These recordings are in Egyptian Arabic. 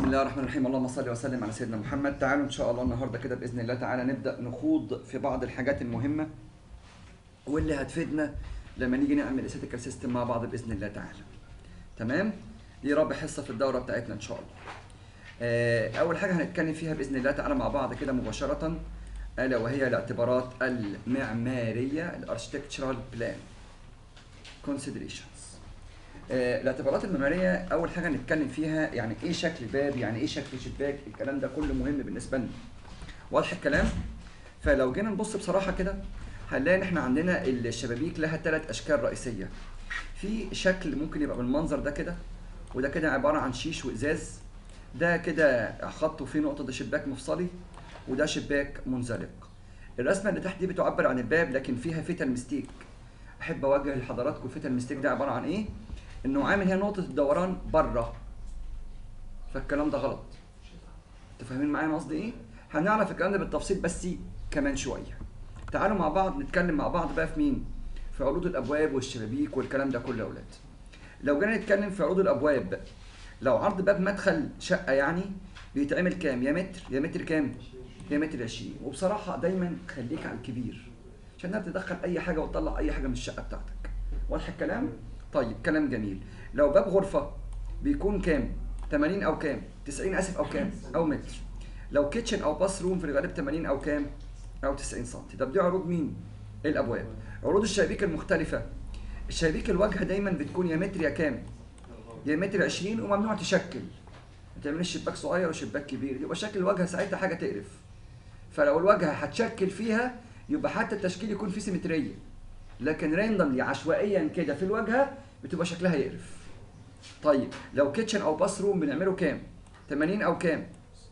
بسم الله الرحمن الرحيم اللهم صل وسلم على سيدنا محمد تعالوا ان شاء الله النهارده كده باذن الله تعالى نبدا نخوض في بعض الحاجات المهمه واللي هتفيدنا لما نيجي نعمل اسيتيكال سيستم مع بعض باذن الله تعالى تمام دي رابع حصه في الدوره بتاعتنا ان شاء الله آه، اول حاجه هنتكلم فيها باذن الله تعالى مع بعض كده مباشره الا وهي الاعتبارات المعماريه الاركتكتشرال بلان considerations آه، الاعتبارات المعماريه اول حاجه نتكلم فيها يعني ايه شكل باب يعني ايه شكل شباك الكلام ده كله مهم بالنسبه لنا واضح الكلام فلو جينا نبص بصراحه كده هنلاقي ان احنا عندنا الشبابيك لها ثلاث اشكال رئيسيه في شكل ممكن يبقى بالمنظر ده كده وده كده عباره عن شيش وازاز ده كده خط وفيه نقطه ده شباك مفصلي وده شباك منزلق الرسمه اللي تحت دي بتعبر عن الباب لكن فيها فتل مستيك احب اوجه لحضراتكم الفتل مستيك ده عباره عن ايه انه عامل هنا نقطه الدوران بره فالكلام ده غلط انتوا فاهمين معايا أنا قصدي ايه هنعرف الكلام ده بالتفصيل بس كمان شويه تعالوا مع بعض نتكلم مع بعض بقى في مين في عروض الابواب والشبابيك والكلام ده كله يا اولاد لو جينا نتكلم في عروض الابواب لو عرض باب مدخل شقه يعني بيتعمل كام يا متر يا متر كام يا متر 20 وبصراحه دايما خليك على الكبير عشان انها تدخل اي حاجه وتطلع اي حاجه من الشقه بتاعتك واضح الكلام طيب كلام جميل لو باب غرفه بيكون كام 80 او كام 90 اسف او كام او متر لو كيتشن او باث روم في الغالب 80 او كام او 90 سم طب دي عروض مين الابواب عروض الشبابيك المختلفه الشبابيك الواجهه دايما بتكون يا متر يا كام يا متر 20 وممنوع تشكل ما تعملش شباك صغير وشباك كبير يبقى شكل الواجهه ساعتها حاجه تقرف فلو الواجهه هتشكل فيها يبقى حتى التشكيل يكون فيه سيمتريه لكن راندملي عشوائيا كده في الواجهه بتبقى شكلها يقرف طيب لو كيتشن او باث روم بنعمله كام 80 او كام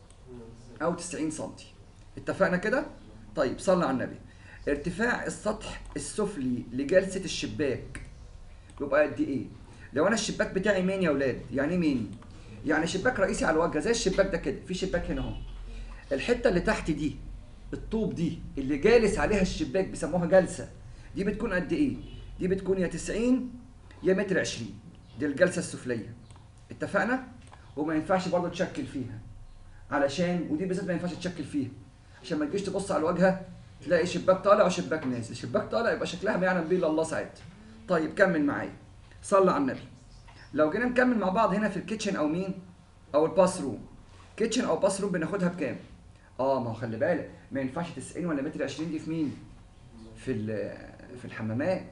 او 90 سم اتفقنا كده طيب صلى على النبي ارتفاع السطح السفلي لجلسه الشباك يبقى قد ايه لو انا الشباك بتاعي مين يا اولاد يعني مين يعني شباك رئيسي على الواجهه زي الشباك ده كده في شباك هنا اهو الحته اللي تحت دي الطوب دي اللي جالس عليها الشباك بيسموها جلسه دي بتكون قد ايه دي بتكون يا 90 يا متر 20 دي الجلسه السفليه اتفقنا وما ينفعش برضه تشكل فيها علشان ودي بالذات ما ينفعش تشكل فيها عشان ما تجيش تبص على الواجهه تلاقي شباك طالع وشباك نازل شباك طالع يبقى شكلها ما يعلم به الا الله ساعتها طيب كمل معايا صلى على النبي لو جينا نكمل مع بعض هنا في الكيتشن او مين او الباث روم كيتشن او باث روم بناخدها بكام اه ما هو خلي بالك ما ينفعش 90 ولا متر 20 دي في مين في في الحمامات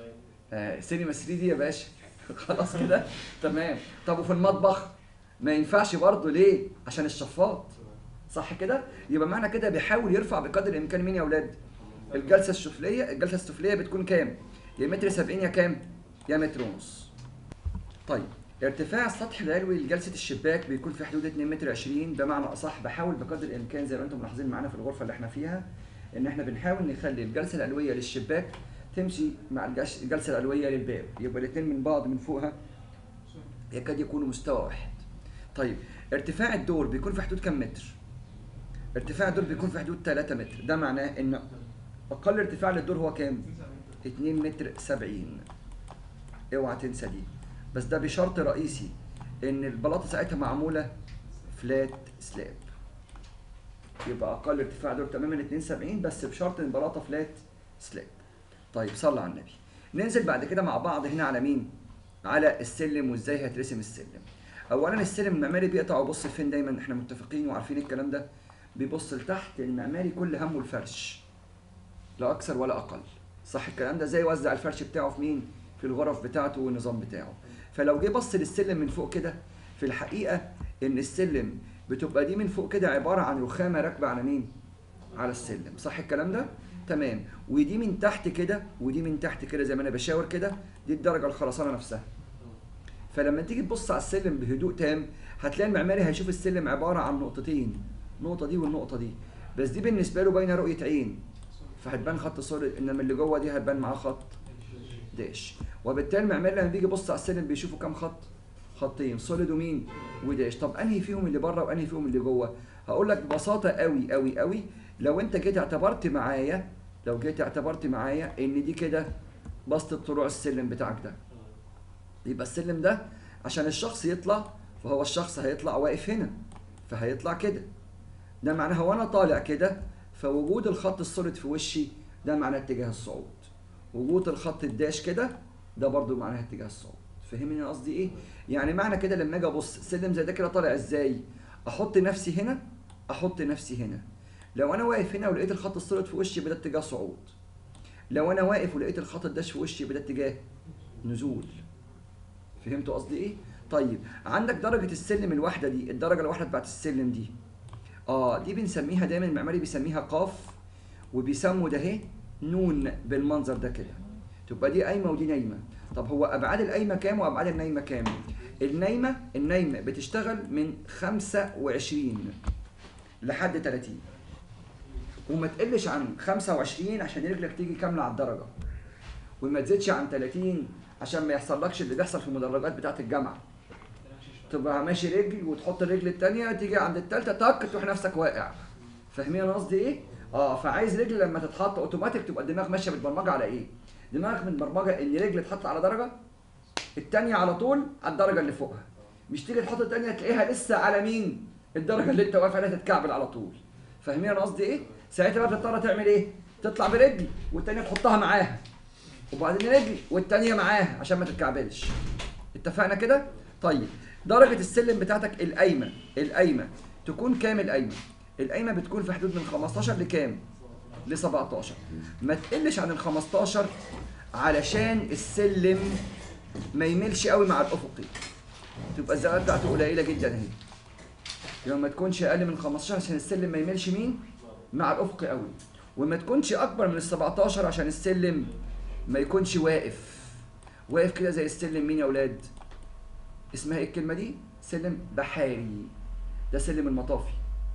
آه سينما 3 دي يا باشا خلاص كده تمام طب وفي المطبخ ما ينفعش برضه ليه عشان الشفاط صح كده يبقى معنى كده بيحاول يرفع بقدر الامكان مين يا اولاد الجلسه السفليه الجلسه السفليه بتكون كام يا متر 70 يا كام يا متر ونص طيب ارتفاع السطح العلوي لجلسه الشباك بيكون في حدود 2 متر 20 بمعنى اصح بحاول بقدر الامكان زي ما انتم ملاحظين معانا في الغرفه اللي احنا فيها ان احنا بنحاول نخلي الجلسه العلويه للشباك تمشي مع الجش- الجلسه العلويه للباب يبقى الاثنين من بعض من فوقها يكاد يكونوا مستوى واحد طيب ارتفاع الدور بيكون في حدود كم متر ارتفاع الدور بيكون في حدود 3 متر ده معناه ان اقل ارتفاع للدور هو كام 2 متر 70 اوعى تنسى دي بس ده بشرط رئيسي ان البلاطه ساعتها معموله فلات سلاب يبقى اقل ارتفاع دور تماما 72 بس بشرط ان البلاطه فلات سلاب طيب صلى على النبي ننزل بعد كده مع بعض هنا على مين على السلم وازاي هترسم السلم اولا السلم المعماري بيقطع وبص فين دايما احنا متفقين وعارفين الكلام ده بيبص لتحت المعماري كل همه الفرش لا اكثر ولا اقل صح الكلام ده زي يوزع الفرش بتاعه في مين في الغرف بتاعته والنظام بتاعه فلو جه بص للسلم من فوق كده في الحقيقه ان السلم بتبقى دي من فوق كده عباره عن رخامه راكبه على مين على السلم صح الكلام ده تمام ودي من تحت كده ودي من تحت كده زي ما انا بشاور كده دي الدرجه الخرسانه نفسها فلما تيجي تبص على السلم بهدوء تام هتلاقي المعماري هيشوف السلم عباره عن نقطتين النقطه دي والنقطه دي بس دي بالنسبه له باينه رؤيه عين فهتبان خط سوليد انما اللي جوه دي هتبان معاه خط داش وبالتالي المعماري لما بيجي يبص على السلم بيشوفوا كام خط خطين سوليد ومين وداش طب انهي فيهم اللي بره وانهي فيهم اللي جوه هقول لك ببساطه قوي قوي قوي لو انت جيت اعتبرت معايا لو جيت اعتبرت معايا ان دي كده بسط طلوع السلم بتاعك ده يبقى السلم ده عشان الشخص يطلع فهو الشخص هيطلع واقف هنا فهيطلع كده ده معناها وانا طالع كده فوجود الخط السوليد في وشي ده معناه اتجاه الصعود وجود الخط الداش كده ده برضو معناها اتجاه الصعود فهمني أنا قصدي ايه يعني معنى كده لما اجي ابص سلم زي ده كده طالع ازاي احط نفسي هنا احط نفسي هنا لو انا واقف هنا ولقيت الخط السوليد في وشي يبقى ده اتجاه صعود لو انا واقف ولقيت الخط الداش في وشي يبقى ده اتجاه نزول فهمتوا قصدي ايه طيب عندك درجه السلم الواحده دي الدرجه الواحده بتاعت السلم دي اه دي بنسميها دايما المعماري بيسميها قاف وبيسموا ده اهي نون بالمنظر ده كده تبقى دي قايمه ودي نايمه طب هو ابعاد القايمه كام وابعاد النايمه كام النايمه النايمه بتشتغل من 25 لحد 30 وما تقلش عن 25 عشان رجلك تيجي كامله على الدرجه وما تزيدش عن 30 عشان ما يحصلكش اللي بيحصل في المدرجات بتاعه الجامعه تبقى ماشي رجل وتحط الرجل التانية تيجي عند التالتة تك تروح نفسك واقع فاهمين انا قصدي ايه؟ اه فعايز رجل لما تتحط اوتوماتيك تبقى الدماغ ماشيه متبرمجه على ايه؟ دماغك متبرمجه ان رجل تحط على درجه التانية على طول على الدرجه اللي فوقها مش تيجي تحط التانية تلاقيها لسه على مين؟ الدرجه اللي انت واقف عليها تتكعبل على طول فاهمين انا قصدي ايه؟ ساعتها بقى بتضطر تعمل ايه؟ تطلع برجل والتانية تحطها معاها وبعدين رجل والتانية معاها عشان ما تتكعبلش اتفقنا كده؟ طيب درجة السلم بتاعتك القايمة القايمة تكون كام القايمة؟ القايمة بتكون في حدود من 15 لكام؟ ل 17 ما تقلش عن ال 15 علشان السلم ما يميلش قوي مع الافقي تبقى الزاويه بتاعته قليله جدا اهي يبقى ما تكونش اقل من 15 عشان السلم ما يميلش مين مع الافقي قوي وما تكونش اكبر من ال 17 عشان السلم ما يكونش واقف واقف كده زي السلم مين يا اولاد اسمها ايه الكلمه دي سلم بحاري ده سلم المطافي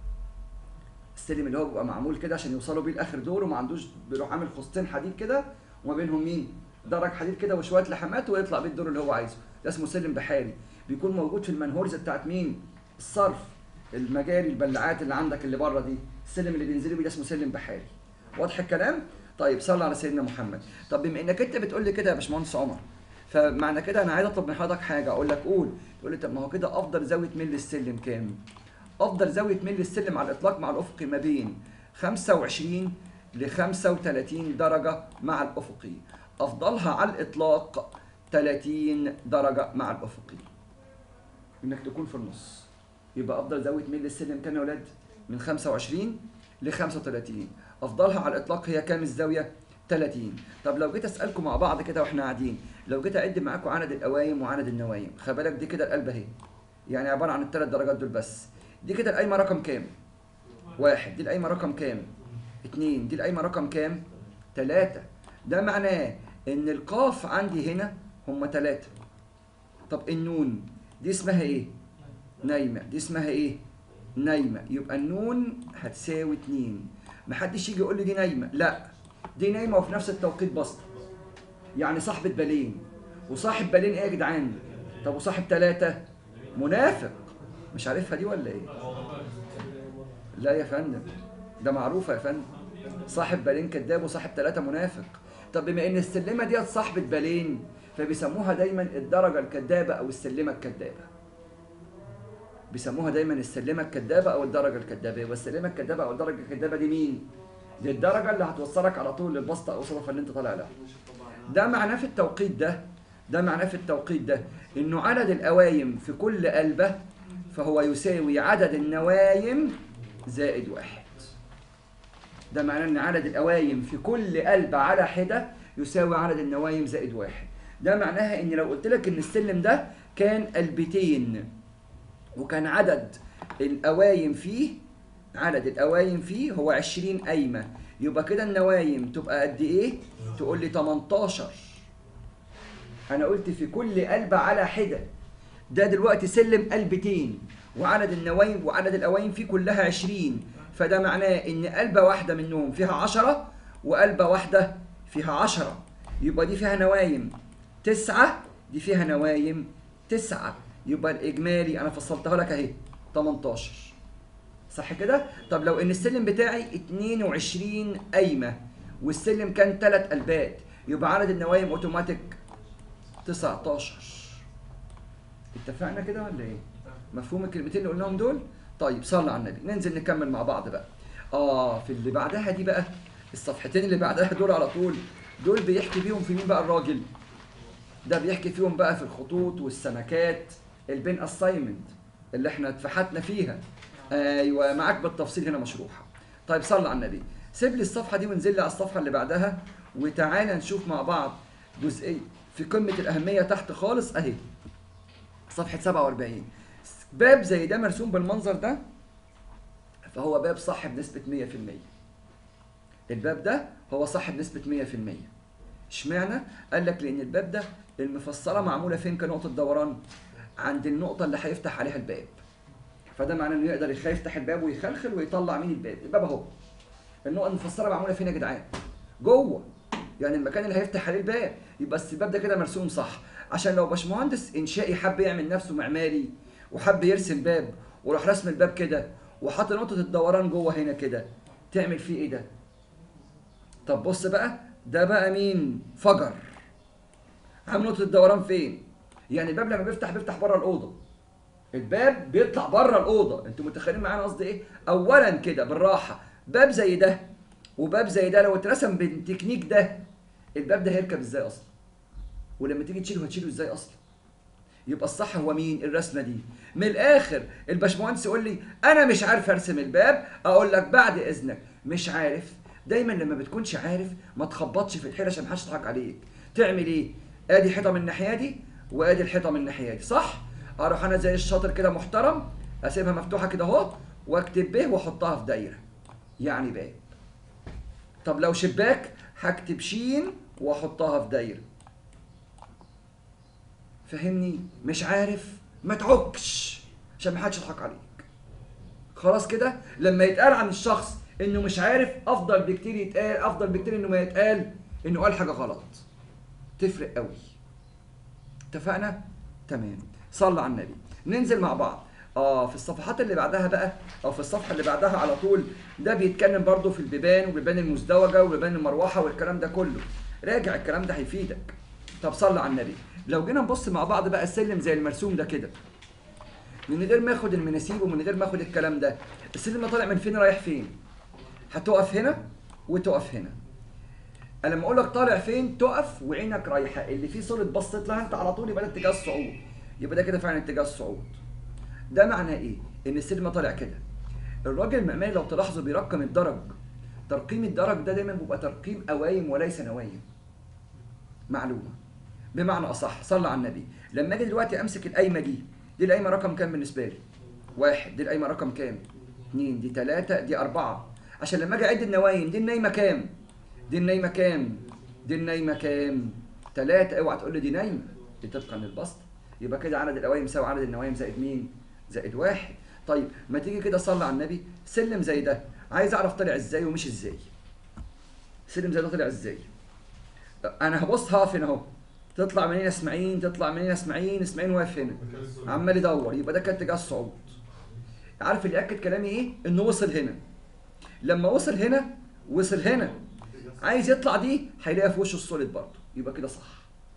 السلم اللي هو بيبقى معمول كده عشان يوصلوا بيه لاخر دور وما عندوش بيروح عامل خصتين حديد كده وما بينهم مين درج حديد كده وشويه لحمات ويطلع بيه الدور اللي هو عايزه ده اسمه سلم بحاري بيكون موجود في المنهورز بتاعت مين الصرف المجاري البلاعات اللي عندك اللي بره دي السلم اللي بينزلوا بيه ده اسمه سلم بحاري واضح الكلام طيب صلى على سيدنا محمد طب بما انك انت بتقول لي كده يا باشمهندس عمر فمعنى كده انا عايز اطلب من حضرتك حاجه اقول لك قول تقول لي طب ما هو كده افضل زاويه ميل السلم كام افضل زاويه ميل السلم على الاطلاق مع الافقي ما بين 25 ل 35 درجه مع الافقي افضلها على الاطلاق 30 درجه مع الافقي انك تكون في النص يبقى افضل زاويه ميل السلم كام يا ولاد من 25 ل 35 افضلها على الاطلاق هي كام الزاويه 30 طب لو جيت اسالكم مع بعض كده واحنا قاعدين لو جيت اعد معاكم عدد القوايم وعدد النوايم خلي بالك دي كده القلب اهي يعني عباره عن الثلاث درجات دول بس دي كده القايمه رقم كام واحد دي القايمه رقم كام اتنين دي القايمه رقم كام تلاتة ده معناه ان القاف عندي هنا هم تلاتة طب النون دي اسمها ايه نايمه دي اسمها ايه نايمه يبقى النون هتساوي اتنين محدش يجي يقول لي دي نايمه لا دي نايمه وفي نفس التوقيت بسط يعني صاحبة بالين وصاحب بالين ايه يا جدعان طب وصاحب ثلاثة منافق مش عارفها دي ولا ايه لا يا فندم ده معروفة يا فندم صاحب بالين كذاب وصاحب ثلاثة منافق طب بما ان السلمة ديت صاحبة بالين فبيسموها دايما الدرجة الكذابة او السلمة الكذابة بيسموها دايما السلمة الكذابة او الدرجة الكذابة والسلمة الكذابة او الدرجة الكذابة دي مين؟ دي الدرجة اللي هتوصلك على طول للبسطة او الصدفة اللي انت طالع لها ده معناه في التوقيت ده ده معناه في التوقيت ده انه عدد القوايم في كل قلبه فهو يساوي عدد النوايم زائد واحد ده معناه ان عدد القوايم في كل قلبه على حده يساوي عدد النوايم زائد واحد ده معناها ان لو قلت لك ان السلم ده كان قلبتين وكان عدد القوايم فيه عدد القوايم فيه هو 20 قايمه يبقى كده النوايم تبقى قد ايه تقول لي 18 انا قلت في كل قلبة على حدة ده دلوقتي سلم قلبتين وعدد النوايم وعدد القوايم فيه كلها 20 فده معناه ان قلبة واحدة منهم فيها 10 وقلبة واحدة فيها 10 يبقى دي فيها نوايم تسعة دي فيها نوايم تسعة يبقى الإجمالي أنا فصلتها لك أهي 18 صح كده؟ طب لو إن السلم بتاعي 22 قايمة والسلم كان ثلاث قلبات يبقى عدد النوايم أوتوماتيك 19 اتفقنا كده ولا إيه؟ مفهوم الكلمتين اللي قلناهم دول؟ طيب صلى على النبي ننزل نكمل مع بعض بقى اه في اللي بعدها دي بقى الصفحتين اللي بعدها دول على طول دول بيحكي فيهم في مين بقى الراجل ده بيحكي فيهم بقى في الخطوط والسمكات البين اساينمنت اللي احنا اتفحتنا فيها ايوه معاك بالتفصيل هنا مشروحه طيب صلى على النبي سيب لي الصفحه دي وانزل لي على الصفحه اللي بعدها وتعالى نشوف مع بعض جزئيه في قمه الاهميه تحت خالص اهي صفحه 47 باب زي ده مرسوم بالمنظر ده فهو باب صح بنسبه 100% الباب ده هو صح بنسبه 100% اشمعنى قال لك لان الباب ده المفصله معموله فين كنقطه دوران عند النقطه اللي هيفتح عليها الباب فده معناه انه يقدر يخ- يفتح الباب ويخلخل ويطلع مين الباب الباب اهو النقطه المفسره معموله فين يا جدعان جوه يعني المكان اللي هيفتح عليه الباب يبقى بس الباب ده كده مرسوم صح عشان لو باشمهندس انشائي حب يعمل نفسه معماري وحب يرسم باب وراح رسم الباب كده وحط نقطه الدوران جوه هنا كده تعمل فيه ايه ده طب بص بقى ده بقى مين فجر عامل نقطه الدوران فين يعني الباب لما بيفتح بيفتح بره الاوضه الباب بيطلع بره الاوضه انتوا متخيلين معانا قصدي ايه اولا كده بالراحه باب زي ده وباب زي ده لو اترسم بالتكنيك ده الباب ده هيركب ازاي اصلا ولما تيجي تشيله هتشيله ازاي اصلا يبقى الصح هو مين الرسمه دي من الاخر الباشمهندس يقول لي انا مش عارف ارسم الباب اقول لك بعد اذنك مش عارف دايما لما بتكونش عارف ما تخبطش في الحيره عشان محدش يضحك عليك تعمل ايه ادي حيطه من الناحيه دي وادي الحيطه من الناحيه دي صح اروح انا زي الشاطر كده محترم اسيبها مفتوحه كده اهو واكتب به واحطها في دايره يعني باب طب لو شباك هكتب شين واحطها في دايره فهمني مش عارف ما تعكش عشان ما حدش يضحك عليك خلاص كده لما يتقال عن الشخص انه مش عارف افضل بكتير يتقال افضل بكتير انه ما يتقال انه قال حاجه غلط تفرق قوي اتفقنا تمام صلى على النبي ننزل مع بعض اه في الصفحات اللي بعدها بقى او في الصفحه اللي بعدها على طول ده بيتكلم برضو في البيبان وبيبان المزدوجه وبيبان المروحه والكلام ده كله راجع الكلام ده هيفيدك طب صلى على النبي لو جينا نبص مع بعض بقى السلم زي المرسوم ده كده من غير ما اخد المناسيب ومن غير ما اخد الكلام ده السلم ده طالع من فين رايح فين هتقف هنا وتقف هنا انا لما اقول لك طالع فين تقف وعينك رايحه اللي فيه صوره بصيت لها انت على طول يبقى ده اتجاه الصعود يبقى ده كده فعلا اتجاه الصعود ده معناه ايه ان السلم طالع كده الراجل المعماري لو تلاحظوا بيرقم الدرج ترقيم الدرج ده دايما بيبقى ترقيم قوايم وليس نوايم معلومه بمعنى اصح صلى على النبي لما اجي دلوقتي امسك القايمه دي دي القايمه رقم كام بالنسبه لي واحد دي القايمه رقم كام اتنين دي تلاتة دي أربعة عشان لما اجي اعد النوايم دي النايمه كام دي النايمه كام دي النايمه كام تلاتة اوعى تقول لي دي نايمه دي طبقا للبسط يبقى كده عدد القوايم يساوي عدد النوايم زائد مين زائد واحد طيب ما تيجي كده صلي على النبي سلم زي ده عايز اعرف طلع ازاي ومش ازاي سلم زي ده طلع ازاي انا هبص هقف هنا اهو تطلع منين يا اسماعيل تطلع منين يا اسماعيل اسماعيل واقف هنا عمال يدور يبقى ده كان اتجاه الصعود عارف اللي ياكد كلامي ايه انه وصل هنا لما وصل هنا وصل هنا عايز يطلع دي هيلاقيها في وشه السوليد برضه يبقى كده صح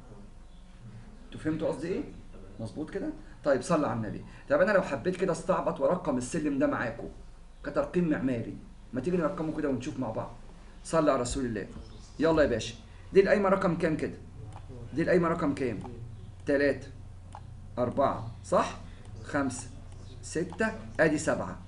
انتوا فهمتوا قصدي ايه مظبوط كده طيب صلى على النبي طب انا لو حبيت كده استعبط وارقم السلم ده معاكم كترقيم معماري ما تيجي نرقمه كده ونشوف مع بعض صلى على رسول الله يلا يا باشا دي القايمه رقم كام كده دي القايمه رقم كام تلاتة أربعة صح خمسة ستة ادي سبعة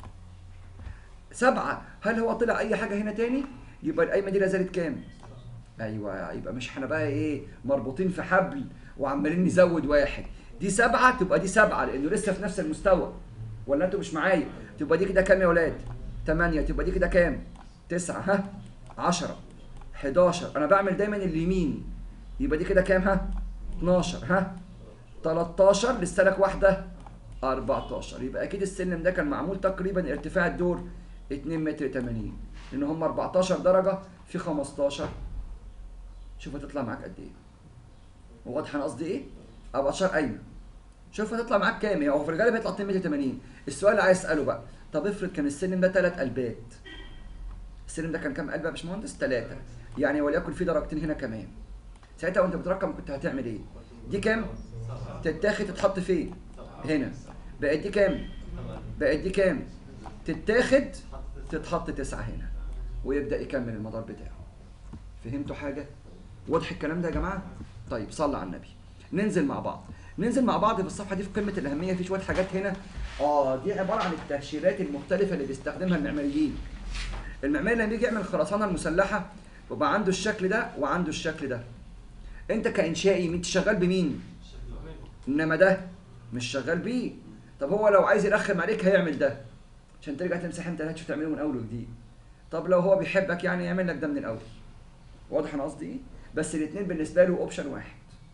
سبعة هل هو طلع اي حاجة هنا تاني يبقى القايمة دي لا زالت كام ايوه يبقى مش احنا بقى ايه مربوطين في حبل وعمالين نزود واحد دي سبعة تبقى دي سبعة لانه لسه في نفس المستوى ولا انتوا مش معايا تبقى دي كده كام يا ولاد تمانية تبقى دي كده كام تسعة ها عشرة 11 انا بعمل دايما اليمين يبقى دي كده كام ها 12 ها 13 لسه لك واحده 14 يبقى اكيد السلم ده كان معمول تقريبا ارتفاع الدور 2 متر 80 لان هم 14 درجه في 15 شوف هتطلع معاك قد ايه واضحه انا قصدي ايه 14 قايمه شوف هتطلع معاك كام هو في الغالب هيطلع 2 متر 80 السؤال اللي عايز اساله بقى طب افرض كان السلم ده ثلاث قلبات السلم ده كان كام قلب يا باشمهندس ثلاثه يعني وليكن في درجتين هنا كمان ساعتها وانت بترقم كنت هتعمل ايه دي كام تتاخد تتحط فين هنا بقت دي كام بقت دي كام تتاخد تتحط تسعة هنا ويبدأ يكمل المدار بتاعه فهمتوا حاجة؟ واضح الكلام ده يا جماعة؟ طيب صلى على النبي ننزل مع بعض ننزل مع بعض في الصفحة دي في قمة الأهمية في شوية حاجات هنا اه دي عبارة عن التهشيرات المختلفة اللي بيستخدمها المعماريين المعماري لما يجي يعمل الخرسانة المسلحة بيبقى عنده الشكل ده وعنده الشكل ده انت كإنشائي انت شغال بمين؟ انما ده مش شغال بيه طب هو لو عايز يرخم عليك هيعمل ده عشان ترجع تمسح انت هتشوف تعمله من اول وجديد طب لو هو بيحبك يعني يعمل لك ده من الاول واضح انا قصدي ايه بس الاثنين بالنسبه له اوبشن واحد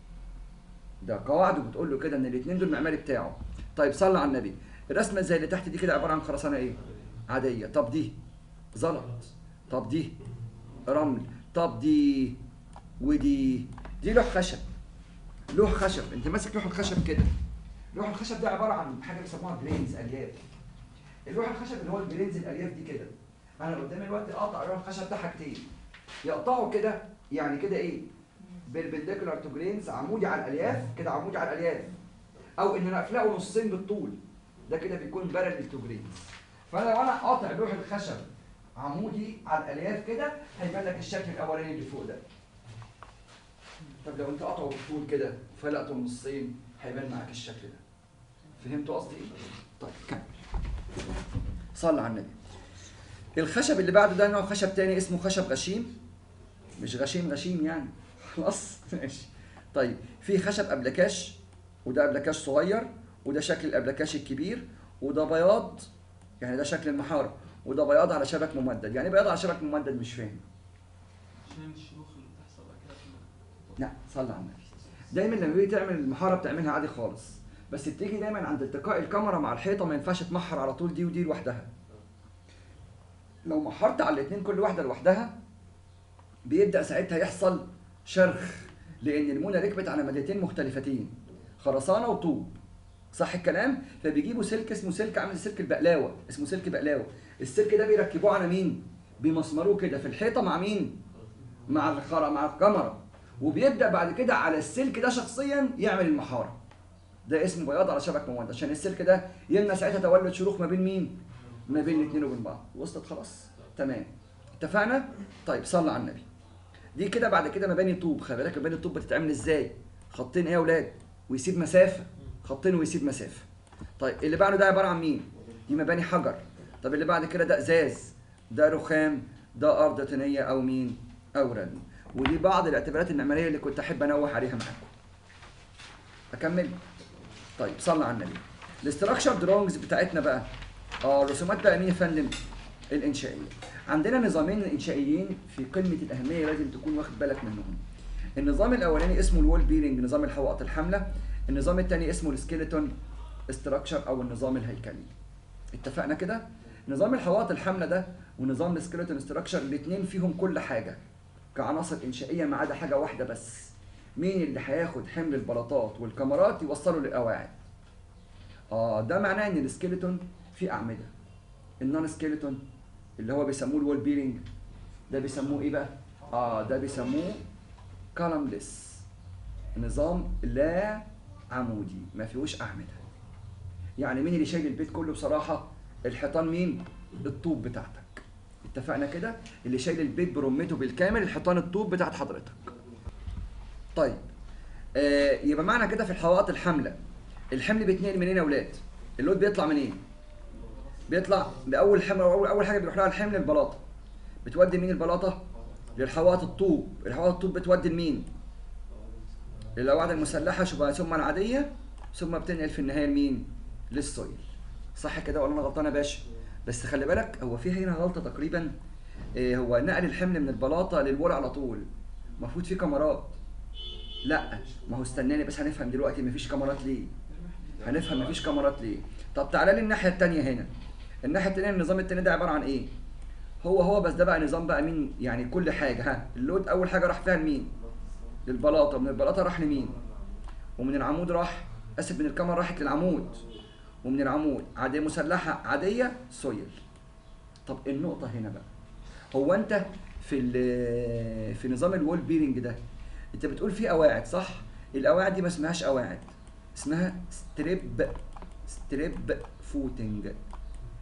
ده قواعده بتقول له كده ان الاثنين دول المعماري بتاعه طيب صلى على النبي الرسمه زي اللي تحت دي كده عباره عن خرسانه ايه عاديه طب دي زلط طب دي رمل طب دي ودي دي لوح خشب لوح خشب انت ماسك لوح الخشب كده لوح الخشب ده عباره عن حاجه بيسموها جرينز الياف اللوح الخشب اللي هو الجرينز الالياف دي كده انا قدامي دلوقتي اقطع لوح الخشب ده حاجتين يقطعه كده يعني كده ايه بالبنديكولار تو جرينز عمودي على الالياف كده عمودي على الالياف او ان انا افلقه نصين بالطول ده كده بيكون بارل تو جرينز فانا لو انا قاطع لوح الخشب عمودي على الالياف كده هيبان لك الشكل الاولاني اللي فوق ده طب لو انت قطعه بالطول كده فلقته نصين هيبان معاك الشكل ده فهمتوا قصدي ايه؟ طيب كمل صلى على النبي الخشب اللي بعده ده نوع خشب تاني اسمه خشب غشيم مش غشيم غشيم يعني خلاص ماشي طيب في خشب ابلكاش وده ابلكاش صغير وده شكل الابلكاش الكبير وده بياض يعني ده شكل المحاره وده بياض على شبك ممدد يعني بياض على شبك ممدد مش فاهم عشان الشيوخ اللي بتحصل بقى كده في لا صلى على النبي دايما لما بيجي تعمل المحاره بتعملها عادي خالص بس بتيجي دايما عند التقاء الكاميرا مع الحيطه ما ينفعش تمحر على طول دي ودي لوحدها لو محرت على الاثنين كل واحده لوحدها بيبدا ساعتها يحصل شرخ لان المونه ركبت على مادتين مختلفتين خرسانه وطوب صح الكلام فبيجيبوا سلك اسمه سلك عامل زي سلك البقلاوه اسمه سلك بقلاوه السلك ده بيركبوه على مين بيمسمروه كده في الحيطه مع مين مع الخرا مع الكاميرا وبيبدا بعد كده على السلك ده شخصيا يعمل المحاره ده اسمه بياض على شبك مواد عشان السلك ده يمنع ساعتها تولد شروخ ما بين مين ما بين الاثنين وبين بعض وصلت خلاص تمام اتفقنا طيب صلى على النبي دي كده بعد كده مباني طوب خلي بالك مباني الطوب بتتعمل ازاي خطين ايه يا اولاد ويسيب مسافه خطين ويسيب مسافه طيب اللي بعده ده عباره عن مين دي مباني حجر طب اللي بعد كده ده ازاز ده رخام ده ارض طينيه او مين او ردم ودي بعض الاعتبارات المعماريه اللي كنت احب انوه عليها معاكم اكمل طيب صلى على النبي الاستراكشر دروينجز بتاعتنا بقى اه الرسومات بقى مين يا فندم الانشائيه عندنا نظامين انشائيين في قمه الاهميه لازم تكون واخد بالك منهم النظام الاولاني اسمه الوول بيرنج نظام الحوائط الحامله النظام الثاني اسمه السكيلتون استراكشر او النظام الهيكلي اتفقنا كده نظام الحوائط الحامله ده ونظام السكيلتون استراكشر الاثنين فيهم كل حاجه كعناصر انشائيه ما عدا حاجه واحده بس مين اللي هياخد حمل البلاطات والكاميرات يوصله للقواعد اه ده معناه ان السكيلتون فيه اعمده النون سكيلتون اللي هو بيسموه الوول بيرنج ده بيسموه ايه بقى اه ده بيسموه كولملس نظام لا عمودي ما فيهوش اعمده يعني مين اللي شايل البيت كله بصراحه الحيطان مين الطوب بتاعتك اتفقنا كده اللي شايل البيت برمته بالكامل الحيطان الطوب بتاعت حضرتك طيب آه يبقى معنى كده في الحوائط الحامله الحمل بيتنقل منين يا اولاد اللود بيطلع منين بيطلع باول حمل اول اول حاجه بيروح لها الحمل البلاطه بتودي مين البلاطه للحوائط الطوب الحوائط الطوب بتودي لمين للقواعد المسلحه شبه ثم العاديه ثم بتنقل في النهايه لمين للسويل صح كده ولا انا غلطان يا باشا بس خلي بالك هو في هنا غلطه تقريبا إيه هو نقل الحمل من البلاطه للول على طول المفروض في كاميرات لا ما هو استناني بس هنفهم دلوقتي مفيش كاميرات ليه هنفهم مفيش كاميرات ليه طب تعالى لي الناحيه الثانيه هنا الناحيه الثانيه النظام الثاني ده عباره عن ايه هو هو بس ده بقى نظام بقى مين يعني كل حاجه ها اللود اول حاجه راح فيها لمين للبلاطه من البلاطه راح لمين ومن العمود راح اسف من الكاميرا راحت للعمود ومن العمود عاديه مسلحه عاديه سويل طب النقطه هنا بقى هو انت في ال- في نظام الوول بيرنج ده انت بتقول في قواعد صح القواعد دي ما اسمهاش قواعد اسمها ستريب ستريب فوتنج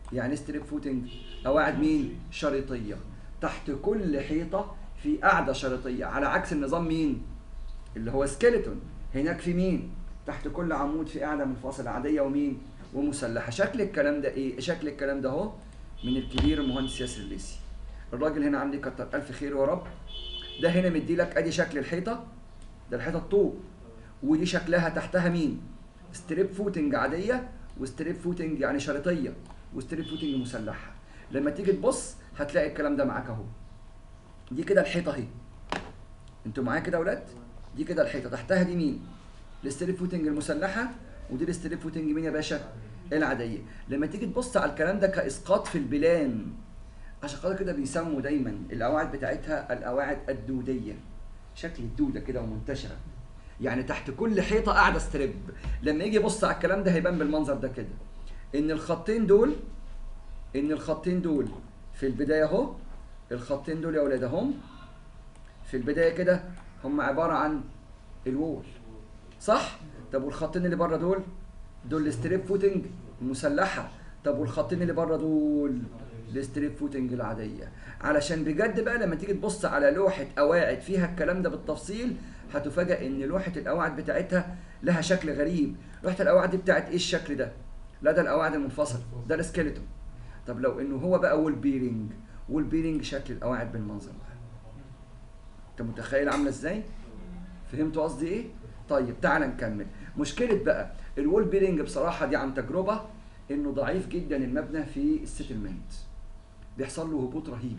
يعني ستريب فوتنج قواعد مين شريطيه تحت كل حيطه في قاعده شريطيه على عكس النظام مين اللي هو سكيلتون هناك في مين تحت كل عمود في قاعده منفصله عاديه ومين ومسلحه شكل الكلام ده ايه شكل الكلام ده اهو من الكبير المهندس ياسر الليسي الراجل هنا عندي كتر الف خير يا رب ده هنا مدي لك ادي شكل الحيطه ده الحيطه الطوب ودي شكلها تحتها مين ستريب فوتنج عاديه وستريب فوتنج يعني شريطيه وستريب فوتنج مسلحه لما تيجي تبص هتلاقي الكلام ده معاك اهو دي كده الحيطه اهي انتوا معايا كده يا اولاد دي كده الحيطه تحتها دي مين الستريب فوتنج المسلحه ودي الستريب فوتنج مين يا باشا العاديه لما تيجي تبص على الكلام ده كاسقاط في البلان عشان خاطر كده بيسموا دايما القواعد بتاعتها القواعد الدوديه شكل الدوده كده ومنتشره يعني تحت كل حيطه قاعده ستريب لما يجي يبص على الكلام ده هيبان بالمنظر ده كده ان الخطين دول ان الخطين دول في البدايه اهو الخطين دول يا اولاد اهم في البدايه كده هم عباره عن الوول صح طب والخطين اللي بره دول دول الستريب فوتنج المسلحه طب والخطين اللي بره دول الستريب فوتنج العاديه علشان بجد بقى لما تيجي تبص على لوحه قواعد فيها الكلام ده بالتفصيل هتفاجئ ان لوحه القواعد بتاعتها لها شكل غريب لوحه القواعد دي بتاعت ايه الشكل ده لا ده القواعد المنفصله ده السكيلتون طب لو انه هو بقى وول بيرنج وول بيرنج شكل القواعد بالمنظر ده انت متخيل عامله ازاي فهمتوا قصدي ايه طيب تعال نكمل مشكله بقى الوول بيرنج بصراحه دي عن تجربه انه ضعيف جدا المبنى في السيتلمنت بيحصل له هبوط رهيب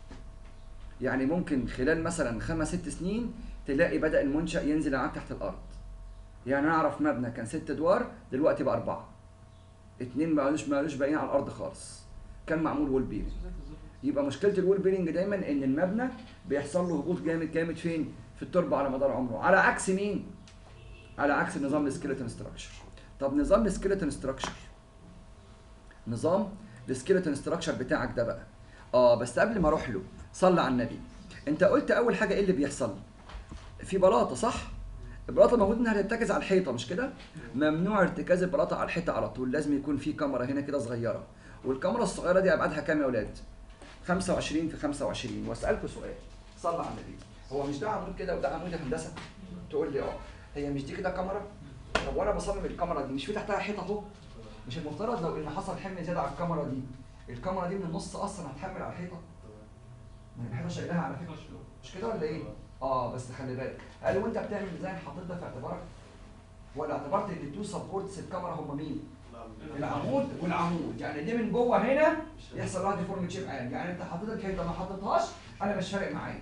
يعني ممكن خلال مثلا خمس ست سنين تلاقي بدا المنشا ينزل معاك تحت الارض يعني انا اعرف مبنى كان ست ادوار دلوقتي بقى اربعه اتنين ما قالوش ما قالوش باقيين على الارض خالص كان معمول وول بيرنج يبقى مشكله الوول بيرنج دايما ان المبنى بيحصل له هبوط جامد جامد فين في التربه على مدار عمره على عكس مين على عكس نظام السكيلتون ستراكشر طب نظام السكيلتون ستراكشر نظام السكيلتون ستراكشر بتاعك ده بقى اه بس قبل ما اروح له صلي على النبي انت قلت اول حاجه ايه اللي بيحصل في بلاطه صح البلاطه المفروض انها ترتكز على الحيطه مش كده ممنوع ارتكاز البلاطه على الحيطه على طول لازم يكون في كاميرا هنا كده صغيره والكاميرا الصغيره دي ابعادها كام يا اولاد 25 في 25 واسالكم سؤال صلى على النبي هو مش ده عمود كده وده عمود هندسه تقول لي اه هي مش دي كده كاميرا طب وانا بصمم الكاميرا دي مش في تحتها حيطه اهو مش المفترض لو ان حصل حمل زياده على الكاميرا دي الكاميرا دي من النص اصلا هتحمل على الحيطه ما هي الحيطه شايلها على فكره مش كده ولا ايه اه بس خلي بالك قالوا وانت بتعمل ديزاين حطيت ده في اعتبارك ولا اعتبرت ان التو سبورتس الكاميرا هم مين العمود والعمود يعني دي من جوه هنا يحصل لها ديفورم شيب عام يعني انت حطيت الحيطه ما حطيتهاش انا مش فارق معايا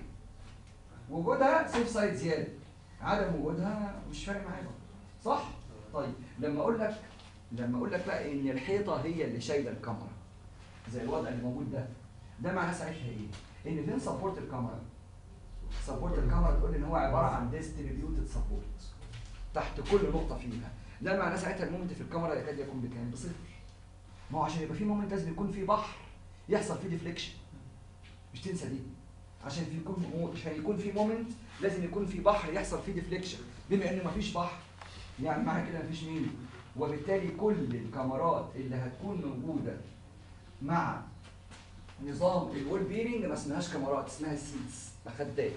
وجودها سيف سايد زياده عدم وجودها مش فارق معايا برضه. صح طيب لما اقول لك لما اقول لك بقى ان الحيطه هي اللي شايله الكاميرا زي الوضع اللي موجود ده ده معناه ساعتها ايه ان فين سبورت الكاميرا سبورت الكاميرا تقول ان هو عباره عن ديستريبيوتد سبورت تحت كل نقطه فيها ده معناه ساعتها المومنت في الكاميرا يكاد يكون بكام بصفر ما هو عشان يبقى في مومنت لازم يكون في بحر يحصل فيه ديفليكشن مش تنسى دي عشان في يكون عشان يكون في مومنت لازم يكون في بحر يحصل فيه ديفليكشن بما انه مفيش بحر يعني معنى كده مفيش مين وبالتالي كل الكاميرات اللي هتكون موجوده مع نظام الوول بيرنج ما اسمهاش كاميرات اسمها سيتس مخدات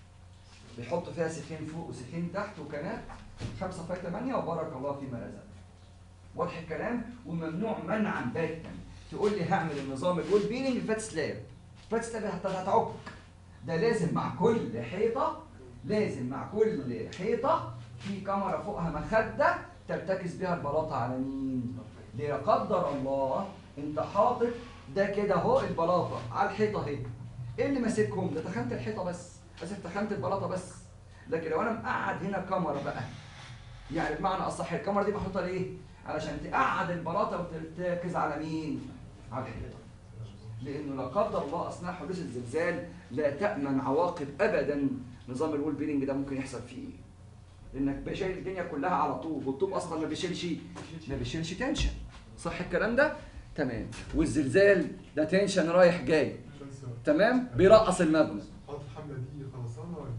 بيحطوا فيها سيخين فوق وسيخين تحت وكانات 5 في 8 وبارك الله فيما رزق واضح الكلام وممنوع منعا باتا تقول لي هعمل النظام الوول بيرنج فات سلاب فات سلاب هت- هتعك ده لازم مع كل حيطه لازم مع كل حيطه في كاميرا فوقها مخده ترتكز بيها البلاطه على مين؟ لا قدر الله انت حاطط ده كده اهو البلاطه على الحيطه اهي ايه اللي ماسكهم؟ ده تخنت الحيطه بس اسف تخنت البلاطه بس لكن لو انا مقعد هنا كاميرا بقى يعني بمعنى اصح الكاميرا دي محطوطه ليه؟ علشان تقعد البلاطه وترتكز على مين؟ على الحيطه لانه لا قدر الله اثناء حدوث الزلزال لا تامن عواقب ابدا نظام الوول بيرنج ده ممكن يحصل فيه ايه؟ لانك شايل الدنيا كلها على طوب والطوب اصلا ما بيشيلش ما بيشيلش تنشن صح الكلام ده؟ تمام والزلزال ده تنشن رايح جاي تمام بيرقص المبنى حط الحملة دي خلصانة ولا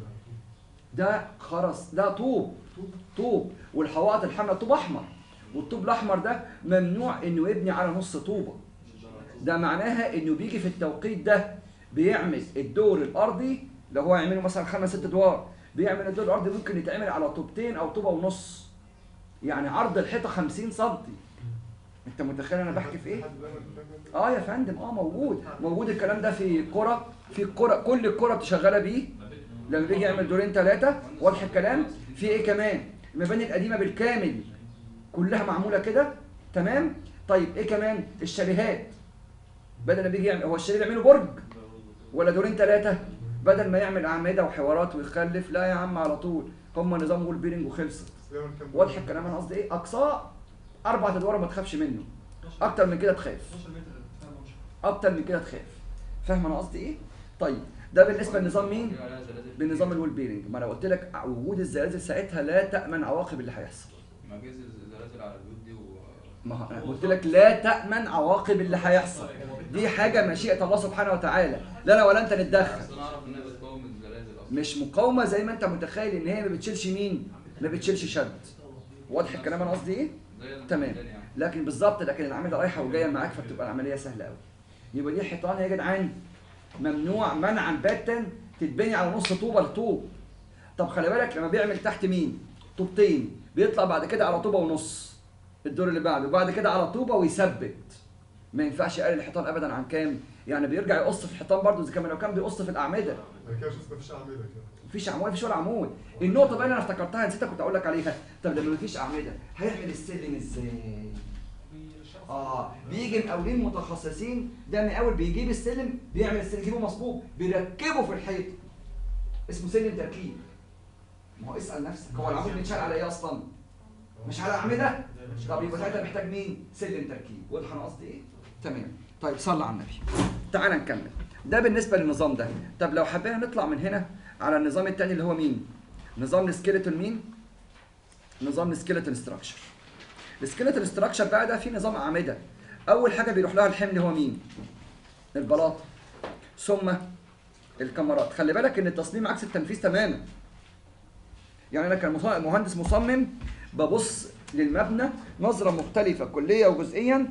ده خرس ده طوب طوب؟ طوب والحوائط الحمراء طوب احمر والطوب الاحمر ده ممنوع انه يبني على نص طوبه ده معناها انه بيجي في التوقيت ده بيعمل الدور الارضي لو هو يعمله مثلا خمس ست ادوار بيعمل الدور الارضي ممكن يتعمل على طوبتين او طوبه ونص يعني عرض الحيطه 50 سم انت متخيل انا بحكي في ايه؟ حد بقى الكلام ده؟ اه يا فندم اه موجود موجود الكلام ده في قرى في قرى كل القرى شغاله بيه لما بيجي يعمل دورين ثلاثه واضح الكلام في ايه كمان المباني القديمه بالكامل كلها معموله كده تمام طيب ايه كمان الشاليهات بدل ما بيجي يعمل هو الشاليه بيعمله برج ولا دورين ثلاثه بدل ما يعمل اعمده وحوارات ويخلف لا يا عم على طول هم نظام وول بيرنج وخلصت بس دايما كان واضح الكلام انا قصدي ايه اقصاه اربع ادوار ما تخافش منه اكتر من كده تخاف 12 متر فاهم مش اكتر من كده تخاف فاهم انا قصدي ايه طيب ده بالنسبه لنظام مين بنظام الويل بيرنج ما انا قلت لك وجود الزلازل ساعتها لا تامن عواقب اللي هيحصل ما جاز الزلازل على البيوت دي و ما هو انا قلت لك لا تامن عواقب اللي هيحصل دي حاجه مشيئه الله سبحانه وتعالى لا انا ولا انت نتدخل بس انا اعرف انها بتقاوم الزلازل اصلا مش مقاومه زي ما انت متخيل ان هي ما بتشيلش مين ما بتشيلش شد واضح الكلام انا قصدي ايه زي تمام. المعدن يعني. لكن بالظبط لكن العامله رايحه وجايه معاك فبتبقى العمليه سهله قوي يبقى دي حيطان يا جدعان ممنوع منعا باتا تتبني على نص طوبه لطوب طب خلي بالك لما بيعمل تحت مين طوبتين بيطلع بعد كده على طوبه ونص الدور اللي بعده وبعد كده على طوبه ويثبت ما ينفعش يقلل الحيطان ابدا عن كام يعني بيرجع يقص في الحيطان برضه زي كما لو كان بيقص في الاعمده بعد كده شفت مفيش اعمده كده مفيش عمود مفيش ولا عمود النقطه بقى اللي انا افتكرتها نسيتها كنت اقول لك عليها طب لما مفيش اعمده هيعمل السلم ازاي اه بيجي مقاولين متخصصين ده مقاول بيجيب السلم بيعمل السلم يجيبه مصبوب بيركبه في الحيط اسمه سلم تركيب ما هو اسال نفسك هو العمود بيتشال على ايه اصلا مش على اعمده طب يبقى ساعتها محتاج مين سلم تركيب واضح انا قصدي ايه تمام طيب صلى على النبي تعال نكمل ده بالنسبه للنظام ده طب لو حبينا نطلع من هنا على النظام الثاني اللي هو مين نظام السكيلتون مين نظام السكيلتون ستراكشر السكيلتون ستراكشر بقى ده فيه نظام اعمده اول حاجه بيروح لها الحمل هو مين البلاط ثم الكاميرات خلي بالك ان التصميم عكس التنفيذ تماما يعني انا كمهندس مصمم ببص للمبنى نظره مختلفه كليه وجزئيا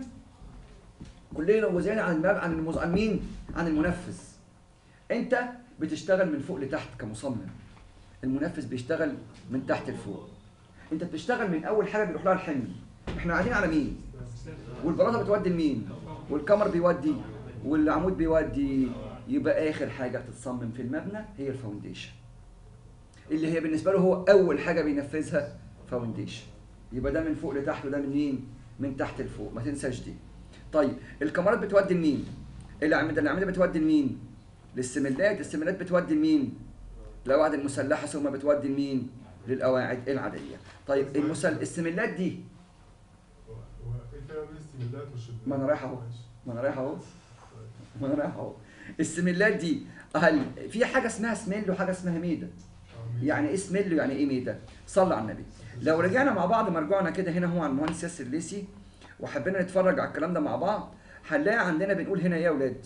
كليا وجزئيا عن المب... عن المز... عن مين عن المنفذ انت بتشتغل من فوق لتحت كمصمم المنفذ بيشتغل من تحت لفوق انت بتشتغل من اول حاجه بيروح لها الحمل احنا قاعدين على مين والبلاطه بتودي لمين والكمر بيودي والعمود بيودي يبقى اخر حاجه بتتصمم في المبنى هي الفاونديشن اللي هي بالنسبه له هو اول حاجه بينفذها فاونديشن يبقى ده من فوق لتحت وده من مين من تحت لفوق ما تنساش دي طيب الكاميرات بتودي لمين الاعمده الاعمده بتودي لمين للسملات السملات بتودي لمين القواعد المسلحه ثم بتودي لمين للقواعد العاديه طيب المسل... السملات دي هو هو ايه الفرق بين السيميلات والشباك؟ ما أنا رايح أهو. ماشي. ما انا رايح اهو ما انا رايح اهو السملات دي هل في حاجه اسمها سميل وحاجه اسمها ميده آه، ماشي. يعني ايه سميل ويعني ايه ميده صلى على النبي لو رجعنا مع بعض مرجوعنا كده هنا هو على المهندس ياسر الليسي وحبينا نتفرج على الكلام ده مع بعض هنلاقي عندنا بنقول هنا يا اولاد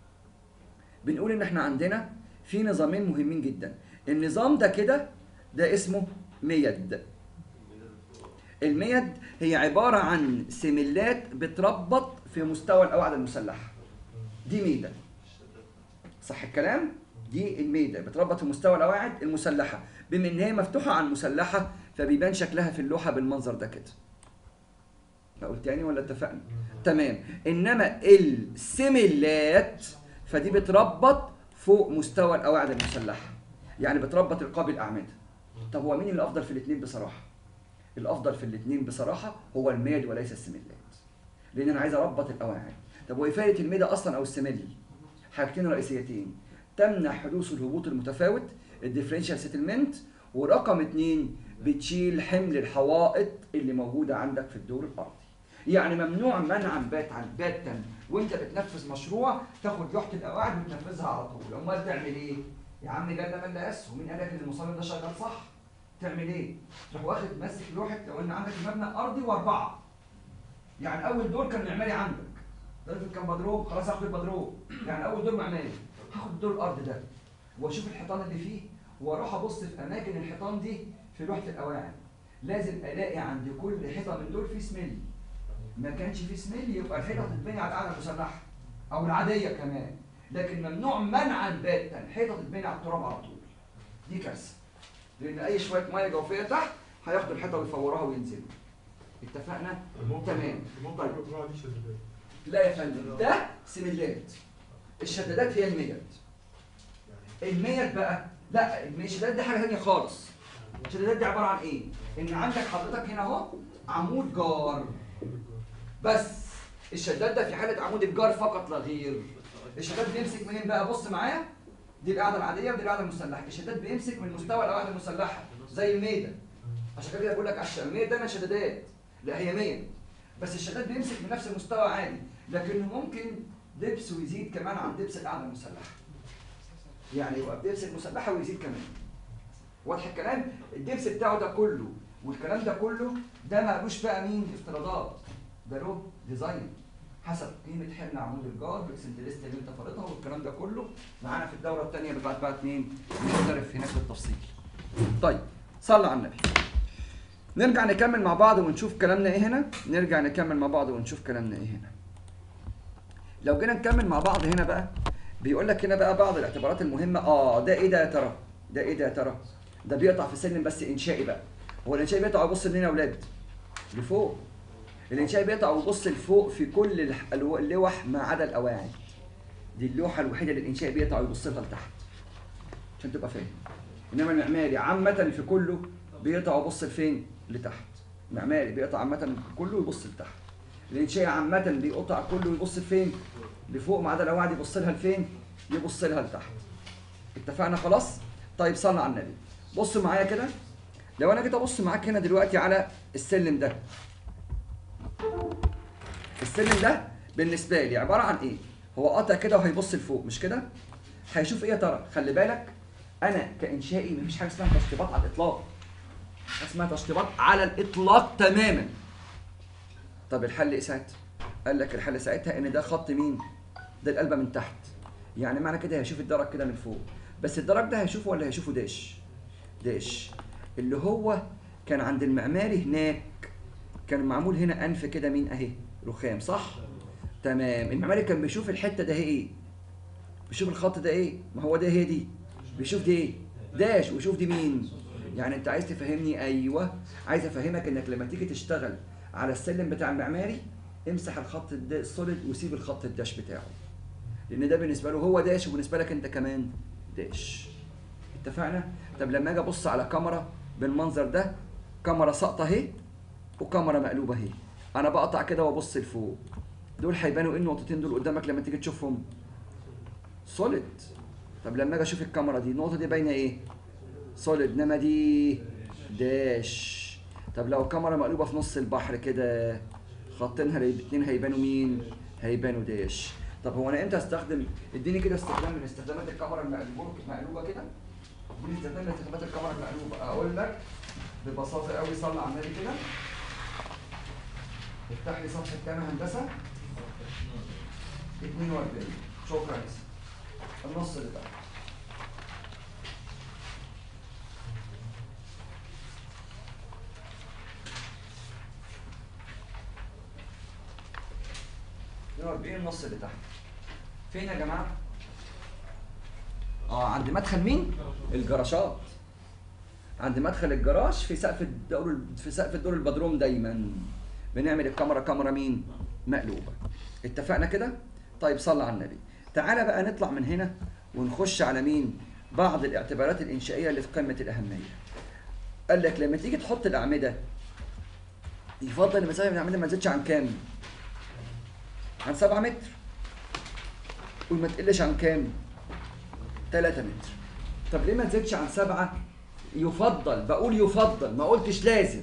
بنقول ان احنا عندنا في نظامين مهمين جدا النظام ده كده ده اسمه ميد الميد هي عبارة عن سملات بتربط في مستوى القواعد المسلحة دي ميدة صح الكلام؟ دي الميدة بتربط في مستوى القواعد المسلحة بما ان هي مفتوحة عن مسلحة فبيبان شكلها في اللوحة بالمنظر ده كده اقول تاني ولا اتفقنا؟ تمام انما السملات فدي بتربط فوق مستوى القواعد المسلحة يعني بتربط رقاب الأعمدة طب هو مين الأفضل في الاثنين بصراحة؟ الأفضل في الاثنين بصراحة هو الميد وليس السملات لأن أنا عايز أربط القواعد طب وإيه فائدة الميدة أصلا أو السمل؟ حاجتين رئيسيتين تمنع حدوث الهبوط المتفاوت الديفرنشال سيتلمنت ورقم اتنين بتشيل حمل الحوائط اللي موجودة عندك في الدور الأرضي يعني ممنوع منعا باتا باتا وانت بتنفذ مشروع تاخد لوحه القواعد وتنفذها على طول امال تعمل ايه يا عم جل من لا اسه مين قال لك ان المصمم ده شغال صح تعمل ايه تروح واخد ماسك لوحه لو ان عندك المبنى ارضي واربعه يعني اول دور كان معماري عندك ده كان بدروب خلاص هاخد البدروب يعني اول دور معماري هاخد الدور الارضي ده واشوف الحيطان اللي فيه واروح ابص في اماكن الحيطان دي في لوحه القواعد لازم الاقي عند كل حيطه من دول في سميل ما كانش في سميل يبقى الحيطه هتتبني على القاعده المسلحه او العاديه كمان لكن ممنوع منعا باتا حيطه تتبني على التراب على طول دي كارثه لان اي شويه ميه جوفيه تحت هياخدوا الحيطه ويفوروها وينزلوا اتفقنا الموقع تمام. الموقع طيب. ما عنديش شدادات لا يا فندم ده سملات الشدادات هي الميت الميت بقى لا الشدادات دي حاجه ثانيه خالص الشدادات دي عباره عن ايه ان عندك حضرتك هنا اهو عمود جار بس الشداد ده في حاله عمود الجار فقط لا غير الشداد بيمسك منين بقى بص معايا دي القاعده العاديه ودي القاعده المسلحه الشداد بيمسك من مستوى القاعده المسلحه زي الميده عشان كده بقول لك عشان المية دايما شدادات لا هي مية بس الشداد بيمسك من نفس المستوى عادي لكنه ممكن دبسه يزيد كمان عن دبس القاعده المسلحه يعني يبقى بدبس المسلحه ويزيد كمان واضح الكلام الدبس بتاعه ده كله والكلام ده كله ده مالوش بقى مين افتراضات ده له ديزاين حسب قيمه حمل عمود الجار بالاكسنتريست اللي انت فارضها والكلام ده كله معانا في الدوره الثانيه اللي بعد بقى اتنين نختلف هناك بالتفصيل طيب صلى على النبي نرجع نكمل مع بعض ونشوف كلامنا ايه هنا نرجع نكمل مع بعض ونشوف كلامنا ايه هنا لو جينا نكمل مع بعض هنا بقى بيقول لك هنا بقى بعض الاعتبارات المهمه اه ده ايه ده يا ترى ده ايه ده يا ترى ده بيقطع في سلم بس انشائي بقى هو الانشائي بيقطع ويبص منين يا اولاد لفوق الانشائي بيقطع ويبص لفوق في كل الح- الو- اللوح ما عدا القواعد دي اللوحه الوحيده اللي الانشائي بيقطع ويبص لها لتحت عشان تبقى فاهم انما المعماري عامه في كله بيقطع ويبص لفين لتحت المعماري بيقطع عامه في كله ويبص لتحت الانشائي عامه بيقطع كله ويبص لفين لفوق ما عدا القواعد يبص لها لفين يبص لها لتحت اتفقنا خلاص طيب صلى على النبي بص معايا كده لو انا جيت ابص معاك هنا دلوقتي على السلم ده السلم ده بالنسبه لي عباره عن ايه هو قاطع كده وهيبص لفوق مش كده هيشوف ايه يا ترى خلي بالك انا كانشائي مفيش حاجه اسمها تشطيبات على الاطلاق حاجة اسمها تشطيبات على الاطلاق تماما طب الحل ايه ساعتها قال لك الحل ساعتها ان ده خط مين ده القلبه من تحت يعني معنى كده هيشوف الدرج كده من فوق بس الدرج ده هيشوفه ولا هيشوفه داش داش اللي هو كان عند المعماري هناك كان معمول هنا انف كده مين اهي رخام صح تمام المعماري كان بيشوف الحته ده هي ايه بيشوف الخط ده ايه ما هو ده هي دي بيشوف دي ايه داش ويشوف دي مين يعني انت عايز تفهمني ايوه عايز افهمك انك لما تيجي تشتغل على السلم بتاع المعماري امسح الخط الدا- السوليد وسيب الخط الداش بتاعه لان ده بالنسبه له هو داش وبالنسبه لك انت كمان داش اتفقنا طب لما اجي ابص على كاميرا بالمنظر ده كاميرا ساقطه اهي وكاميرا مقلوبه اهي انا بقطع كده وابص لفوق دول هيبانوا ايه النقطتين دول قدامك لما تيجي تشوفهم سوليد طب لما اجي اشوف الكاميرا دي النقطه دي باينه ايه سوليد انما دي داش طب لو الكاميرا مقلوبه في نص البحر كده خطينها الاثنين هيبانوا مين هيبانوا داش طب هو انا امتى استخدم اديني كده استخدام من استخدامات الكاميرا المقلوبه مقلوبه كده اديني استخدام من استخدامات الكاميرا المقلوبه اقول لك ببساطه قوي صلي على النبي كده افتح لي صفحه كام يا هندسه 42 شكرا يا سيدي. النص اللي تحت ايه النص اللي تحت فين يا جماعه اه عند مدخل مين الجراشات عند مدخل الجراج في سقف الدور في سقف الدور البدروم دايما بنعمل الكاميرا كاميرا مين مقلوبه اتفقنا كده طيب صلى على النبي تعالى بقى نطلع من هنا ونخش على مين بعض الاعتبارات الانشائيه اللي في قمه الاهميه قال لك لما تيجي تحط الاعمده يفضل المسافه من الاعمده ما تزيدش عن كام عن 7 متر وما تقلش عن كام 3 متر طب ليه ما تزيدش عن 7 يفضل بقول يفضل ما قلتش لازم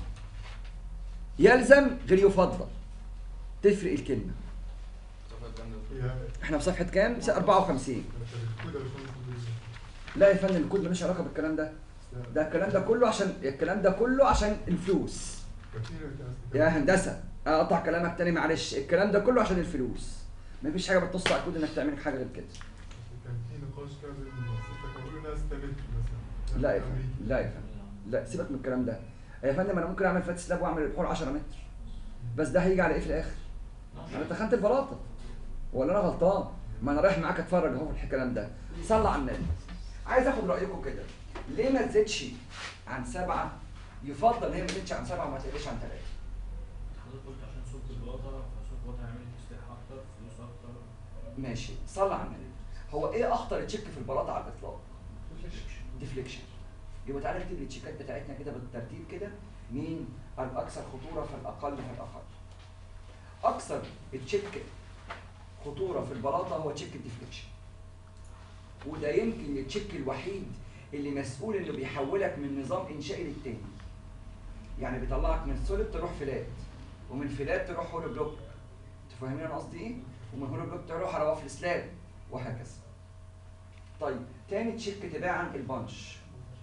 يلزم غير يفضل تفرق الكلمه صفحة كام ده؟ هي احنا في صفحه كام 54 الكود اللي لا يا فندم الكود ملوش علاقه بالكلام ده ده الكلام ده كله عشان الكلام ده كله عشان الفلوس يا هندسه اقطع كلامك تاني معلش الكلام ده كله عشان الفلوس مفيش حاجه بتبص على الكود انك تعمل حاجه غير كده كان في نقاش كده بين ستة كانوا بيقولوا ناس تلت مثلا لا يا فندم لا يا فندم لا سيبك من الكلام ده يا فندم انا ممكن اعمل فات سلاب واعمل البحور 10 متر بس ده هيجي على ايه في الاخر؟ انا تخنت البلاطه ولا انا غلطان ما انا رايح معاك اتفرج اهو في الكلام ده صلى على النبي عايز اخد رايكم كده ليه ما تزيدش عن سبعه يفضل هي ما تزيدش عن سبعه وما تقلش عن ثلاثه حضرتك قلت عشان صوت البلاطه فصوت البلاطه هيعمل تسليح اكتر فلوس اكتر ماشي صلى على النبي هو ايه اخطر تشيك في البلاطه على الاطلاق ديفليكشن يبقى تعالى نكتب التشيكات بتاعتنا كده بالترتيب كده مين الاكثر خطوره فالاقل فالاقل اكثر تشيك خطوره في البلاطه هو تشيك الديفليكشن وده يمكن التشيك الوحيد اللي مسؤول انه بيحولك من نظام انشائي للتاني يعني بيطلعك من سوليد تروح فلات ومن فلات تروح هولو بلوك انتوا فاهمين انا قصدي ايه ومن هولو بلوك تروح على وافل سلاب وهكذا طيب تاني تشيك تباعا البانش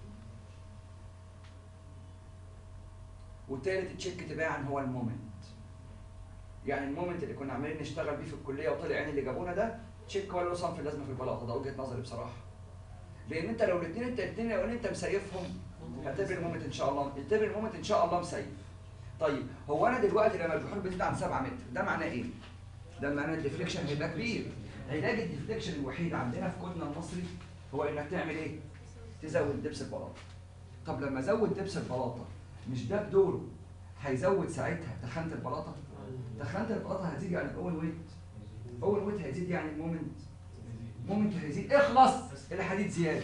وتالت تشيك تباعا هو المومنت يعني المومنت اللي كنا عمالين نشتغل بيه في الكليه وطلع عين اللي جابونا ده تشيك ولا له صنف لازمه في البلاطه ده وجهه نظري بصراحه لان انت لو الاثنين انت الاثنين لو انت مسيفهم اعتبر المومنت ان شاء الله اعتبر المومنت ان شاء الله مسيف طيب هو انا دلوقتي لما البحور بتزيد عن 7 متر ده معناه ايه؟ ده معناه الديفليكشن هيبقى كبير علاج الديفليكشن الوحيد عندنا في كودنا المصري هو انك تعمل ايه؟ تزود دبس البلاطه طب لما ازود دبس البلاطه مش ده بدوره هيزود ساعتها تخانه البلاطه تخانه البلاطه هتزيد يعني الاول ويت اول ويت هيزيد يعني المومنت مومنت هيزيد اخلص الحديد زياده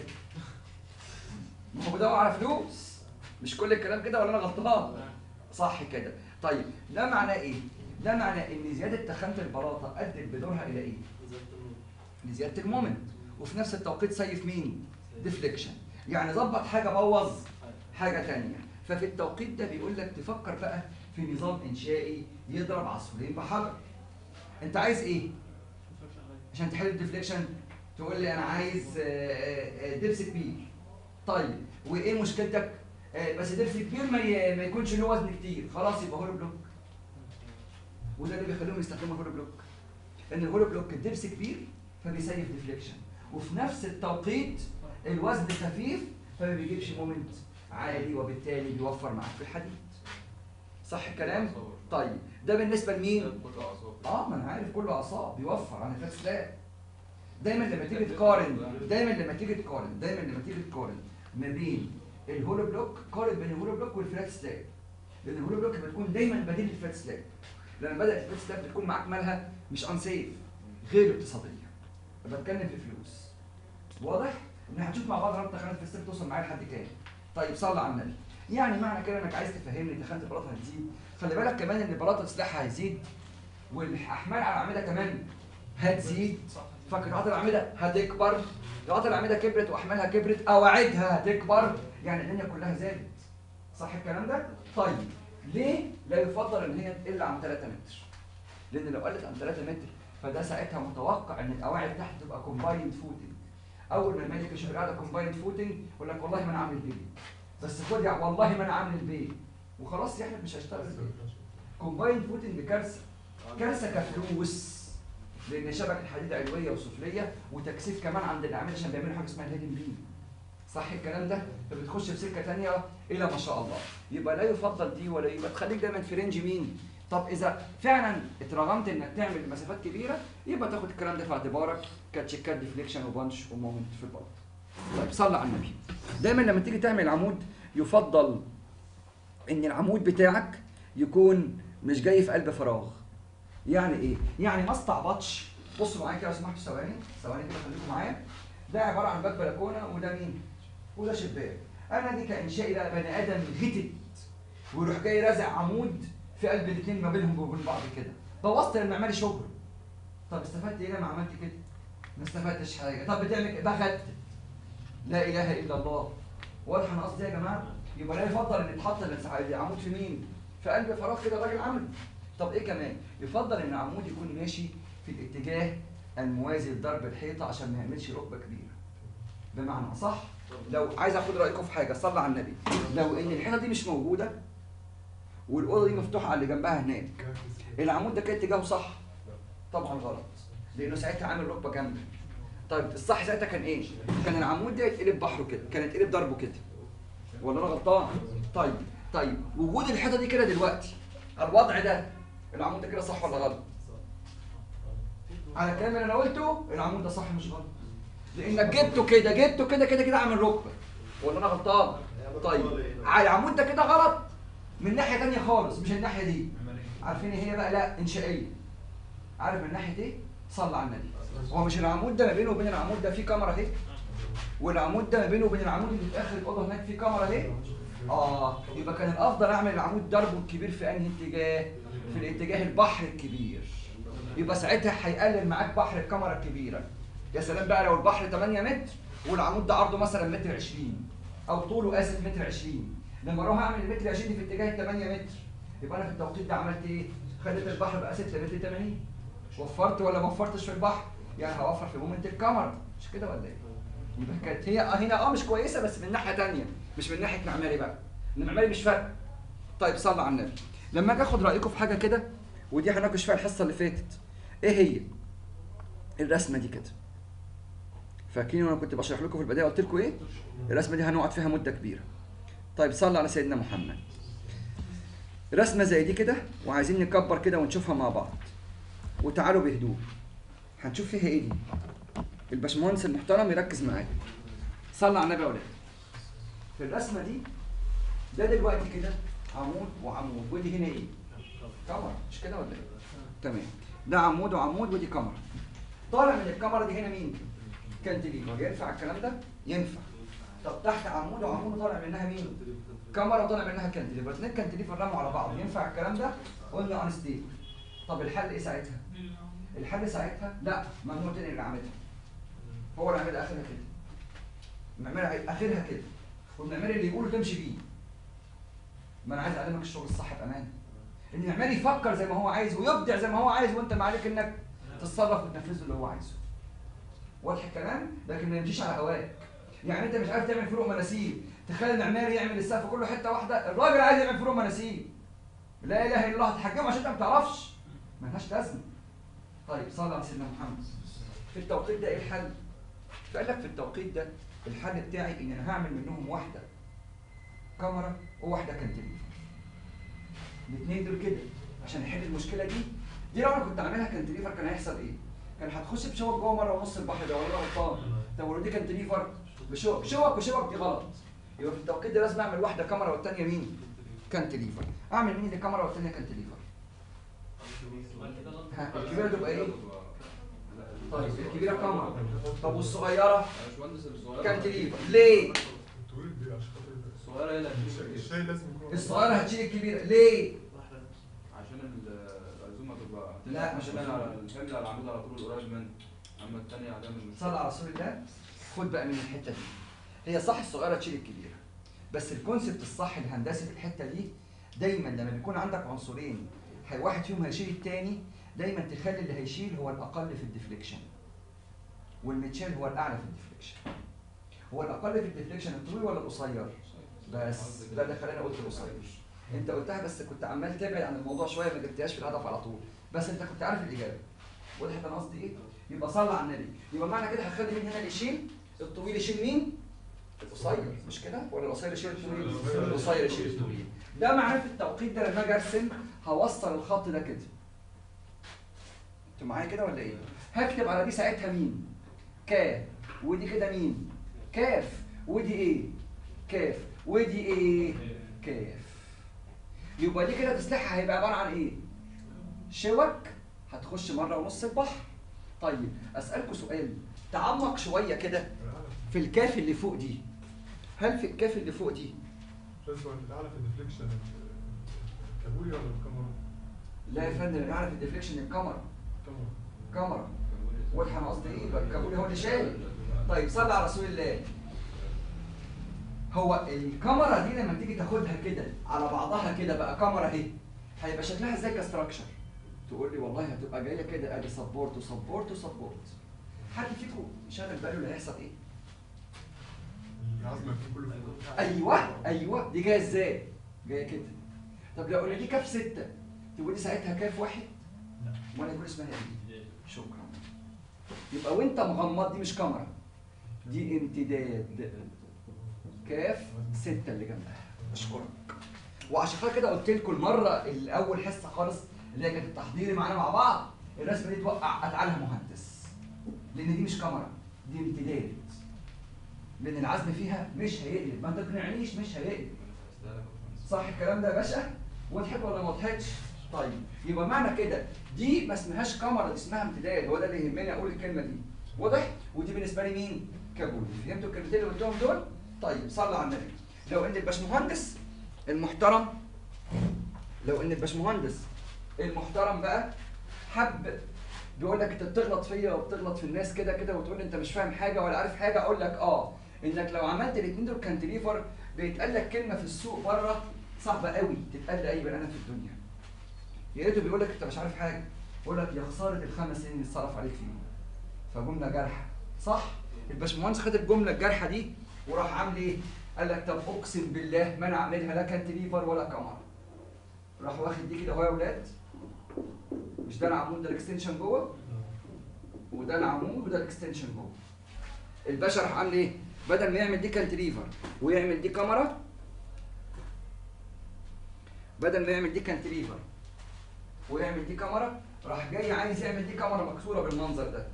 ما هو بدور على فلوس مش كل الكلام كده ولا انا غلطان صح كده طيب ده معناه ايه ده معناه ان زياده تخانه البلاطه ادت بدورها الى ايه لزياده المومنت وفي نفس التوقيت سيف مين ديفليكشن يعني ظبط حاجه بوظ حاجه تانية ففي التوقيت ده بيقول لك تفكر بقى في نظام انشائي يضرب عصفورين بحجر انت عايز ايه عشان تحل الديفليكشن تقول لي انا عايز آه، آه، آه، دبس كبير طيب وايه مشكلتك آه، بس دبس كبير ما ي- ما يكونش له وزن كتير خلاص يبقى هولو بلوك وده اللي بيخليهم يستخدموا الهولو بلوك ان الهولو بلوك الدبس كبير فبيسيف ديفليكشن وفي نفس التوقيت الوزن خفيف فما بيجيبش مومنت عالي وبالتالي بيوفر معاك في الحديد صح الكلام طيب ده بالنسبه لمين كله اعصاب اه ما انا عارف كله اعصاب بيوفر عن الفات سلاب دايما لما تيجي تقارن دايما لما تيجي تقارن دايما لما تيجي تقارن ما بين الهولو بلوك قارن بين الهولو بلوك والفلات سلاب لان الهولو بلوك بتكون دايما بديل للفلات سلاب لما بدات الفلات سلاب بتكون معاك مالها مش انسيف غير اقتصاديه بتكلم في فلوس واضح ان هنشوف مع بعض رابطه تخانه في السلاب توصل معايا لحد كام طيب صلى على النبي يعني معنى كده انك عايز تفهمني تخانه البلاطه هتزيد خلي بالك كمان ان البلاطه سلاحها هيزيد والاحمال على الاعمده كمان هتزيد فقطعات الاعمده هتكبر قطعات الاعمده كبرت واحمالها كبرت قواعدها هتكبر يعني الدنيا كلها زادت صح الكلام ده طيب ليه لا يفضل ان هي تقل عن 3 متر لان لو قلت عن 3 متر فده ساعتها متوقع ان القواعد تحت تبقى كومبايند فوتنج اول ما الملك يشوف القاعده كومبايند فوتنج يقول لك والله ما انا عامل بيه بس خد يا والله ما انا عامل البيت وخلاص يا احمد مش هشتغل البيت كومبايند فوتنج كارثه كارثه كفلوس لان شبكه الحديد علويه وسفليه وتكثيف كمان عند الاعمال عشان بيعملوا حاجه اسمها الهيدن بيم صح الكلام ده فبتخش في سكه ثانيه الى ما شاء الله يبقى لا يفضل دي ولا يبقى تخليك دايما في رينج مين طب اذا فعلا اترغمت انك تعمل مسافات كبيره يبقى تاخد الكلام ده في اعتبارك كتشيكات ديفليكشن وبانش ومومنت في البلاط طيب صلى على النبي دايما لما تيجي تعمل عمود يفضل ان العمود بتاعك يكون مش جاي في قلب فراغ يعني ايه يعني ما استعبطش بصوا معايا كده لو سمحتوا ثواني ثواني كده خليكم معايا ده عباره عن باب بلكونه وده مين وده شباك انا دي كانشائي بقى بني ادم غتت ويروح جاي رازع عمود في قلب الاثنين ما بينهم وبين بعض كده بوظت المعماري شغل طب استفدت ايه لما عملت كده ما استفدتش حاجه طب بتعمل ايه بغت لا اله الا الله واضح انا قصدي إيه يا جماعه يبقى لا يفضل ان يتحط العمود في مين في قلب فراغ كده الراجل عمل طب ايه كمان يفضل ان العمود يكون ماشي في الاتجاه الموازي لضرب الحيطه عشان ما يعملش ركبه كبيره بمعنى صح لو عايز اخد رايكم في حاجه صلى على النبي لو ان الحيطه دي مش موجوده والاوضه دي مفتوحه على اللي جنبها هناك العمود ده كان اتجاهه صح طبعا غلط لانه ساعتها عامل ركبه جامده طيب الصح ساعتها كان ايه كان العمود ده يتقلب بحره كده كان يتقلب ضربه كده ولا انا غلطان طيب طيب وجود الحيطه دي كده دلوقتي الوضع ده العمود ده كده صح ولا غلط على الكلام اللي انا قلته العمود ده صح مش غلط لانك جبته كده جبته كده كده كده عامل ركبه ولا انا غلطان طيب على العمود ده كده غلط من ناحيه تانية خالص مش الناحيه دي عارفين ايه هي بقى لا انشائيه عارف من ناحيه ايه صلى على النبي هو مش العمود ده ما بينه وبين العمود ده في كاميرا اهي والعمود ده ما بينه وبين العمود اللي في اخر الاوضه هناك في كاميرا اهي اه يبقى كان الافضل اعمل العمود ضربه الكبير في انهي اتجاه في الاتجاه البحر الكبير يبقى ساعتها هيقلل معاك بحر الكاميرا الكبيره يا سلام بقى لو البحر 8 متر والعمود ده عرضه مثلا متر 20 او طوله اسف متر 20 لما اروح اعمل المتر 20 دي في اتجاه ال 8 متر يبقى انا في التوقيت ده عملت ايه؟ خليت البحر بقى 6 متر 80 وفرت ولا ما وفرتش في البحر؟ يعني هوفر في مومنت الكاميرا مش كده ولا ايه؟ يبقى كانت هي آه هنا اه مش كويسه بس من ناحيه ثانيه مش من ناحيه معماري بقى المعماري مش فارق طيب صلى على النبي لما اجي اخد رايكم في حاجه كده ودي هناقش فيها الحصه اللي فاتت ايه هي؟ الرسمه دي كده فاكرين وانا كنت بشرح لكم في البدايه قلت لكم ايه؟ الرسمه دي هنقعد فيها مده كبيره طيب صلى على سيدنا محمد رسمه زي دي كده وعايزين نكبر كده ونشوفها مع بعض وتعالوا بهدوء هنشوف فيها ايه دي الباشمهندس المحترم يركز معايا صلى على النبي يا ولاد في الرسمه دي ده دلوقتي كده عمود وعمود ودي هنا ايه كاميرا مش كده ولا ايه تمام ده عمود وعمود ودي كاميرا طالع من الكاميرا دي هنا مين كانتليفر ينفع الكلام ده ينفع طب تحت عمود وعمود طالع منها مين كاميرا وطالع منها كانتليفر اثنين كانتليفر رموا على بعض ينفع الكلام ده قلنا ان ستيبل طب الحل ايه ساعتها الحل ساعتها لا ممنوع تنقل الاعمده هو اللي عاملها اخرها كده المعماري اخرها كده والمعماري اللي يقوله تمشي بيه ما انا عايز اعلمك الشغل الصح بامان ان المعماري يفكر زي ما هو عايز ويبدع زي ما هو عايز وانت ما عليك انك تتصرف وتنفذ اللي هو عايزه واضح الكلام لكن ما يمشيش على هواك يعني انت مش عارف تعمل فروق مناسيب تخيل المعماري يعمل السقف كله حته واحده الراجل عايز يعمل فروق مناسيب لا اله الا الله هتحجمه عشان انت ما بتعرفش ملهاش لازمه طيب صلى على سيدنا محمد في التوقيت ده ايه الحل؟ فقال لك في التوقيت ده الحل بتاعي ان انا هعمل منهم واحده كاميرا وواحده كانتليفر الاثنين دول كده عشان نحل المشكله دي دي لو انا كنت عاملها كانتليفر كان هيحصل ايه؟ كان هتخش بشوك جوه مره ونص البحر ده ولا أنا غلطان طب ولو دي كانتليفر بشوك شوك وشوك دي غلط يبقى في التوقيت ده لازم اعمل واحده كاميرا والثانيه مين؟ كانتليفر اعمل مين دي كاميرا والثانيه كانتليفر ها الكبيره تبقى ايه؟ طيب الكبيره كاميرا طب والصغيره باشمهندس الصغيرة كانتليفر ليه؟ الطويل دي عشان خاطر الصغيرة هي اللي هتمشي كده. الشاي لازم يكون الصغيره هتشيل الكبيره ليه؟ عشان ال- العزومة تبقى لا، مش الحمل العزومة. على الحمل على العمود على طول قريب منه اما الثانية هتعمل مشكلة صلى على رسول الله خد بقى من الحته دي هي صح الصغيره تشيل الكبيره بس الكونسبت الصح الهندسي في الحته دي دايما لما بيكون عندك عنصرين هي واحد فيهم هيشيل التاني دايما تخلي اللي هيشيل هو الاقل في الديفليكشن والمتشال هو الاعلى في الديفليكشن هو الاقل في الديفليكشن الطويل ولا القصير بس ده اللي خلاني قلت القصير انت قلتها بس كنت عمال تبعد عن الموضوع شويه ما جبتهاش في الهدف على طول بس انت كنت عارف الاجابه وضحت انا قصدي ايه يبقى صلى على النبي يبقى معنى كده هخلي مين هنا اللي يشيل الطويل يشيل مين القصير مش كده ولا القصير يشيل الطويل القصير يشيل الطويل ده معناه في التوقيت ده لما اجي ارسم هوصل الخط ده كده انتوا معايا كده ولا ايه هكتب على دي ساعتها مين كاف ودي كده مين كاف ودي ايه كاف ودي ايه كاف يبقى دي كده تسليحها هيبقى عباره عن ايه شوك هتخش مره ونص البحر طيب اسالكوا سؤال تعمق شويه كده في الكاف اللي فوق دي هل في الكاف اللي فوق دي لازم الاعلى في الديفليكشن الكابولي ولا الكاميرا؟ لا يا فندم انا اعرف الديفليكشن الكاميرا كاميرا كاميرا واضحه انا قصدي ايه يبقى الكابولي هو اللي شايل طيب صلى على رسول الله هو الكاميرا دي لما تيجي تاخدها كده على بعضها كده بقى كاميرا اهي هيبقى شكلها ازاي كستراكشر تقول لي والله هتبقى جايه كده ادي سبورت وسبورت وسبورت حد فيكم شاغل باله اللي هيحصل ايه العزم يكون كله فوق ايوه ايوه دي جايه ازاي جايه كده طب لو قلنا دي كاف ستة تقول لي ساعتها كاف واحد وانا يقول اسمها ايه شكرا يبقى وانت مغمض دي مش كاميرا دي امتداد كاف ستة اللي جنبها اشكرك وعشان خاطر كده قلت لكم المره الاول حصه خالص اللي هي كانت التحضيري معانا مع بعض الرسمه دي توقع اتعالها مهندس لان دي مش كاميرا دي امتداد لان العزم فيها مش هيقلب ما تقنعنيش مش هيقلب صح الكلام ده يا باشا وضحت ولا ما وضحتش طيب يبقى معنى كده دي ما اسمهاش كاميرا دي اسمها امتداد هو ده اللي يهمني اقول الكلمه دي واضح ودي بالنسبه لي مين كابول فهمتوا الكلمتين اللي قلتهم دول طيب صلى على النبي لو ان الباشمهندس المحترم لو ان الباشمهندس المحترم بقى حب بيقول لك انت بتغلط فيا وبتغلط في الناس كده كده وتقول لي انت مش فاهم حاجه ولا عارف حاجه اقول لك اه انك لو عملت الاثنين دول كانتليفر بيتقال لك كلمه في السوق بره صعبه قوي تتقال لاي بني ادم في الدنيا يا ريته بيقول لك انت مش عارف حاجه يقول لك يا خساره الخمس سنين اللي اتصرف عليك فيهم فجمله جارحه صح الباشمهندس خد الجمله الجارحه دي وراح عامل ايه قال لك طب اقسم بالله ما انا عاملها لا كانتليفر ولا كاميرا راح واخد دي كده اهو يا ولاد مش ده العمود ده الاكستنشن جوه وده العمود وده الاكستنشن جوه الباشا راح عامل ايه بدل ما يعمل دي كانتليفر ويعمل دي كاميرا بدل ما يعمل دي كانتليفر ويعمل دي كاميرا راح جاي عايز يعمل دي كاميرا مكسوره بالمنظر ده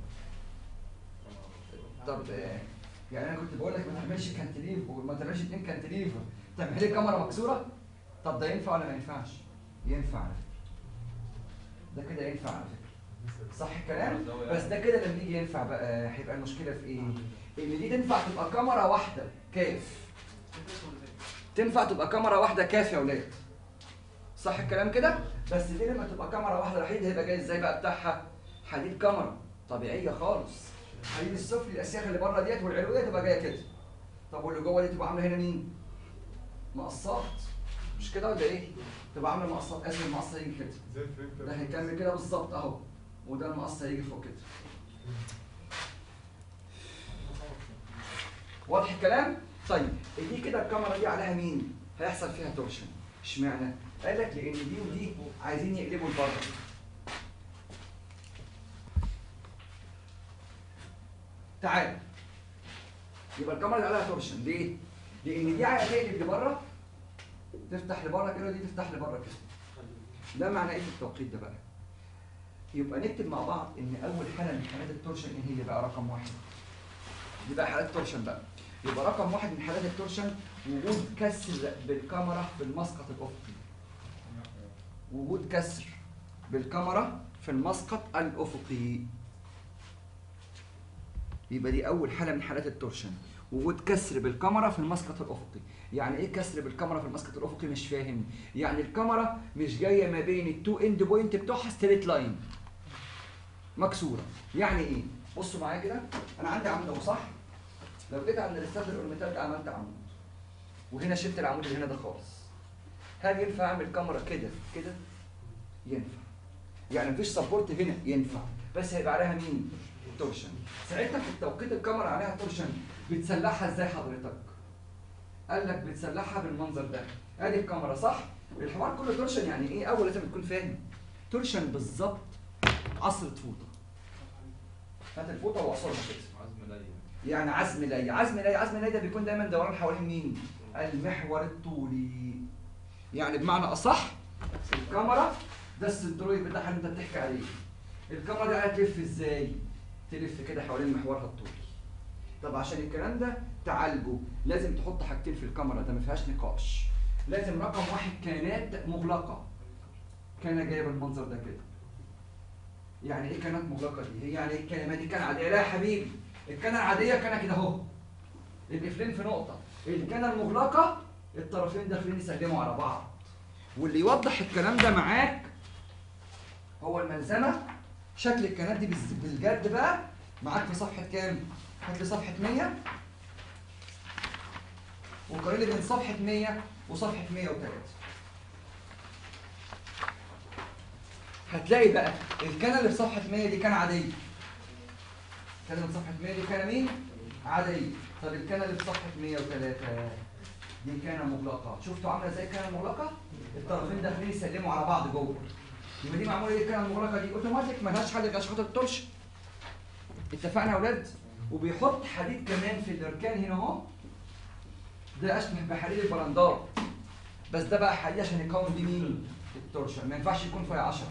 طب آه، يعني انا كنت بقول لك ما تعملش كانتليفر وما تعملش اتنين كانتليفر تعمل لي كاميرا مكسوره طب ده ينفع ولا ما ينفعش ينفع على فكره ده كده ينفع على فكره صح الكلام بس ده كده لما يجي ينفع بقى هيبقى المشكله في ايه ان دي تنفع تبقى كاميرا واحده كاف تنفع تبقى كاميرا واحده كاف يا ولاد صح الكلام كده بس دي لما تبقى كاميرا واحده الحديد هيبقى جاي ازاي بقى بتاعها حديد كاميرا طبيعيه خالص حديد السفلي الاسياخ اللي بره ديت والعلويه تبقى جايه كده طب واللي جوه دي تبقى عامله هنا مين مقصات مش كده ولا ايه تبقى عامله مقصات اسف المقص هيجي كده زي الفريم ده هيكمل كده بالظبط اهو وده المقص هيجي فوق كده واضح الكلام؟ طيب دي كده الكاميرا دي عليها مين؟ هيحصل فيها تورشن اشمعنى؟ قال لك لان دي ودي عايزين يقلبوا لبره تعال يبقى الكاميرا اللي عليها تورشن ليه؟ لان دي عايزه تقلب لبره تفتح لبره كده ودي تفتح لبره كده ده معنى ايه في التوقيت ده بقى؟ يبقى نكتب مع بعض ان اول حاله من حالات التورشن ايه هي بقى رقم واحد دي بقى حالات تورشن بقى يبقى رقم واحد من حالات التورشن وجود كسر بالكاميرا في المسقط الافقي وجود كسر بالكاميرا في المسقط الافقي يبقى دي اول حاله من حالات التورشن وجود كسر بالكاميرا في المسقط الافقي يعني ايه كسر بالكاميرا في المسقط الافقي مش فاهم يعني الكاميرا مش جايه ما بين التو اند بوينت بتوعها ستريت لاين مكسوره يعني ايه بصوا معايا كده انا عندي عمود اهو صح لو جيت عند الاستاذ الاورميتال ده عملت عمود وهنا شلت العمود اللي هنا ده خالص هل ينفع اعمل كاميرا كده كده ينفع يعني مفيش سبورت هنا ينفع بس هيبقى عليها مين تورشن ساعتها في التوقيت الكاميرا عليها تورشن بتسلحها ازاي حضرتك قال لك بتسلحها بالمنظر ده ادي الكاميرا صح الحوار كله تورشن يعني ايه اول لازم تكون فاهم تورشن بالظبط عصرة فوطه هات الفوطه وعصرها كده عزم ليا يعني عزم لي عزم لي عزم لي ده بيكون دايما دوران حوالين مين المحور الطولي يعني بمعنى اصح الكاميرا ده السنترويد بتاعها اللي انت بتحكي عليه الكاميرا دي هتلف ازاي تلف كده حوالين محورها الطولي طب عشان الكلام ده تعالجه لازم تحط حاجتين في الكاميرا ده ما فيهاش نقاش لازم رقم واحد كانات مغلقه كان جايه بالمنظر ده كده يعني ايه كانت مغلقه دي؟ هي يعني ايه الكلمه دي كان عاديه؟ لا يا حبيبي الكنه العاديه كان كده اهو القفلين في نقطه الكنه المغلقه الطرفين داخلين يسلموا على بعض واللي يوضح الكلام ده معاك هو الملزمه شكل الكنات دي بالز- بالجد بقى معاك في صفحه كام؟ هات لي صفحه 100 وقارن لي بين صفحه 100 وصفحه 103 هتلاقي بقى الكنه اللي في صفحه 100 دي كانه عاديه كان من صفحة 100 دي كان مين؟ عادية طب الكنة اللي في صفحة 103 دي كانة مغلقة شفتوا عاملة ازاي الكنة المغلقة؟ الطرفين داخلين يسلموا على بعض جوه يبقى دي معمولة ايه الكنة المغلقة دي؟ اوتوماتيك ملهاش حل غير عشان خاطر الترش اتفقنا يا ولاد؟ وبيحط حديد كمان في الاركان هنا اهو ده اشبه بحديد البرندات بس ده بقى حديد عشان يكون دي مين؟ التورشن ما ينفعش يكون فيها 10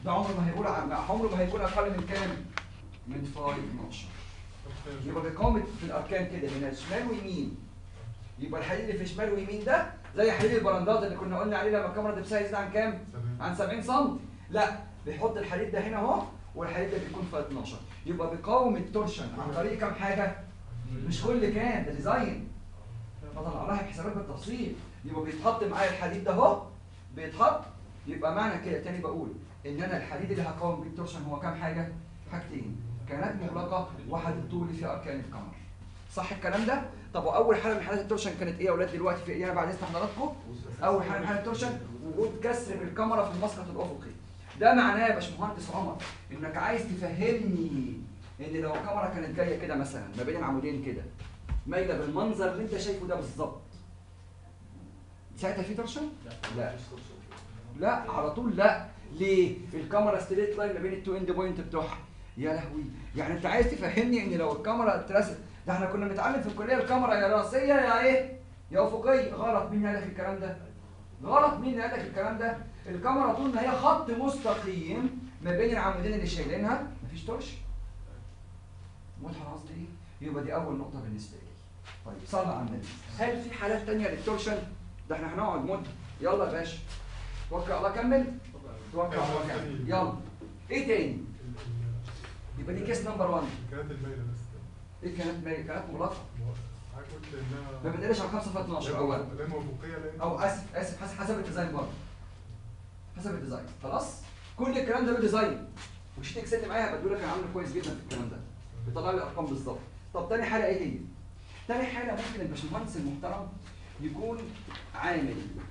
ده عمره ما هيقول عن عمره ما هيكون اقل من كام؟ من 5 12 يبقى بيقاوم في الاركان كده من الشمال ويمين يبقى الحديد اللي في شمال ويمين ده زي حديد البراندات اللي كنا قلنا عليه لما الكاميرا دبسها يزيد عن كام؟ عن 70 سم لا بيحط الحديد ده هنا اهو والحديد ده بيكون في 12 يبقى بيقاوم التورشن عن طريق كام حاجه؟ مش كل كام ده ديزاين بطلع لها حسابات بالتفصيل يبقى بيتحط معايا الحديد ده اهو بيتحط يبقى معنى كده تاني بقول ان انا الحديد اللي هقاوم بيه التورشن هو كام حاجه؟ حاجتين كانت مغلقه واحد الطولي في اركان الكاميرا صح الكلام ده؟ طب واول حاله من حالات التورشن كانت ايه يا اولاد دلوقتي في ايه بعد اذن حضراتكم؟ اول حاله من حالات التورشن وجود كسر بالكاميرا في المسقط الافقي ده معناه يا باشمهندس عمر انك عايز تفهمني ان لو الكاميرا كانت جايه كده مثلا ما بين العمودين كده مايله بالمنظر اللي انت شايفه ده بالظبط ساعتها في تورشن؟ لا لا على طول لا ليه؟ الكاميرا ستريت لاين ما بين التو اند بوينت بتوعها يا لهوي يعني انت عايز تفهمني ان لو الكاميرا اترست ده احنا كنا بنتعلم في الكليه الكاميرا يا راسيه يا ايه؟ يا افقيه غلط مين قال لك الكلام ده؟ غلط مين اللي قال لك الكلام ده؟ الكاميرا طول ما هي خط مستقيم ما بين العمودين اللي شايلينها مفيش تورشن واضحه انا قصدي ايه؟ يبقى دي اول نقطه بالنسبه لي. طيب صلى على النبي. هل في حالات تانية للتورشن؟ ده احنا هنقعد مده. يلا يا باشا. توكل على الله كمل. توكل على الله كمل. يلا. ايه تاني؟ يبقى دي كيس نمبر 1. الكائنات المايلة بس ايه كانت مالي كانت مغلقه. حضرتك قلت انها ما بنقلش على 5 في 12 اولا. لا اما افقية لا او اسف اسف حسب حسب الديزاين برضه. حسب الديزاين خلاص؟ كل الكلام ده له ديزاين. وشيت اكسل اللي معايا هبقى لك انا عامل كويس جدا في الكلام ده. بيطلع لي الارقام بالظبط. طب تاني حاله ايه هي؟ تاني حاله ممكن الباشمهندس المحترم يكون عامل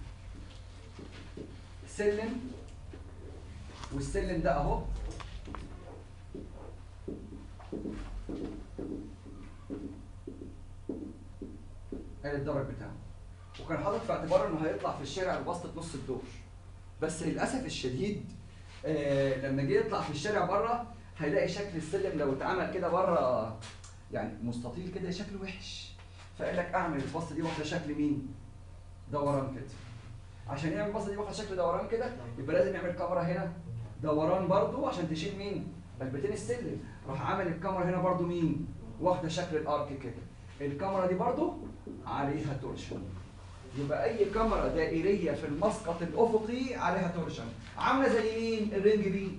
سلم والسلم ده اهو ادي الدرج بتاعه وكان حاطط في اعتباره انه هيطلع في الشارع بواسطه نص الدور بس للاسف الشديد آه لما جه يطلع في الشارع بره هيلاقي شكل السلم لو اتعمل كده بره يعني مستطيل كده شكله وحش فقال لك اعمل البسطه دي واخده شكل مين؟ دوران كده عشان يعمل البسطه دي واخده شكل دوران كده يبقى لازم يعمل كاميرا هنا دوران برضو عشان تشيل مين؟ علبتين السلم راح عامل الكاميرا هنا برضو مين؟ واخده شكل الارك كده الكاميرا دي برضو عليها تورشن يبقى اي كاميرا دائريه في المسقط الافقي عليها تورشن عامله زي مين؟ الرينج بين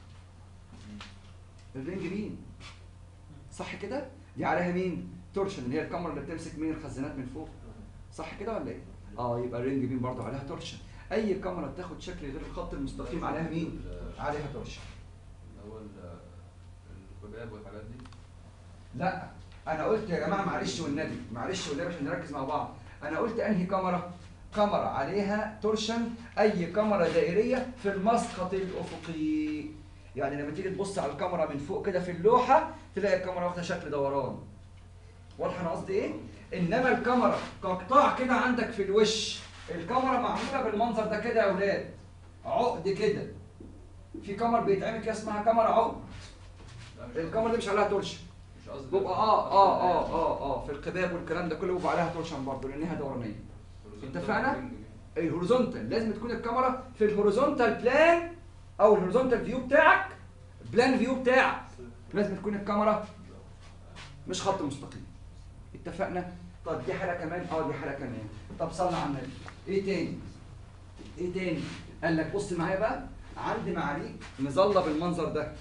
الرينج بين صح كده؟ دي عليها مين؟ تورشن اللي هي الكاميرا اللي بتمسك مين الخزانات من فوق صح كده ولا ايه؟ اه يبقى الرينج بين برضو عليها تورشن اي كاميرا بتاخد شكل غير الخط المستقيم عليها مين؟ عليها تورشن اللي هو ال- الكباب والحاجات دي لا انا قلت يا جماعه معلش والنبي معلش والنبي عشان نركز مع بعض انا قلت انهي كاميرا كاميرا عليها تورشن اي كاميرا دائريه في المسقط الافقي يعني لما تيجي تبص على الكاميرا من فوق كده في اللوحه تلاقي الكاميرا واخده شكل دوران واضحه انا قصدي ايه انما الكاميرا كقطاع كده عندك في الوش الكاميرا معموله بالمنظر ده كده يا اولاد عقد كده في كاميرا بيتعمل كده اسمها كاميرا عقد لا مش الكاميرا دي مش عليها تورشن مش قصدي بيبقى اه اه اه اه اه في القباب والكلام ده كله بيبقى عليها تورشن برضه لانها دورانيه اتفقنا؟ الهوريزونتال لازم تكون الكاميرا في الهوريزونتال بلان او الهوريزونتال فيو بتاعك بلان فيو بتاعك لازم تكون الكاميرا مش خط مستقيم اتفقنا طب دي حاله كمان اه دي حاله كمان طب صلى على النبي ايه تاني ايه تاني قال لك بص معايا بقى عندي معاليك مظله بالمنظر ده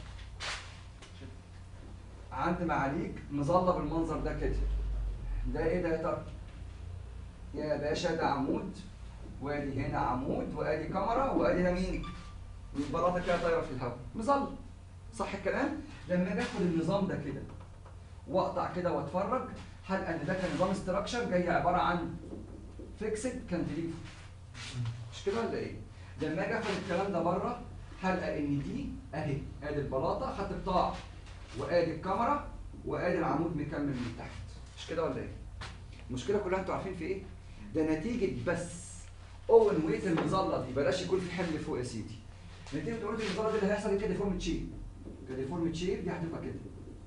عندي معاليك مظله بالمنظر ده كده ده ايه ده يا ترى يا باشا ده عمود وادي هنا عمود وادي كاميرا وادي هنا مين البلاطه كده طايره في الهواء مظله صح الكلام لما اجي اخد النظام ده كده واقطع كده واتفرج هلقى ان ده كان نظام استراكشر جاي عباره عن فيكسد كانتليفر مش كده ولا ايه لما اجي اخد الكلام ده بره هلقى ان دي اهي ادي البلاطه خدت قطاع وادي الكاميرا وادي العمود مكمل من تحت مش كده ولا ايه المشكله كلها انتوا عارفين في ايه ده نتيجه بس اول ويت المظله دي بلاش يكون في حمل فوق يا سيدي نتيجه ويت المظله دي اللي هيحصل كده ديفورم تشيب كديفورم تشيب دي هتبقى كده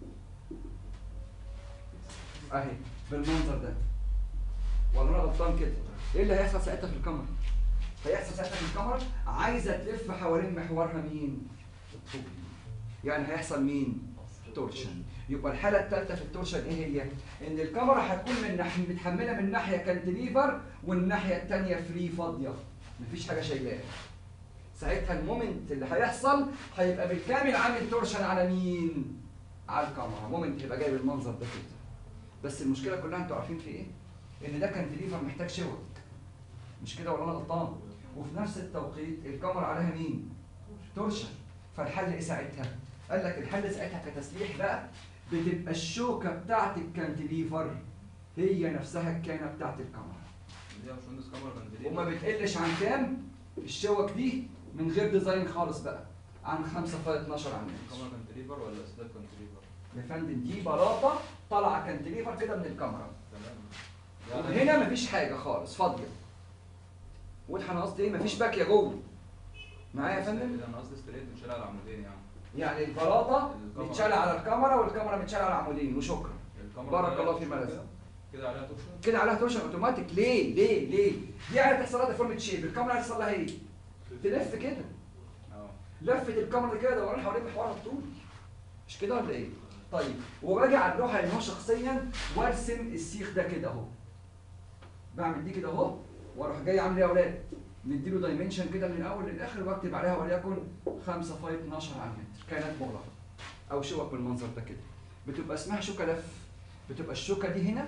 اهي بالمنظر ده ولا انا غلطان كده ايه اللي هيحصل ساعتها في الكاميرا هيحصل ساعتها في الكاميرا عايزه تلف حوالين محورها مين فوق يعني هيحصل مين تورشن يبقى الحاله الثالثه في التورشن ايه هي ان الكاميرا هتكون من ناحيه متحمله من ناحيه كانتليفر والناحيه الثانيه فري فاضيه مفيش حاجه شايلاها ساعتها المومنت اللي هيحصل هيبقى بالكامل عامل تورشن على مين على الكاميرا مومنت يبقى جاي بالمنظر ده كده بس المشكله كلها انتوا عارفين في ايه ان ده كانتليفر محتاج شوك مش كده ولا انا غلطان وفي نفس التوقيت الكاميرا عليها مين تورشن فالحل ايه ساعتها قال لك الحل ساعتها كتسليح بقى بتبقى الشوكه بتاعت الكانتليفر هي نفسها الكانه بتاعت الكاميرا دي يا باشمهندس كاميرا كانت وما بتقلش عن كام الشوك دي من غير ديزاين خالص بقى عن 5 في 12 عن النص كاميرا كانتليفر ولا اسداد كانتليفر؟ يا فندم دي بلاطه طالعه كانتليفر كده من الكاميرا تمام وهنا مفيش حاجه خالص فاضيه واضحه انا قصدي ايه مفيش باكيه جوه معايا يا فندم انا قصدي ستريت مش على العمودين يعني يعني البلاطه الكاميرا. متشاله على الكاميرا والكاميرا متشاله على العمودين وشكرا الكاميرا بارك كده الله في توشن ملازم. كده؟ كده عليها توشن كده عليها توشن اوتوماتيك ليه ليه ليه دي يعني تحصل لها ديفورمت شيب الكاميرا هيحصل لها ايه تلف كده اه لفه الكاميرا دي كده دوران حوالين محورها الطول مش كده ولا ايه طيب وباجي على اللوحه اللي هو شخصيا وارسم السيخ ده كده اهو بعمل دي كده اهو واروح جاي عامل ايه يا اولاد مديله دايمنشن كده من الاول للاخر واكتب عليها وليكن 5 في 12 على المتر كانت مغلقه او شوك بالمنظر ده كده بتبقى اسمها شوكه لف بتبقى الشوكه دي هنا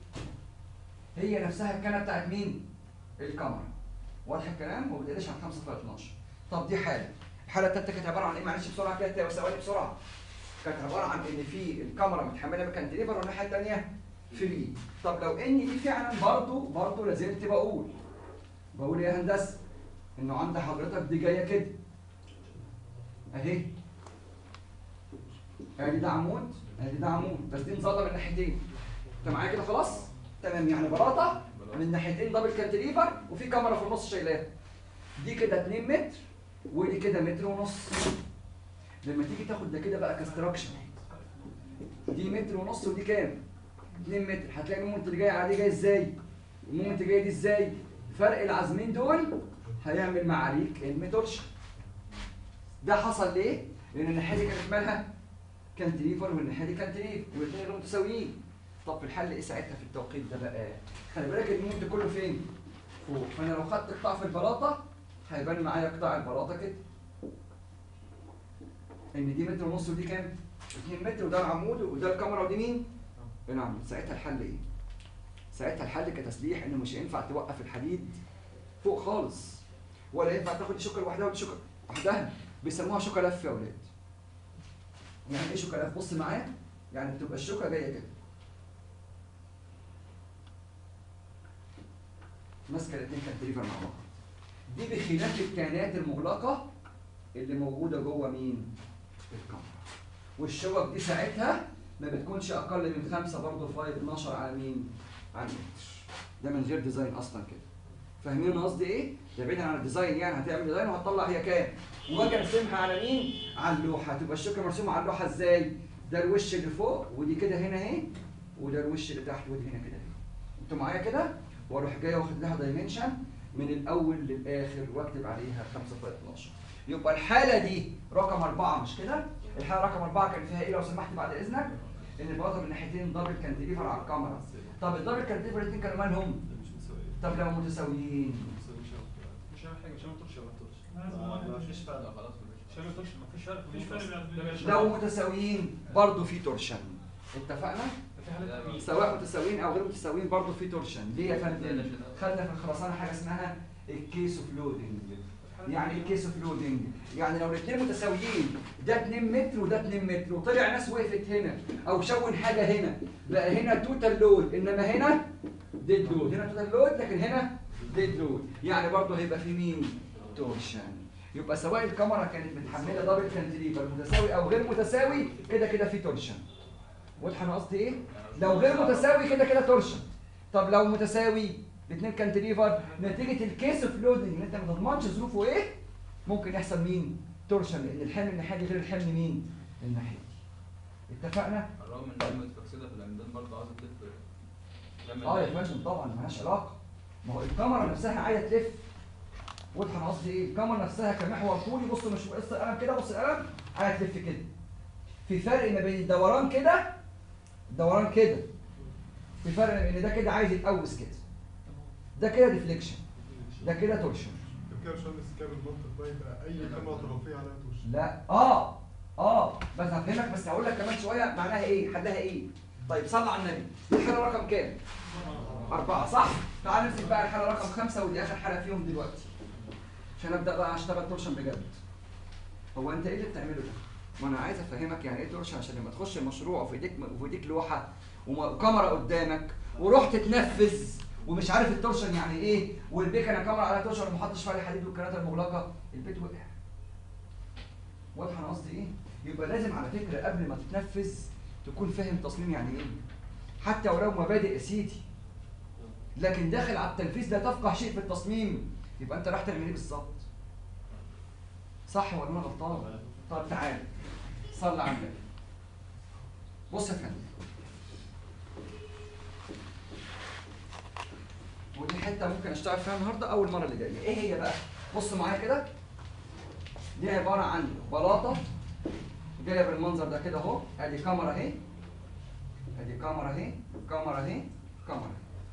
هي نفسها الكانه بتاعت مين الكاميرا واضح الكلام وما بتقلش عن 5 في 12 طب دي حاله الحاله الثالثه كانت عباره عن ايه معلش بسرعه كده ثواني بسرعه كانت عباره عن ان في الكاميرا متحمله بكانتليفر والناحيه الثانيه فري طب لو ان دي فعلا برضه برضه لازلت بقول بقول يا هندسه انه عند حضرتك دي جايه كده اهي ادي ده عمود ادي ده عمود بس دي مظله من ناحيتين انت معايا كده خلاص تمام يعني بلاطه من ناحيتين دبل كانتليفر وفي كاميرا في النص شايلاها دي كده 2 متر ودي كده متر ونص لما تيجي تاخد ده كده بقى كاستراكشن دي متر ونص ودي كام 2 متر هتلاقي المومنت اللي جاي عليه جاي ازاي المومنت اللي جاي دي ازاي فرق العازمين دول هيعمل معاريك الميتورش ده حصل ليه لان الناحيه دي كانت مالها كانتليفر والناحيه دي كانتليفر والاثنين غير متساويين طب في الحل ايه ساعتها في التوقيت ده بقى خلي بالك المومنت كله فين فوق فانا لو خدت قطاع في البلاطه هيبان معايا قطاع البلاطه كده ان دي متر ونص ودي كام 2 متر وده العمود وده الكاميرا ودي مين العمود ساعتها الحل ايه ساعتها الحل كتسليح انه مش هينفع توقف الحديد فوق خالص ولا ينفع تاخد شوكه لوحدها ودي شوكه لوحدها بيسموها شوكه لف يا اولاد يعني ايه شوكه لف بص معايا يعني بتبقى الشوكه جايه كده ماسكه الاثنين كانتليفر مع بعض دي بخلاف الكائنات المغلقه اللي موجوده جوه مين الكاميرا والشوك دي ساعتها ما بتكونش اقل من خمسة برضه في 12 على مين على المتر ده من غير ديزاين اصلا كده فاهمين انا قصدي ايه ده بعيدا عن الديزاين يعني هتعمل ديزاين وهتطلع هي كام واجي ارسمها على مين على اللوحه هتبقى الشوكه مرسومه على اللوحه ازاي ده الوش اللي فوق ودي كده هنا اهي وده الوش اللي تحت ودي هنا كده اهي انتوا معايا كده واروح جاي واخد لها دايمنشن من الاول للاخر واكتب عليها 5 في 12 يبقى الحاله دي رقم أربعة مش كده الحاله رقم أربعة كان فيها ايه لو سمحت بعد اذنك ان البلاطه من ناحيتين دبل كانتليفر على الكاميرا طب الدبل كانتليفر الاثنين كانوا مالهم مش مساوي طب لو متساويين مش مساوي شرط. مش هعمل حاجه مش هعمل تورش ولا تورش ما فيش لا فرق خلاص مش هعمل تورش مفيش فرق مفيش فرق بين- ده مش لو متساويين برضه في تورشن اتفقنا في حالات مين سواء متساويين او غير متساويين برضه في تورشن ليه يا فندم خدنا في الخرسانه حاجه اسمها الكيس اوف لودنج يعني ايه الكيس اوف لودنج يعني لو الاثنين متساويين ده 2 متر وده 2 متر وطلع ناس وقفت هنا او شون حاجه هنا بقى هنا توتال لود انما هنا ديد لود هنا توتال لود لكن هنا ديد لود يعني برضه هيبقى في مين تورشن يبقى سواء الكاميرا كانت متحمله دبل كانتليفر متساوي او غير متساوي كده كده في تورشن واضحه انا قصدي ايه لو غير متساوي كده كده تورشن طب لو متساوي الاثنين كانتليفر نتيجه الكيس اوف لودنج ان انت ما تضمنش ظروفه ايه ممكن يحصل مين تورشن لان الحمل الناحيه دي غير الحمل مين الناحيه دي اتفقنا الرغم ان هي متفكسده في العمدان برضه عايزه تلف تعمل اه يا فندم طبعا مالهاش علاقه ما هو الكاميرا نفسها عايزه تلف واضحه انا قصدي ايه الكاميرا نفسها كمحور طولي بص مش بقص القلم كده بص القلم هتلف كده في فرق ما بين الدوران كده الدوران كده في فرق ما بين ده كده عايز يتقوس كده ده كده ديفليكشن ده كده تورشن طب كده يا باشمهندس كده بالمنطق بقى يبقى اي كاميرا طرفيه عليها توش لا اه اه بس هفهمك بس هقول لك كمان شويه معناها ايه حدها ايه طيب صلى على النبي دي الحاله رقم كام أربعة صح تعال نمسك بقى الحاله رقم خمسة ودي اخر حاله فيهم دلوقتي عشان ابدا بقى اشتغل تورشن بجد هو انت ايه اللي بتعمله ده وانا عايز افهمك يعني ايه تورشن عشان لما تخش المشروع وفي ايديك وفي ايديك لوحه وكاميرا قدامك ورحت تنفذ ومش عارف التورشن يعني ايه والبيك انا كاميرا على تورشن وما حطش فيها حديد والكرات المغلقه البيت وقع واضح انا قصدي ايه يبقى لازم على فكره قبل ما تتنفذ تكون فاهم تصميم يعني ايه حتى ولو مبادئ سيتي لكن داخل على التنفيذ لا تفقه شيء في التصميم يبقى انت راح تعمل ايه بالظبط صح ولا انا غلطان طب تعال صلي على النبي بص يا فندم ودي حته ممكن اشتغل فيها النهارده او المره اللي جايه ايه هي بقى بص معايا كده دي عباره عن بلاطه جايه بالمنظر ده كده اهو ادي كاميرا اهي ادي كاميرا اهي كاميرا اهي كاميرا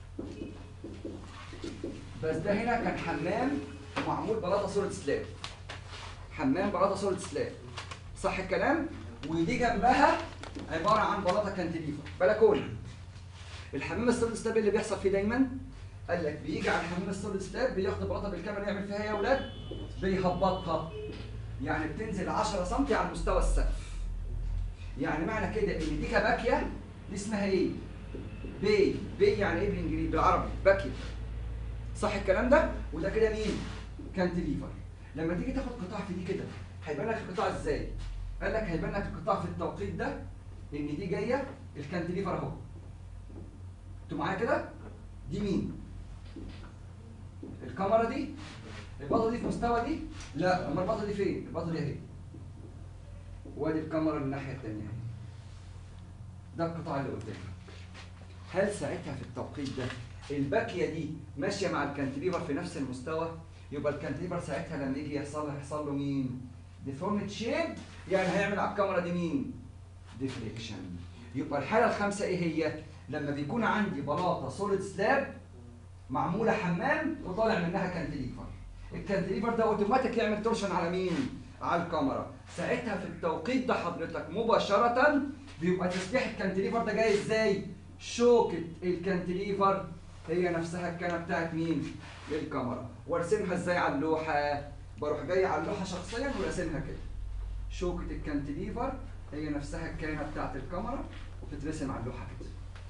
بس ده هنا كان حمام ومعمول بلاطه سوليد سلاب حمام بلاطه سوليد سلاب صح الكلام ودي جنبها عباره عن بلاطه كانتليفر بلكونه الحمام السوليد سلاب اللي بيحصل فيه دايما قال لك بيجي على الحمام السوليد سلاب بياخد بلاطه بالكاميرا يعمل فيها ايه يا اولاد بيهبطها يعني بتنزل 10 سم على مستوى السقف يعني معنى كده ان دي كباكيه دي اسمها ايه بي بي يعني ايه بالانجليزي بالعربي باكيه صح الكلام ده وده كده مين كانتليفر لما تيجي تاخد قطاع في دي كده هيبان لك القطاع ازاي قال لك هيبان لك القطاع في التوقيت ده ان دي جايه الكانتليفر اهو انتوا معايا كده دي مين الكاميرا دي البطه دي في مستوى دي لا اما البطه دي فين البطه دي اهي وادي الكاميرا الناحيه الثانيه اهي ده القطاع اللي قدامك هل ساعتها في التوقيت ده الباكيه دي ماشيه مع الكانتليفر في نفس المستوى يبقى الكانتليفر ساعتها لما يجي يحصل له يحصل له مين ديفورمت شيب يعني هيعمل على الكاميرا دي مين ديفليكشن يبقى الحاله الخامسه ايه هي لما بيكون عندي بلاطه سوليد سلاب معموله حمام وطالع منها كانتليفر الكانتليفر ده اوتوماتيك يعمل تورشن على مين على الكاميرا ساعتها في التوقيت ده حضرتك مباشره بيبقى تسليح الكانتليفر ده جاي ازاي شوكة الكانتليفر هي نفسها الكنه بتاعت مين الكاميرا وارسمها ازاي على اللوحه بروح جاي على اللوحه شخصيا وراسمها كده شوكة الكانتليفر هي نفسها الكنه بتاعت الكاميرا وتترسم على اللوحه كده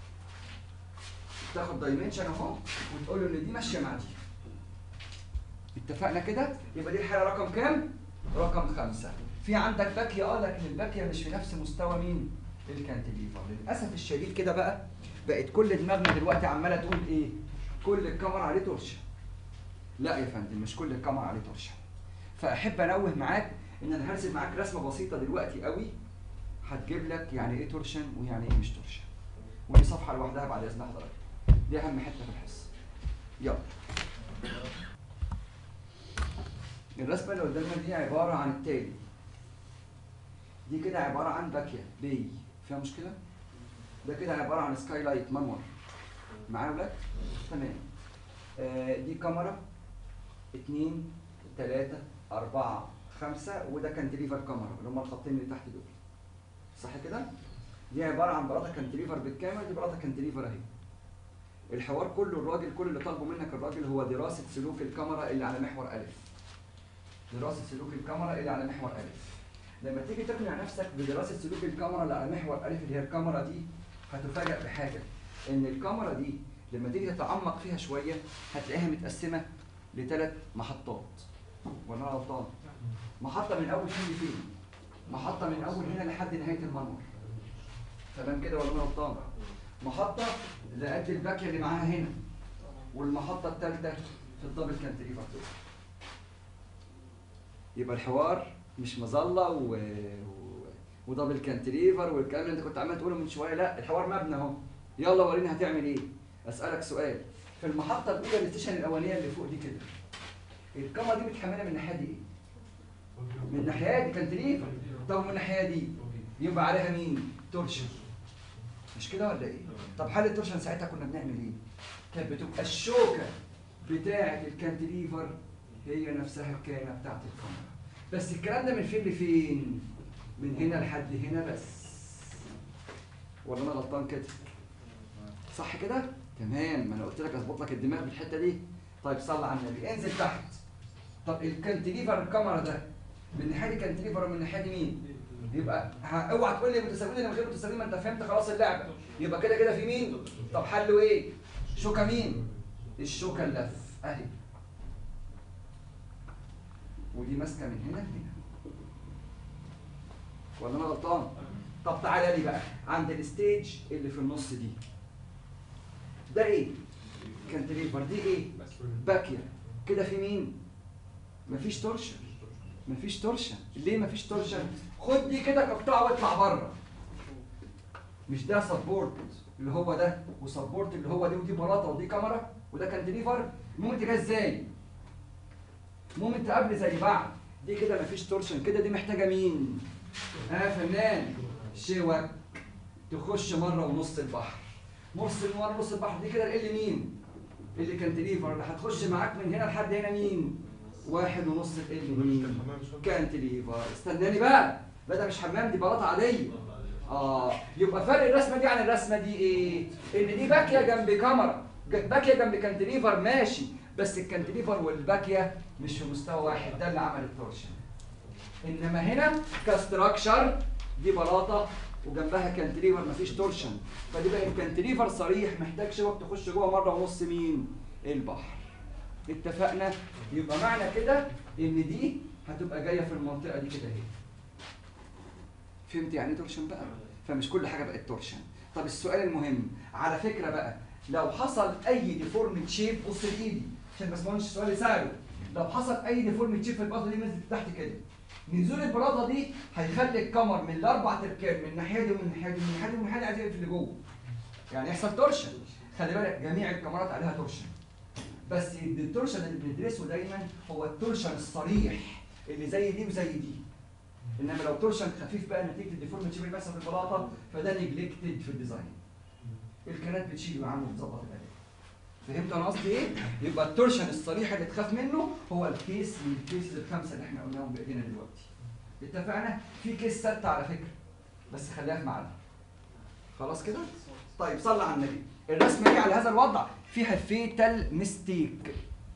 تاخد دايمنشن اهو وتقول له ان دي ماشيه مع دي اتفقنا كده يبقى دي الحاله رقم كام رقم خمسة في عندك باكيه اه لكن الباكيه مش في نفس مستوى مين الكانتليفر للاسف الشديد كده بقى بقت كل دماغنا دلوقتي عماله تقول ايه كل الكاميرا عليه تورشه لا يا فندم مش كل الكاميرا عليه تورشه فاحب انوه معاك ان انا هرسم معاك رسمه بسيطه دلوقتي قوي هتجيب لك يعني ايه تورشن ويعني ايه مش تورشن ودي صفحه لوحدها بعد اذن حضرتك دي اهم حته في الحصه يلا الرسمه اللي قدامنا دي عباره عن التالي دي كده عباره عن باكيه بي فيها مشكله ده كده عباره عن سكاي لايت منور معايا ولاد تمام آه دي كاميرا اتنين تلاتة أربعة خمسة وده كانتليفر كاميرا اللي هم الخطين اللي تحت دول صح كده؟ دي عبارة عن بلاطة كانتليفر بالكامل دي بلاطة كانتليفر أهي الحوار كله الراجل كل اللي طالبه منك الراجل هو دراسة سلوك الكاميرا اللي على محور ألف دراسة سلوك الكاميرا اللي على محور ألف لما تيجي تقنع نفسك بدراسة سلوك الكاميرا اللي على محور ألف اللي هي الكاميرا دي هتفاجأ بحاجة إن الكاميرا دي لما تيجي تتعمق فيها شوية هتلاقيها متقسمة لثلاث محطات ولا أنا غلطان؟ محطة من أول فين لفين؟ محطة من أول هنا لحد نهاية المنور تمام كده ولا أنا غلطان؟ محطة لقد الباكية اللي معاها هنا والمحطة الثالثة في الدبل كانتليفر دول يبقى الحوار مش مظله و... و... ودبل كانتليفر والكلام اللي انت كنت عمال تقوله من شويه لا الحوار مبني اهو يلا وريني هتعمل ايه اسالك سؤال في المحطه الاولى الستيشن الاولانيه اللي فوق دي كده الكاميرا دي متحمله من الناحيه دي ايه؟ من الناحيه دي كانتليفر طب من الناحيه دي يبقى عليها مين؟ تورشن مش كده ولا ايه؟ طب حل التورشن ساعتها كنا بنعمل ايه؟ كانت بتبقى الشوكه بتاعه الكانتليفر هي نفسها الكائنه بتاعه الكاميرا بس الكلام ده من فين لفين؟ من هنا لحد هنا بس ولا انا غلطان كده؟ صح كده؟ تمام ما انا قلت لك اظبط لك الدماغ في الحته دي طيب صلي على النبي انزل تحت طب الكانتليفر الكاميرا ده من ناحيه الكانتليفر ومن ناحيه مين؟ يبقى ه- اوعى تقول لي متساويين من غير متساويين ما انت فهمت خلاص اللعبه يبقى كده كده في مين؟ طب حله ايه؟ شوكه مين؟ الشوكه اللف اهي ودي ماسكه من هنا لهنا ولا انا غلطان؟ طب تعالى لي بقى عند الستيج اللي في النص دي ده ايه؟ كانتليفر دي ايه؟ باكيه كده في مين؟ مفيش تورشن مفيش تورشن ليه مفيش تورشن؟ خد دي كده كقطعه واطلع بره مش ده سبورت اللي هو ده وسبورت اللي هو دي ودي بلاطه ودي كاميرا وده كانتليفر المومنت جه ازاي؟ مومنت قبل زي بعض دي كده مفيش تورشن كده دي محتاجه مين؟ ها يا فنان شوك تخش مره ونص البحر نص مره نص البحر دي كده ال مين؟ اللي كانتليفر اللي هتخش معاك من هنا لحد هنا مين؟ واحد ونص ال مين؟ كانتليفر استناني بقى لا ده مش حمام دي بلاطه عاديه اه يبقى فرق الرسمه دي عن الرسمه دي ايه؟ ان دي باكيه جنب كاميرا ج- باكيه جنب كانتليفر ماشي بس الكانتليفر والباكيه مش في مستوى واحد ده اللي عمل التورشن انما هنا كاستراكشر دي بلاطه وجنبها كانتليفر مفيش تورشن فدي بقى الكانتليفر صريح محتاج شبك تخش جوه مره ونص مين؟ البحر اتفقنا يبقى معنى كده ان دي هتبقى جايه في المنطقه دي كده اهي فهمت يعني ايه تورشن بقى فمش كل حاجه بقت تورشن طب السؤال المهم على فكره بقى لو حصل اي ديفورمد شيب بص لايدي عشان ما اسمعش السؤال اللي ساله لو حصل اي ديفورمد شيب في البلاطه دي نزلت تحت كده نزول البلاطه دي هيخلي الكمر من الاربع تركات من الناحيه دي ومن الناحيه دي ومن الناحيه دي ومن الناحيه دي عايز يقفل اللي جوه يعني يحصل تورشن خلي بالك جميع الكاميرات عليها تورشن بس التورشن اللي بندرسه دايما هو التورشن الصريح اللي زي دي وزي دي انما لو تورشن خفيف بقى نتيجه الديفورميتي اللي بيحصل في البلاطه فده نجلكتد في الديزاين الكنات بتشيله يا عم وتظبط الاداء فهمت انا قصدي ايه؟ يبقى التورشن الصريح اللي تخاف منه هو الكيس من الكيسز الخمسه اللي احنا قلناهم بايدينا دلوقتي اتفقنا؟ في كيس ثابته على فكره بس خليها في ميعادها خلاص كده؟ طيب صلى على النبي الرسمه دي على هذا الوضع فيها فيتال ميستيك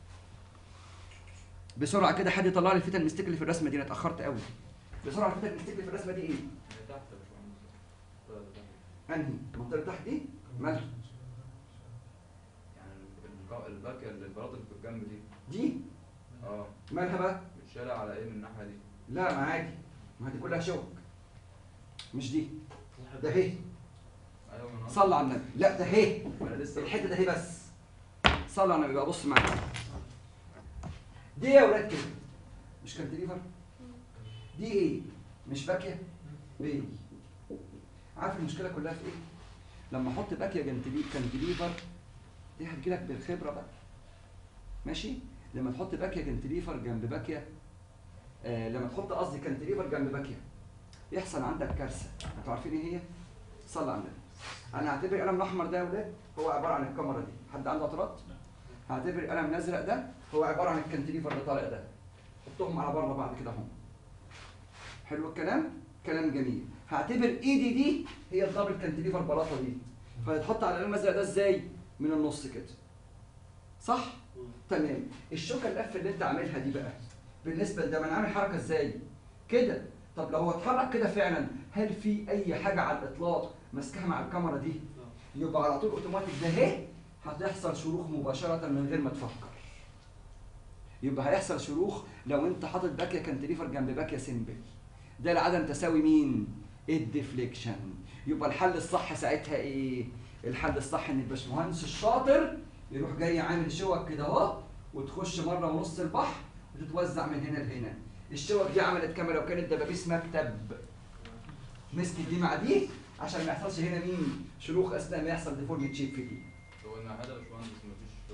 بسرعه كده حد يطلع لي الفيتال ميستيك اللي في الرسمه دي انا اتاخرت قوي بسرعه الفيتال ميستيك اللي في الرسمه دي ايه؟ هي تحت يا باشمهندس لا، ده تحت. انهي؟ المنطقه اللي تحت دي؟ مالها؟ يعني الك- الباكية اللي البلاطة اللي في الجنب دي دي اه مالها بقى؟ بتشالها على ايه من الناحية دي؟ لا ما عادي ما دي كلها شوك مش دي ده اهي ايوه من صلى على النبي لا ده اهي انا لسه الحته ده اهي بس صلى على النبي بقى بص معايا دي يا ولاد كده مش كانتليفر دي ايه مش باكيه بيه عارف المشكله كلها في ايه لما احط باكيه جنتلي كانتليفر دي هتجيلك بالخبره بقى ماشي لما تحط باكيه جنتليفر جنب باكيه آه لما تحط قصدي كانتليفر جنب باكيه يحصل عندك كارثه انتوا عارفين ايه هي صلى على النبي انا هعتبر القلم الاحمر ده يا ولاد هو عباره عن الكاميرا دي حد عنده اعتراض هعتبر القلم الازرق ده هو عباره عن الكانتليفر اللي طالع ده حطهم على بره بعد كده هم حلو الكلام كلام جميل هعتبر ايدي دي هي الدبل كانتليفر بلاطه دي فهتحط على القلم الازرق ده ازاي من النص كده صح تمام الشوكه اللفه اللي انت عاملها دي بقى بالنسبه لده ما انا عامل حركه ازاي كده طب لو هو اتحرك كده فعلا هل في اي حاجه على الاطلاق ماسكها مع الكاميرا دي يبقى على طول اوتوماتيك ده اهي هتحصل شروخ مباشره من غير ما تفكر يبقى هيحصل شروخ لو انت حاطط باكيه كانتليفر جنب باكيه سيمبل ده لعدم تساوي مين الديفليكشن يبقى الحل الصح ساعتها ايه الحل الصح ان الباشمهندس الشاطر يروح جاي عامل شوك كده اهو وتخش مره ونص البحر وتتوزع من هنا لهنا الشوك دي عملت كاميرا وكانت دبابيس مكتب مسكت دي مع دي عشان ما يحصلش هنا مين شروخ اثناء ما يحصل ديفورميت شيب في دي هو الناحية ده يا باشمهندس مفيش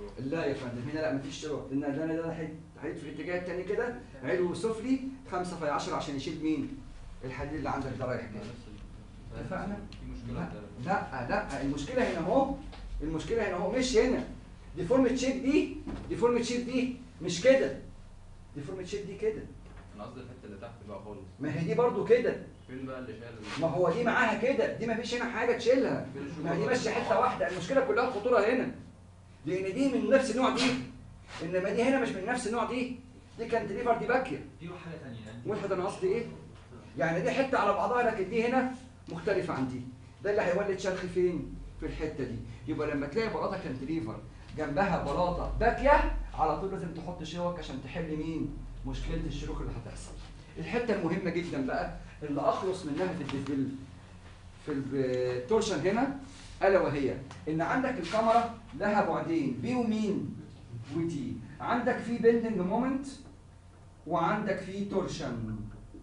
شروق لا يا فندم هنا لا مفيش شروط لان ده ده ده هيد هيد في الاتجاه التاني كده علو سفلي 5 في 10 عشان يشيل مين؟ الحديد اللي عندك ده رايح كده اتفقنا؟ في مشكلة لا في لا لا المشكله هنا اهو المشكله هنا اهو مش هنا دي فورمة شيب دي دي فورمة شيب دي مش كده دي فورمة شيب دي كده انا قصدي الحتة اللي تحت بقى خالص ما هي دي برضو كده فين بقى اللي شايل ما هو دي معاها كده دي ما فيش هنا حاجه تشيلها ما هي ماشيه حته واحده المشكله كلها الخطوره هنا لان دي من نفس النوع دي انما دي هنا مش من نفس النوع دي دي كانت ليفر دي باكيه دي حاجه ثانيه يعني ملحد انا قصدي ايه يعني دي حته على بعضها لكن دي هنا مختلفه عن دي ده اللي هيولد شرخ فين في الحته دي يبقى لما تلاقي بلاطه كانتليفر جنبها بلاطه باكيه على طول لازم تحط شوك عشان تحل مين مشكله الشروخ اللي هتحصل الحته المهمه جدا بقى اللي اخلص منها في الديفل في التورشن هنا الا وهي ان عندك الكاميرا لها بعدين بي ومين وتي عندك في بيندنج مومنت وعندك في تورشن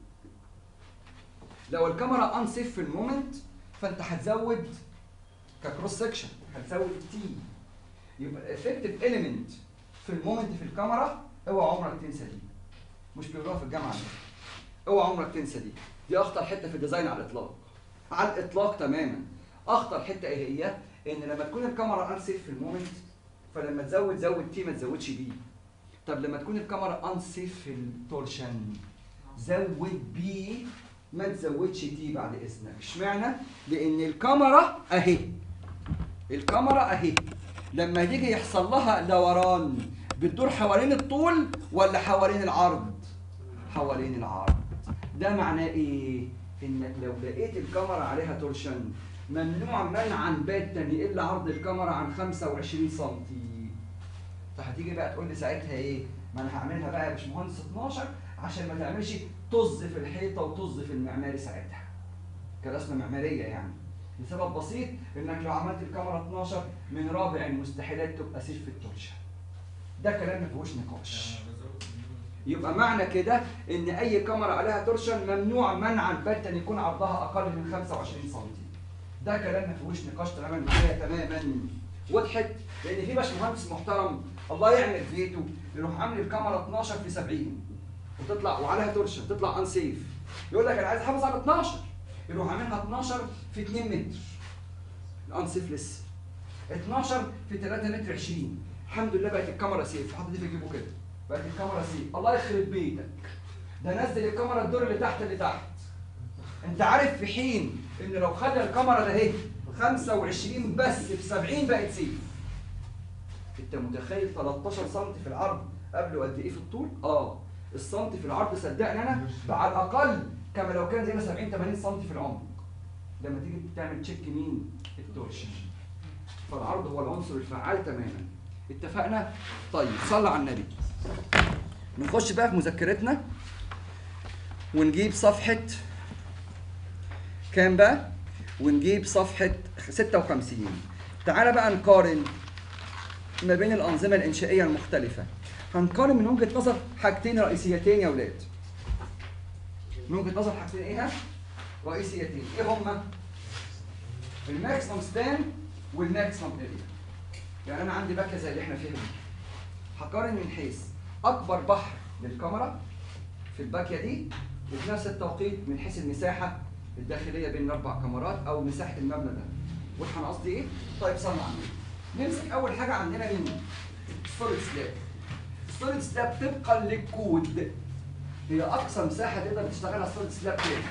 لو الكاميرا انسيف في المومنت فانت هتزود ككروس سكشن هتزود تي يبقى افكتيف اليمنت في المومنت في الكاميرا اوعى عمرك تنسى دي مش بيقولوها في الجامعه دي اوعى عمرك تنسى دي دي اخطر حته في الديزاين على الاطلاق على الاطلاق تماما اخطر حته ايه هي ان لما تكون الكاميرا انسيف في المومنت فلما تزود زود تي ما تزودش بي طب لما تكون الكاميرا انسيف في التورشن زود بي ما تزودش تي بعد اذنك اشمعنى لان الكاميرا اهي الكاميرا اهي لما تيجي يحصل لها دوران بتدور حوالين الطول ولا حوالين العرض حوالين العرض ده معناه ايه انك لو لقيت الكاميرا عليها تورشن ممنوع منعا باتا يقل عرض الكاميرا عن 25 سم فهتيجي بقى تقول لي ساعتها ايه ما انا هعملها بقى يا باشمهندس 12 عشان ما تعملش طز في الحيطه وطز في المعماري ساعتها كرسمه معماريه يعني لسبب بسيط انك لو عملت الكاميرا 12 من رابع المستحيلات تبقى سيف في التورشن ده كلام ما فيهوش نقاش يبقى معنى كده ان اي كاميرا عليها تورشن ممنوع منعا باتا يكون عرضها اقل من 25 سم ده كلام ما فيهوش نقاش تماما معايا تماما وضحت لان في باشمهندس محترم الله يعمل فيتو يروح عامل الكاميرا 12 في 70 وتطلع وعليها تورشن تطلع انسيف يقول لك انا عايز احافظ على 12 يروح عاملها 12 في 2 متر الانسيف لسه 12 في 3 متر 20 الحمد لله بقت الكاميرا سيف حط دي في جيبه كده بقت الكاميرا سيف الله يخرب بيتك ده نزل الكاميرا الدور اللي تحت اللي تحت انت عارف في حين ان لو خلى الكاميرا ده اهي 25 بس في 70 بقت سيف انت متخيل 13 سم في العرض قبله قد ايه في الطول؟ اه السنتي في العرض صدقني انا على الاقل كما لو كان زينا 70 80 سم في العمق لما تيجي تعمل تشيك مين؟ التورشن فالعرض هو العنصر الفعال تماما اتفقنا؟ طيب صلى على النبي نخش بقى في مذكرتنا ونجيب صفحة كام بقى؟ ونجيب صفحة 56 تعالى بقى نقارن ما بين الأنظمة الإنشائية المختلفة هنقارن من وجهة نظر حاجتين رئيسيتين يا ولاد من وجهة نظر حاجتين ايه رئيسيتين ايه هما الماكسيمم سبان والماكسيمم اريا يعني انا عندي باكيه زي اللي احنا فيها دي هقارن من حيث اكبر بحر للكاميرا في الباكيه دي وفي نفس التوقيت من حيث المساحه الداخليه بين الاربع كاميرات او مساحه المبنى ده واضح انا قصدي ايه طيب صلى على النبي نمسك اول حاجه عندنا مين ستورج سلاب ستورج سلاب طبقا للكود هي اقصى مساحه تقدر تشتغلها ستورج سلاب كام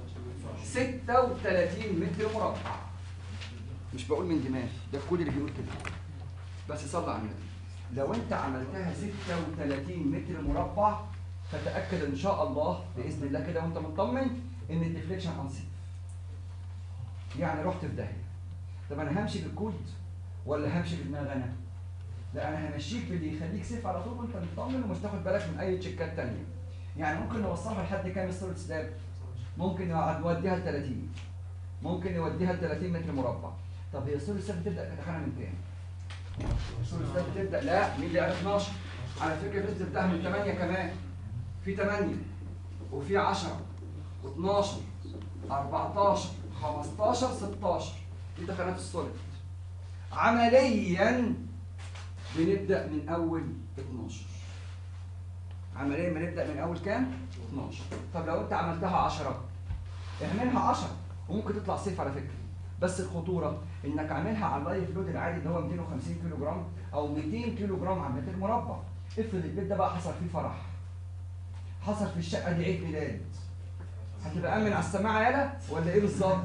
36 متر مربع مش بقول من دماغي ده الكود اللي بيقول كده بس صلى على النبي لو انت عملتها 36 متر مربع فتاكد ان شاء الله باذن الله كده وانت مطمن ان الديفليكشن انسيف يعني رحت في داهيه طب انا همشي بالكود ولا همشي بدماغي انا لا انا همشيك باللي يخليك سيف على طول وانت مطمن ومش تاخد بالك من اي تشيكات تانية يعني ممكن نوصلها لحد كام ستورج سلاب ممكن نوديها ل 30 ممكن نوديها ل 30 متر مربع طب هي ستورج سلاب بتبدا كتخانه من كام ستورج سلاب بتبدا لا مين اللي قال 12 على فكره في بتبداها من 8 كمان في 8 وفي 10 و12 14 15 16 دي تخانات السوليد عمليا بنبدا من اول 12 عمليه ما نبدا من اول كام 12 طب لو انت عملتها 10 اعملها 10 وممكن تطلع صفر على فكره بس الخطوره انك عاملها على اللايف لود العادي اللي هو 250 كيلو جرام او 200 كيلو جرام على متر مربع افرض البيت ده بقى حصل فيه فرح حصل في الشقه دي عيد ميلاد هتبقى امن على السماعه يالا ولا ايه بالظبط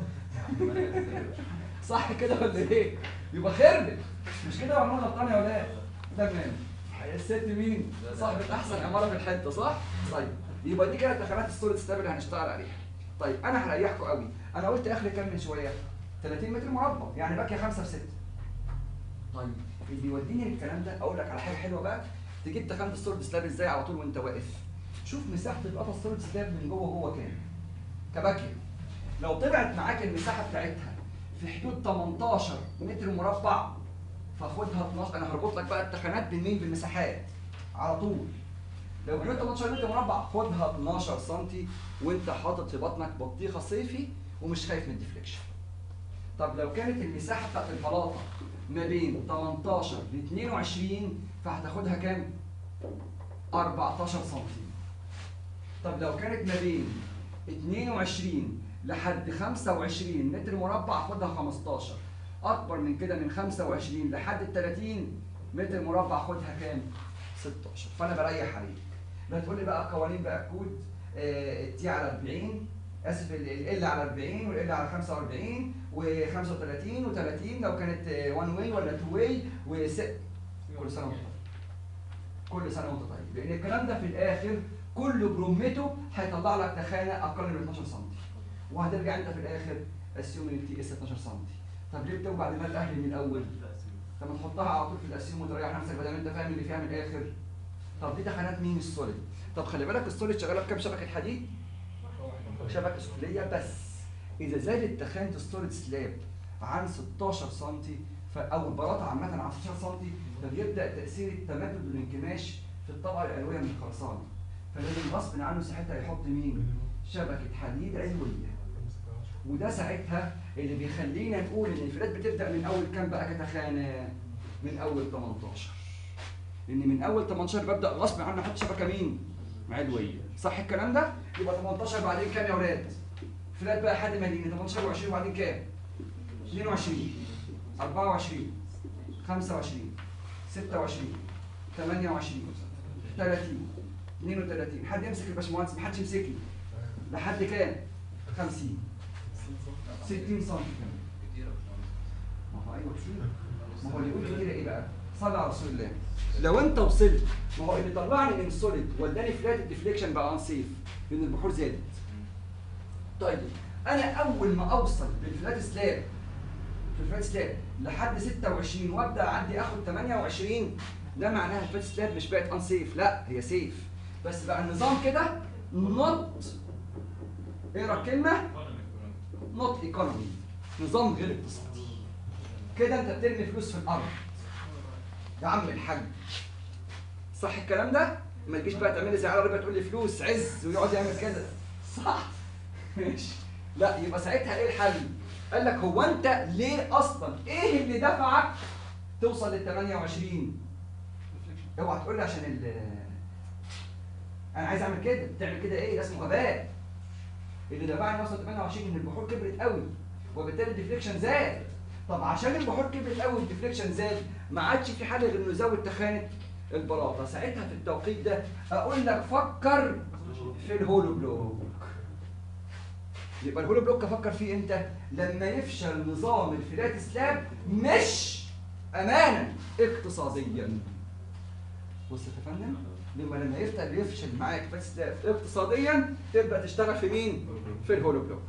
صح كده ولا ايه يبقى خربت مش كده يا عمال غلطان يا ولاد تمام الست مين صاحبة احسن عماره في الحته صح طيب يبقى دي كده دخلات السوليد ستاب اللي هنشتغل عليها طيب انا هريحكم قوي انا قلت اخر كام من شويه 30 متر مربع يعني باقي 5 في 6 طيب اللي بيوديني للكلام ده اقول لك على حاجه حلوه بقى تجيب تخانه السوليد سلاب ازاي على طول وانت واقف شوف مساحه القطع السوليد سلاب من جوه جوه كام كباكيه لو طلعت معاك المساحه بتاعتها في حدود 18 متر مربع فخدها 12 انا هربط لك بقى التخانات بالمين بالمساحات على طول لو في حدود 18 متر مربع خدها 12 سم وانت حاطط في بطنك بطيخه صيفي ومش خايف من الديفليكشن طب لو كانت المساحه بتاعت البلاطه ما بين 18 ل 22 فهتاخدها كام 14 سم طب لو كانت ما بين 22 لحد 25 متر مربع خدها 15 اكبر من كده من 25 لحد ال 30 متر مربع خدها كام 16 فانا بريح عليك لا تقول لي بقى قوانين بقى كود التي على 40 اسف ال على 40 والال على 45 و35 و30 لو كانت 1 واي ولا 2 واي وس كل سنه وانت طيب كل سنه وانت طيب لان الكلام ده في الاخر كل برومته هيطلع لك تخانه اقل من 12 سم وهترجع انت في الاخر اسيوم ان التي اس 12 سم طب ليه بتوجع دماغ الاهلي من الاول؟ طب ما تحطها على طول في الاسيوم وتريح نفسك بدل ما انت فاهم اللي فيها من الاخر طب دي تخانات مين السوليد؟ طب خلي بالك السوليد شغاله بكام شبكه حديد؟ شبكه سفليه بس اذا زادت تخانه السوليد سلاب عن 16 سم او البلاطه عامه عن 16 سم فبيبدا تاثير التمدد والانكماش في الطبقه العلويه من الخرسانه فلازم غصب عنه ساعتها يحط مين؟ شبكه حديد علويه وده ساعتها اللي بيخلينا نقول ان الانفلات بتبدا من اول كام بقى كتخانه؟ من اول 18 لان من اول 18 ببدا غصب عني احط شبكه مين؟ علويه صح الكلام ده؟ يبقى 18 بعدين كام يا اولاد؟ فلات بقى حد مدينه 18 و20 وبعدين كام؟ 22 24 25 26 28 30 32 حد يمسك الباشمهندس محدش يمسكني لحد كام؟ 50 60 سم ما هو ايوه كتير ما هو اللي يقول كتير ايه بقى؟ صلى على رسول الله لو انت وصلت ما هو اللي طلعني من السوليد وداني فلات الديفليكشن بقى انسيف لان البحور زادت طيب انا اول ما اوصل بالفلات سلاب في الفلات سلاب لحد 26 وابدا اعدي اخد 28 ده معناها الفلات سلاب مش بقت انسيف لا هي سيف بس بقى النظام كده نوت اقرا الكلمه نوت ايكونومي نظام غير اقتصادي كده انت بترمي فلوس في الارض يا عم الحاج صح الكلام ده؟ ما تجيش بقى تعمل لي زي على ربع تقول لي فلوس عز ويقعد يعمل كده صح ماشي لا يبقى ساعتها ايه الحل؟ قال لك هو انت ليه اصلا ايه اللي دفعك توصل لل 28 اوعى تقول لي عشان ال انا عايز اعمل كده تعمل كده ايه ده اسمه غباء اللي دفعني اوصل 28 ان البحور كبرت قوي وبالتالي الديفليكشن زاد طب عشان البحور كبرت قوي والديفليكشن زاد ما عادش في حل غير انه يزود تخانه البلاطه ساعتها في التوقيت ده اقول لك فكر في الهولو بلوك يبقى الهولو بلوك افكر فيه امتى لما يفشل نظام الفلات سلاب مش امانا اقتصاديا بص يا فندم لما لما يفشل يفشل معاك فلات سلاب اقتصاديا تبدا تشتغل في مين في الهولو بلوك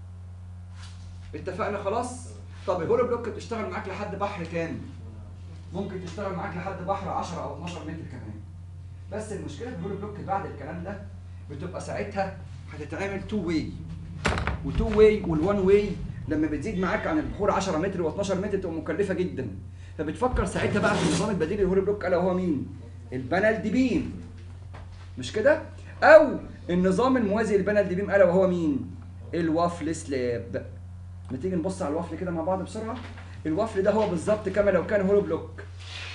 اتفقنا خلاص طب الهولو بلوك بتشتغل معاك لحد بحر كام ممكن تشتغل معاك لحد بحر 10 او 12 متر كمان بس المشكله في الهولو بلوك بعد الكلام ده بتبقى ساعتها هتتعمل تو واي وتو واي والوان واي لما بتزيد معاك عن البحور 10 متر و12 متر تبقى مكلفه جدا فبتفكر ساعتها بقى في النظام البديل للهولو بلوك الا هو مين؟ البانل دي بيم مش كده؟ او النظام الموازي للبانل دي بيم الا وهو مين؟ الوافل سلاب ما تيجي نبص على الوافل كده مع بعض بسرعه الوافل ده هو بالظبط كما لو كان هولو بلوك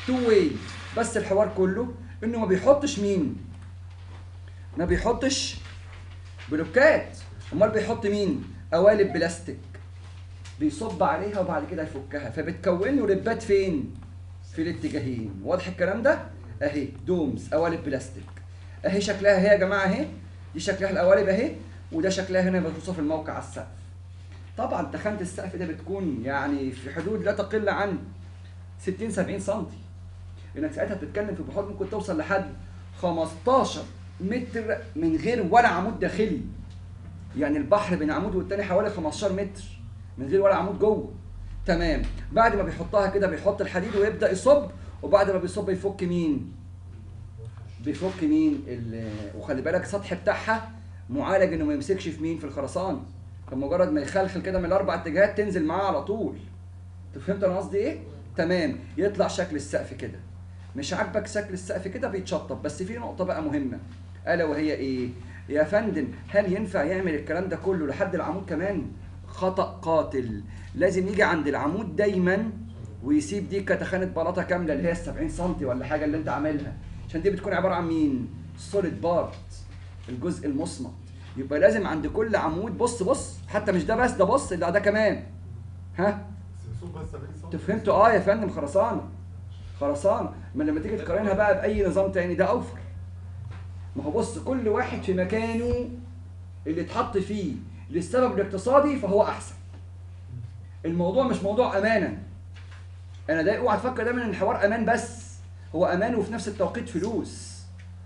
تو واي بس الحوار كله انه ما بيحطش مين ما بيحطش بلوكات امال بيحط مين قوالب بلاستيك بيصب عليها وبعد كده يفكها فبتكون له ربات فين في الاتجاهين واضح الكلام ده اهي دومز قوالب بلاستيك اهي شكلها اهي يا جماعه اهي دي شكلها القوالب اهي وده شكلها هنا مخصوصه في الموقع على السقف طبعا تخانه السقف ده بتكون يعني في حدود لا تقل عن 60 70 سم لانك ساعتها بتتكلم في بحور ممكن توصل لحد 15 متر من غير ولا عمود داخلي يعني البحر بين عمود والتاني حوالي 15 متر من غير ولا عمود جوه تمام بعد ما بيحطها كده بيحط الحديد ويبدا يصب وبعد ما بيصب يفك مين بيفك مين ال- وخلي بالك السطح بتاعها معالج انه ما يمسكش في مين في الخرسانه فمجرد ما يخلخل كده من الاربع اتجاهات تنزل معاه على طول انت فهمت انا قصدي ايه تمام يطلع شكل السقف كده مش عاجبك شكل السقف كده بيتشطب بس في نقطه بقى مهمه الا وهي ايه يا فندم هل ينفع يعمل الكلام ده كله لحد العمود كمان خطا قاتل لازم يجي عند العمود دايما ويسيب دي كتخانه بلاطه كامله اللي هي 70 سم ولا حاجه اللي انت عاملها عشان دي بتكون عباره عن مين سوليد بارت الجزء المصمت يبقى لازم عند كل عمود بص بص حتى مش ده بس ده بص ده ده كمان ها السمسوم بس 70 سم انتوا فهمتوا اه يا فندم خرسانه خرسانه ما لما تيجي تقارنها بقى باي نظام تاني ده اوفر ما هو بص كل واحد في مكانه اللي اتحط فيه للسبب الاقتصادي فهو احسن الموضوع مش موضوع امانه انا ده اوعى تفكر دايما ان الحوار امان بس هو امان وفي نفس التوقيت فلوس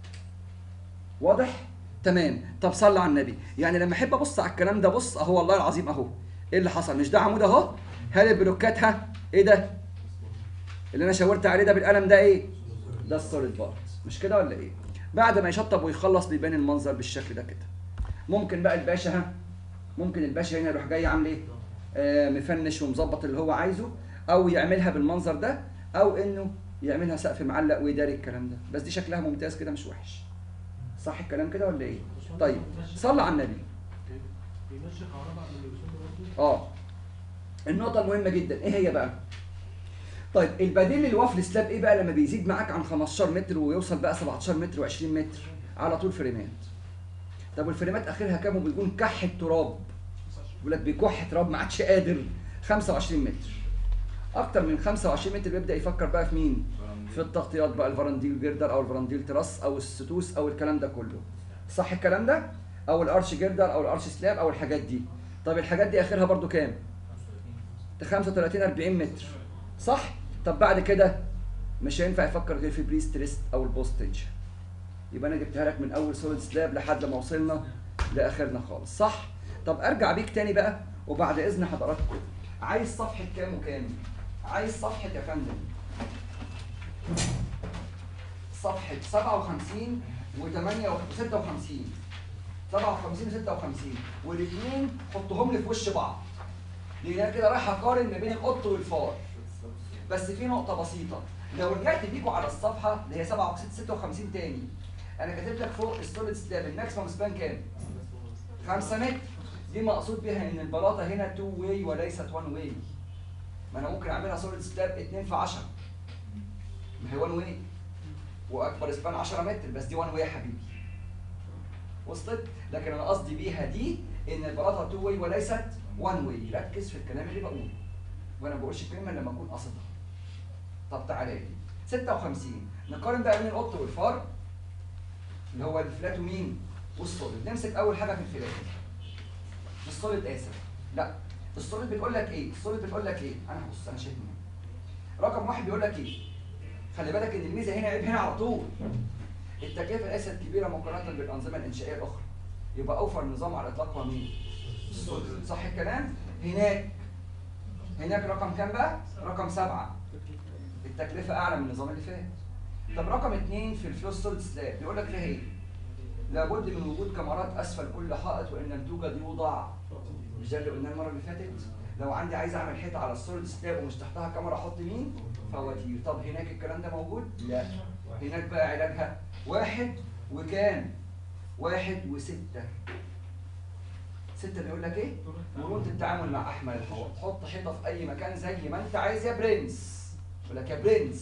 واضح تمام طب صلى على النبي يعني لما احب ابص على الكلام ده بص اهو والله العظيم اهو ايه اللي حصل مش ده عمود اهو هل البلوكات ها ايه ده اللي انا شاورت عليه ده بالقلم ده ايه ده السوليد بارت مش كده ولا ايه بعد ما يشطب ويخلص بيبان المنظر بالشكل ده كده ممكن بقى الباشا ها ممكن الباشا هنا يروح جاي عامل ايه آه مفنش ومظبط اللي هو عايزه او يعملها بالمنظر ده او انه يعملها سقف معلق ويداري الكلام ده بس دي شكلها ممتاز كده مش وحش صح الكلام كده ولا ايه طيب صلى على النبي بيمشي كهرباء من اللي بيوصل برضه اه النقطة المهمة جدا ايه هي بقى؟ طيب البديل للوافل سلاب ايه بقى لما بيزيد معاك عن 15 متر ويوصل بقى 17 متر و20 متر على طول فريمات. طب والفريمات اخرها كام وبيكون كح التراب بيقول لك بيكح تراب ما عادش قادر 25 متر. اكتر من 25 متر بيبدا يفكر بقى في مين؟ في التغطيات بقى الفرانديل جردر او الفرانديل تراس او الستوس او الكلام ده كله. صح الكلام ده؟ او الارش جردر او الارش سلاب او الحاجات دي. طب الحاجات دي اخرها برضو كام؟ 35 40 متر صح طب بعد كده مش هينفع يفكر غير في بريست ريست او البوستج يبقى انا جبتها لك من اول سوليد سلاب لحد ما وصلنا لاخرنا خالص صح طب ارجع بيك تاني بقى وبعد اذن حضراتكم عايز صفحه كام وكام عايز صفحه يا فندم صفحه 57 و 8 و 56 57 و 56 والاثنين حطهم لي في وش بعض لان انا كده رايح اقارن ما بين القط والفار بس في نقطة بسيطة لو رجعت بيكوا على الصفحة اللي هي 57 56 تاني أنا كاتب لك فوق السوليد سلاب الماكسيمم سبان كام؟ 5 متر دي مقصود بيها إن البلاطة هنا 2 واي وليست 1 واي ما أنا ممكن أعملها سوليد سلاب 2 في 10 ما هي 1 واي وأكبر سبان 10 متر بس دي 1 واي يا حبيبي وصلت؟ لكن أنا قصدي بيها دي إن البلاطة 2 واي وليست 1 واي ركز في الكلام اللي بقوله وانا ما بقولش الكلمه لما اكون قاصدها طب تعالى لي 56 نقارن بقى بين القط والفار اللي هو الفلات ومين والسوليد نمسك اول حاجه في الفلات السوليد اسف لا السوليد بتقول لك ايه السوليد بتقول لك ايه انا بص انا شايف مين. رقم واحد بيقول لك ايه خلي بالك ان الميزه هنا عيب هنا على طول التكلفه ليست كبيره مقارنه بالانظمه الانشائيه الاخرى يبقى اوفر نظام على الاطلاق هو مين السوليد صح الكلام هناك هناك رقم كام بقى؟ رقم سبعة التكلفة أعلى من النظام اللي فات طب رقم اتنين في الفلوس سوليد سلاب بيقول لك ليه؟ لابد من وجود كاميرات أسفل كل حائط وإن لم توجد يوضع مش ده اللي قلناه المرة اللي فاتت؟ لو عندي عايز أعمل حيطة على السوليد سلاب ومش تحتها كاميرا أحط مين؟ فواتير طب هناك الكلام ده موجود؟ لا هناك بقى علاجها واحد وكام؟ واحد وستة ستة بيقول لك ايه؟ مرونة التعامل مع أحمال الحوائط، حط حيطة في أي مكان زي ما أنت عايز يا برنس، يقول لك يا برنس،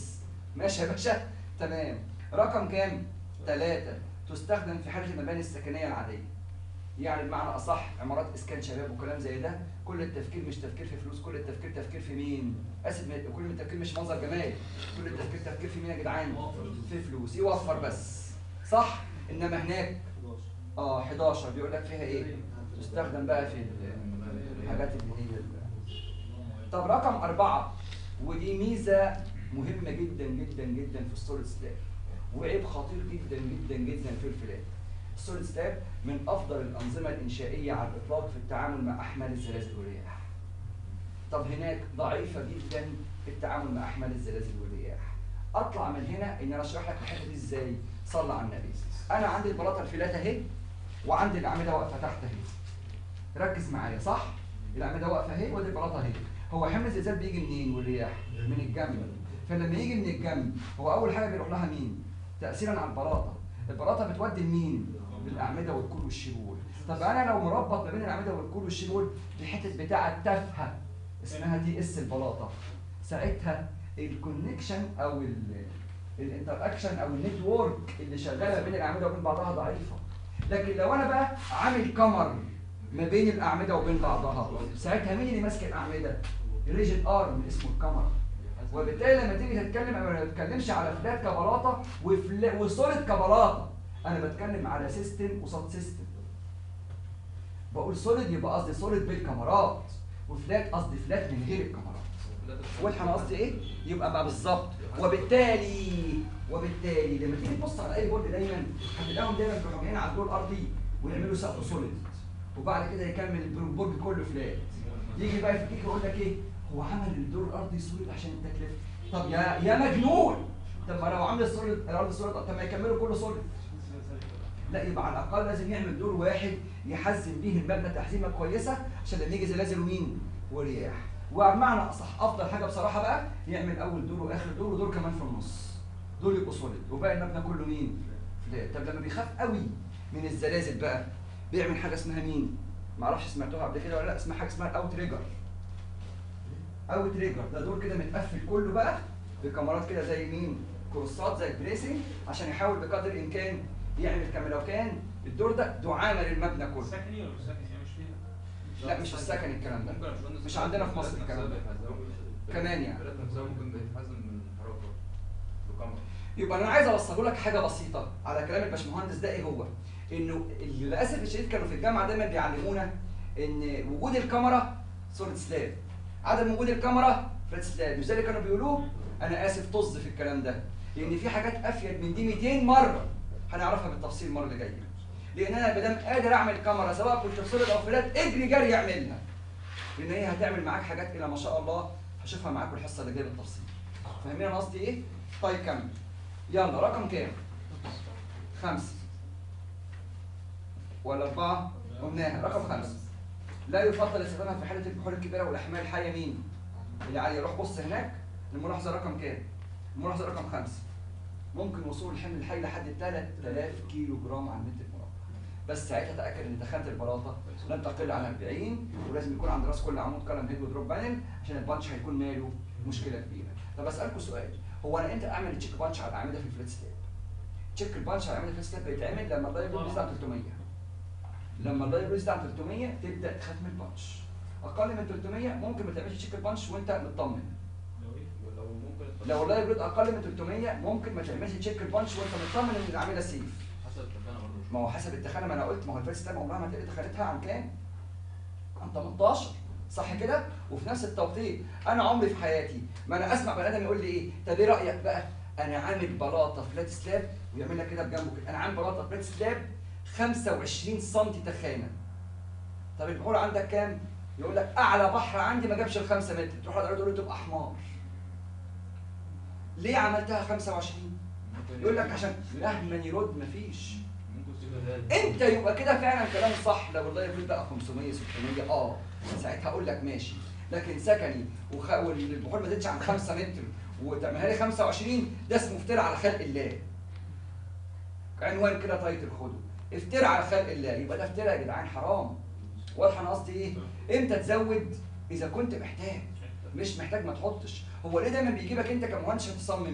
ماشي يا باشا تمام رقم كام ثلاثة تستخدم في حالة المباني السكنية العادية يعني بمعنى أصح عمارات إسكان شباب وكلام زي ده كل التفكير مش تفكير في فلوس كل التفكير تفكير في مين؟ آسف م- كل التفكير مش منظر جمالي كل التفكير تفكير في مين يا جدعان؟ في فلوس يوفر بس صح؟ إنما هناك اه 11 بيقول لك فيها إيه؟ تستخدم بقى في ال- الحاجات اللي هي ال- طب رقم أربعة ودي ميزة مهمة جدا جدا جدا في السوليد سلاب وعيب خطير جدا جدا جدا في الفلات السوليد سلاب من أفضل الأنظمة الإنشائية على الإطلاق في التعامل مع أحمال الزلازل والرياح طب هناك ضعيفة جدا في التعامل مع أحمال الزلازل والرياح أطلع من هنا إن أنا أشرح لك الحتة دي إزاي صلى على النبي أنا عندي البلاطة الفلات أهي وعندي الأعمدة واقفة تحت أهي ركز معايا صح؟ الأعمدة واقفة أهي وادي البلاطة أهي هو حمل الزلزال بيجي منين والرياح؟ من الجنب فلما يجي من الجنب هو أول حاجة بيروح لها مين؟ تأثيرا على البلاطة البلاطة بتودي لمين؟ للأعمدة والكول والشبول طب أنا لو مربط ما بين الأعمدة والكول والشبول الحتة بتاعة تافهة اسمها دي اس البلاطة ساعتها الكونكشن أو ال- الانتر اكشن او النتورك اللي شغاله بين الاعمده وبين بعضها ضعيفه لكن لو انا بقى عامل كمر ما بين الاعمده وبين بعضها ساعتها مين اللي ماسك الاعمده ريجيد ارم اسمه الكمر وبالتالي لما تيجي تتكلم انا ما بتكلمش على فلات كبلاطه وفلا- وسوليد كبلاطه انا بتكلم على سيستم قصاد سيستم بقول سوليد يبقى قصدي سوليد بالكاميرات وفلات قصدي فلات من غير الكاميرات واضحه انا قصدي ايه يبقى بقى بالظبط وبالتالي وبالتالي لما تيجي تبص على اي برج دايما هتلاقيهم دايما بيروحوا جايين على الدور الارضي ويعملوا سقف سوليد وبعد كده يكمل البرج كله فلات يجي بقى يفكيك يقول لك ايه هو عمل الدور الارضي سوليد عشان التكلفه طب يا يا مجنون طب ما لو عامل السوليد الارض سوليد طب ما يكملوا كله سوليد لا يبقى على الاقل لازم يعمل دور واحد يحزم بيه المبنى تحزيمه كويسه عشان لما يجي زلازل ومين ورياح وبمعنى اصح افضل حاجه بصراحه بقى يعمل اول دور واخر دور ودور كمان في النص دول يبقوا سوليد وباقي المبنى كله مين فلات طب لما بيخاف قوي من الزلازل بقى بيعمل حاجه اسمها مين معرفش سمعتوها قبل كده ولا لا اسمها حاجه اسمها الاوت ريجر اوت ريجر ده دور كده متقفل كله بقى بكاميرات كده زي مين كروسات زي البريسنج عشان يحاول بقدر الامكان يعمل كما لو كان الدور ده دعامه للمبنى كله سكني ولا مش سكني يعني مش فيها لا مش في السكن الكلام ده ممكن يا باشمهندس مش عندنا في مصر الكلام ده. كمان يعني. البلاد نفسها ممكن بيتحزم من حركه بكاميرا يبقى انا عايز اوصله لك حاجه بسيطه على كلام الباشمهندس ده ايه هو؟ انه للاسف الشديد كانوا في الجامعه دايما بيعلمونا ان وجود الكاميرا سوليد سلاب عدم وجود الكاميرا فلات سلاب مش ده اللي كانوا بيقولوه؟ انا اسف طز في الكلام ده لان في حاجات افيد من دي 200 مره هنعرفها بالتفصيل المره اللي جايه لان انا ما دام قادر اعمل كاميرا سواء كنت في سوليد او فلات اجري جري اعملها لان هي هتعمل معاك حاجات الى ما شاء الله هشوفها معاكم الحصه اللي جايه بالتفصيل فاهمين انا قصدي ايه؟ طيب كمل يلا رقم كام؟ خمسة ولا أربعة؟ قلناها رقم خمسة لا يفضل استخدامها في حالة البحور الكبيرة والأحمال الحية مين؟ اللي عليه روح بص هناك الملاحظة رقم كام؟ الملاحظة رقم خمسة ممكن وصول الحمل الحي لحد 3000 كيلو جرام على المتر مربع بس ساعتها تأكد إن دخلت البلاطة لن تقل عن 40 ولازم يكون عند راس كل عمود كلام هيد ودروب بانل عشان البانش هيكون ماله مشكلة كبيرة طب أسألكم سؤال هو أنا إمتى أعمل تشيك بانش على الأعمدة في الفلات سلاب؟ تشيك البانش على الأعمدة في الفلات سلاب بيتعمل لما اللايف يزيد عن 300 لما اللايف يزيد عن 300 تبدأ تخاف من البانش أقل من 300 ممكن ما تعملش تشيك البانش وأنت مطمن لو ايه ولو ممكن لو اللايف ريت اقل من 300 ممكن ما تعملش تشيك البانش وانت مطمن ان الاعمده سيف حسب التخانه برضه ما هو حسب التخانه ما انا قلت ما هو الفيرست تايم عمرها ما تلاقي تخانتها عن كام؟ عن 18 صح كده؟ وفي نفس التوقيت انا عمري في حياتي ما انا اسمع بني ادم يقول لي ايه؟ طب ايه رايك بقى؟ انا عامل بلاطه فلات سلاب ويعمل لك كده بجنبه كده انا عامل بلاطه فلات سلاب 25 سم تخانه طب البحور عندك كام؟ يقول لك اعلى بحر عندي ما جابش ال 5 متر تروح على تقول له تبقى حمار ليه عملتها 25 يقول لك عشان مهما يرد مفيش ممكن تسيبها انت يبقى كده فعلا كلام صح لو اللايف ريت بقى 500 600 اه ساعتها اقول لك ماشي لكن سكني وخ... والبحور ما تزيدش عن 5 متر وتعملها لي 25 ده اسمه افتراء على خلق الله عنوان كده تايتل خده افتراء على خلق الله يبقى ده افتراء يا جدعان حرام واضحه انا قصدي ايه امتى تزود اذا كنت محتاج مش محتاج ما تحطش هو ليه دايما بيجيبك انت كمهندس عشان تصمم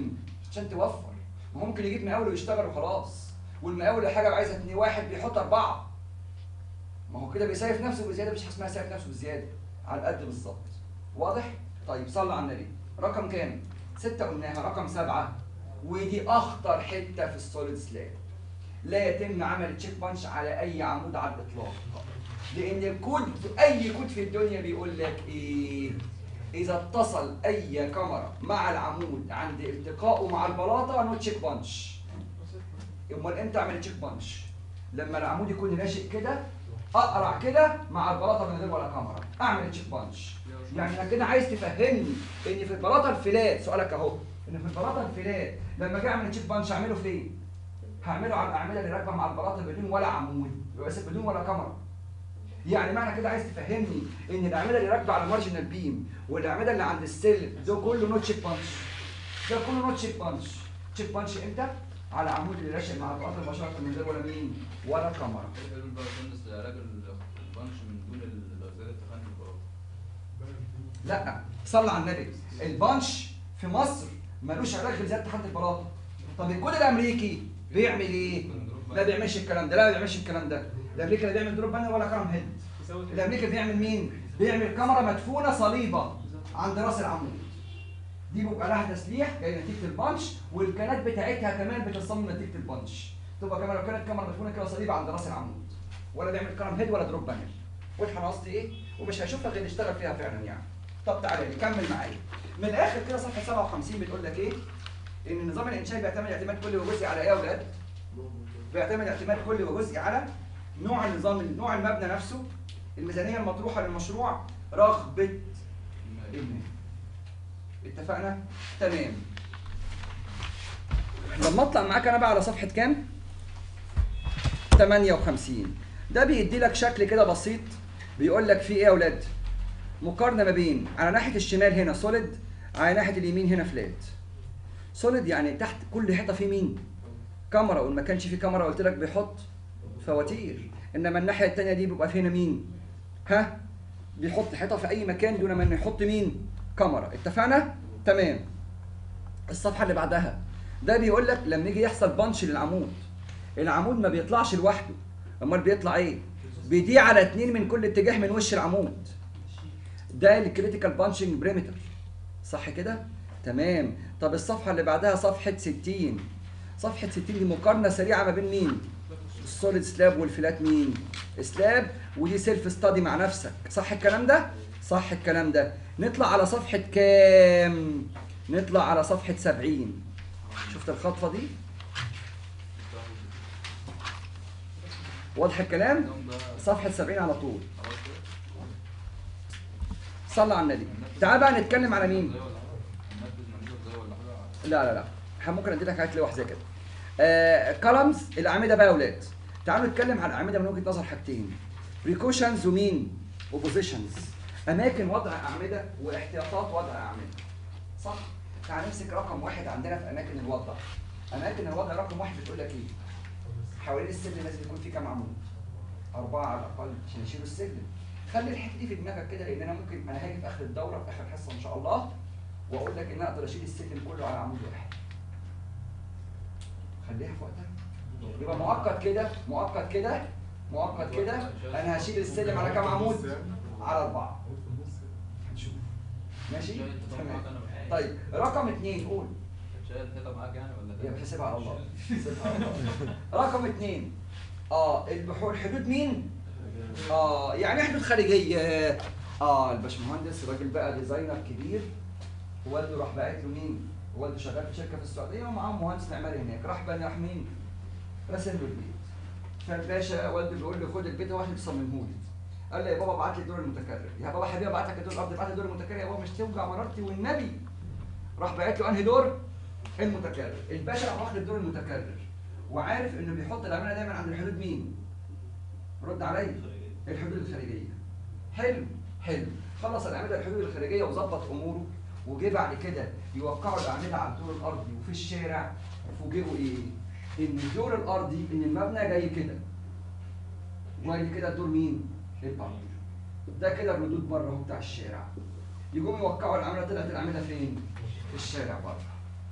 عشان توفر ممكن يجيب مقاول ويشتغل وخلاص والمقاول حاجه عايزه اتنين واحد بيحط اربعه ما هو كده بيسيف نفسه بزياده مش اسمها سيف نفسه بزياده على قد بالظبط واضح طيب صلى على النبي رقم كام ستة قلناها رقم سبعة ودي اخطر حته في السوليد سلاب لا يتم عمل تشيك بانش على اي عمود على الاطلاق لان الكود اي كود في الدنيا بيقول لك ايه اذا اتصل اي كاميرا مع العمود عند التقائه مع البلاطه نو تشيك بانش امال امتى اعمل تشيك بانش لما العمود يكون ناشئ كده اقرع كده مع البلاطه من غير ولا كاميرا اعمل تشيك بانش يعني انا كده عايز تفهمني ان في البلاطه الفلات سؤالك اهو ان في البلاطه الفلات لما اجي اعمل تشيك بانش اعمله فين هعمله على الاعمده اللي راكبه مع البلاطه بدون ولا عمود بس بدون ولا كاميرا يعني معنى كده عايز تفهمني ان الاعمده اللي راكبه على مارجنال بيم والاعمده اللي عند السلم ده كله نوت تشيك بانش ده كله نوت تشيك بانش تشيك بانش امتى على عمود اللي راشق مع البلاطه مباشره من غير ولا مين ولا كاميرا ايه البقى باشمهندس لعلاج البنش من دون زيادة التخن البلاط لا صلى على النبي البانش في مصر ملوش علاج غير زياده تحت البلاطه طب الكود الامريكي بيعمل ايه؟ ما بيعملش الكلام ده لا ما بيعملش الكلام ده الامريكي لا بيعمل دروب بانر ولا كرم هيد الامريكي بيعمل مين؟ بيعمل كاميرا مدفونه صليبه عند راس العمود دي بيبقى لها تسليح جاي نتيجه البانش والكانات بتاعتها كمان بتصمم نتيجه البانش تبقى كاميرا كانت كاميرا مدفونه كده صليبه عند راس العمود ولا بيعمل كرم هيد ولا دروب بانر واضح انا قصدي ايه؟ ومش هيشوفها غير يشتغل فيها فعلا يعني طب تعالى لي كمل معايا من الاخر كده صفحه 57 بتقول لك ايه؟ ان النظام الانشائي بيعتمد اعتماد كلي وجزئي على ايه يا اولاد؟ بيعتمد اعتماد كلي وجزئي على نوع النظام نوع المبنى نفسه الميزانيه المطروحه للمشروع رغبه المال اتفقنا تمام لما اطلع معاك انا بقى على صفحه كام 58 ده بيدي لك شكل كده بسيط بيقول لك فيه ايه يا اولاد مقارنه ما بين على ناحيه الشمال هنا سوليد على ناحيه اليمين هنا فلات سوليد يعني تحت كل حته فيه مين كاميرا وان ما كانش فيه كاميرا قلت لك بيحط فواتير انما الناحيه الثانيه دي بيبقى فينا مين ها بيحط حيطه في اي مكان دون ما انه يحط مين كاميرا اتفقنا تمام الصفحه اللي بعدها ده بيقول لك لما يجي يحصل بانش للعمود العمود ما بيطلعش لوحده امال بيطلع ايه بيضيع على اتنين من كل اتجاه من وش العمود ده الكريتيكال بانشنج بريمتر صح كده تمام طب الصفحه اللي بعدها صفحه 60 صفحه 60 دي مقارنه سريعه ما بين مين السوليد سلاب والفلات مين سلاب ودي سيلف ستادي مع نفسك صح الكلام ده صح الكلام ده نطلع على صفحه كام نطلع على صفحه 70 شفت الخطفه دي واضح الكلام النظام ده صفحه 70 على طول خلاص كده صلى على النبي تعال بقى نتكلم على مين زي ولا حاجة؟ ننفذ منظور زي ولا حاجة لا لا لا احنا ممكن ادي لك حاجات لوحدها زي كده آه كولمز الاعمده بقى يا اولاد تعالوا نتكلم على الاعمده من وجهه نظر حاجتين بريكوشنز ومين وبوزيشنز اماكن وضع اعمده واحتياطات وضع اعمده صح تعال نمسك رقم واحد عندنا في اماكن الوضع اماكن الوضع رقم واحد بتقول لك ايه حوالين السلم لازم يكون في كام عمود أربعة على الأقل عشان يشيلوا السلم خلي الحتة دي في دماغك كده لأن أنا ممكن أنا هاجي في آخر الدورة في آخر حصة إن شاء الله وأقول لك إن أنا أقدر أشيل السلم كله على عمود واحد خليها في وقتها يبقى مؤقت كده مؤقت كده مؤقت كده أنا هشيل السلم على كام عمود؟ على أربعة عمود في النص هنشوف ماشي؟ جاي تطلع تمام معاك انا بحاجة. طيب رقم اتنين قول شايل الحيطة معاك يعني ولا يا ده؟ بحسبها على الله بحسبها على الله رقم اتنين اه البحور الحدود مين؟ اه يعني إيه حدود خارجيه اه الباشمهندس راجل بقى ديزاينر كبير والده راح باعت له مين؟ والده شغال في شركه في السعوديه ومعاه مهندس معماري هناك راح بقى راح مين؟ راسم له البيت فالباشا والده بيقول له خد البيت واحد تصممه لي قال له يا بابا ابعت لي الدور المتكرر يا بابا حبيبي ابعت لك الدور الارضي ابعت لي الدور المتكرر يا بابا مش توجع مرارتي والنبي راح باعت له انهي دور؟ المتكرر الباشا راح واخد الدور المتكرر وعارف انه بيحط العماله دايما عند الحدود مين؟ رد عليا الحدود الخارجيه حلو حلو خلص الاعمده الحدود الخارجيه وظبط اموره وجه بعد كده يوقعوا الاعمده على الدور الارضي وفي الشارع فوجئوا ايه؟ ان الدور الارضي ان المبنى جاي كده وجاي كده الدور مين؟ الارض ده كده الردود بره اهو بتاع الشارع يقوموا يوقعوا الاعمده طلعت الاعمده فين؟ في الشارع بره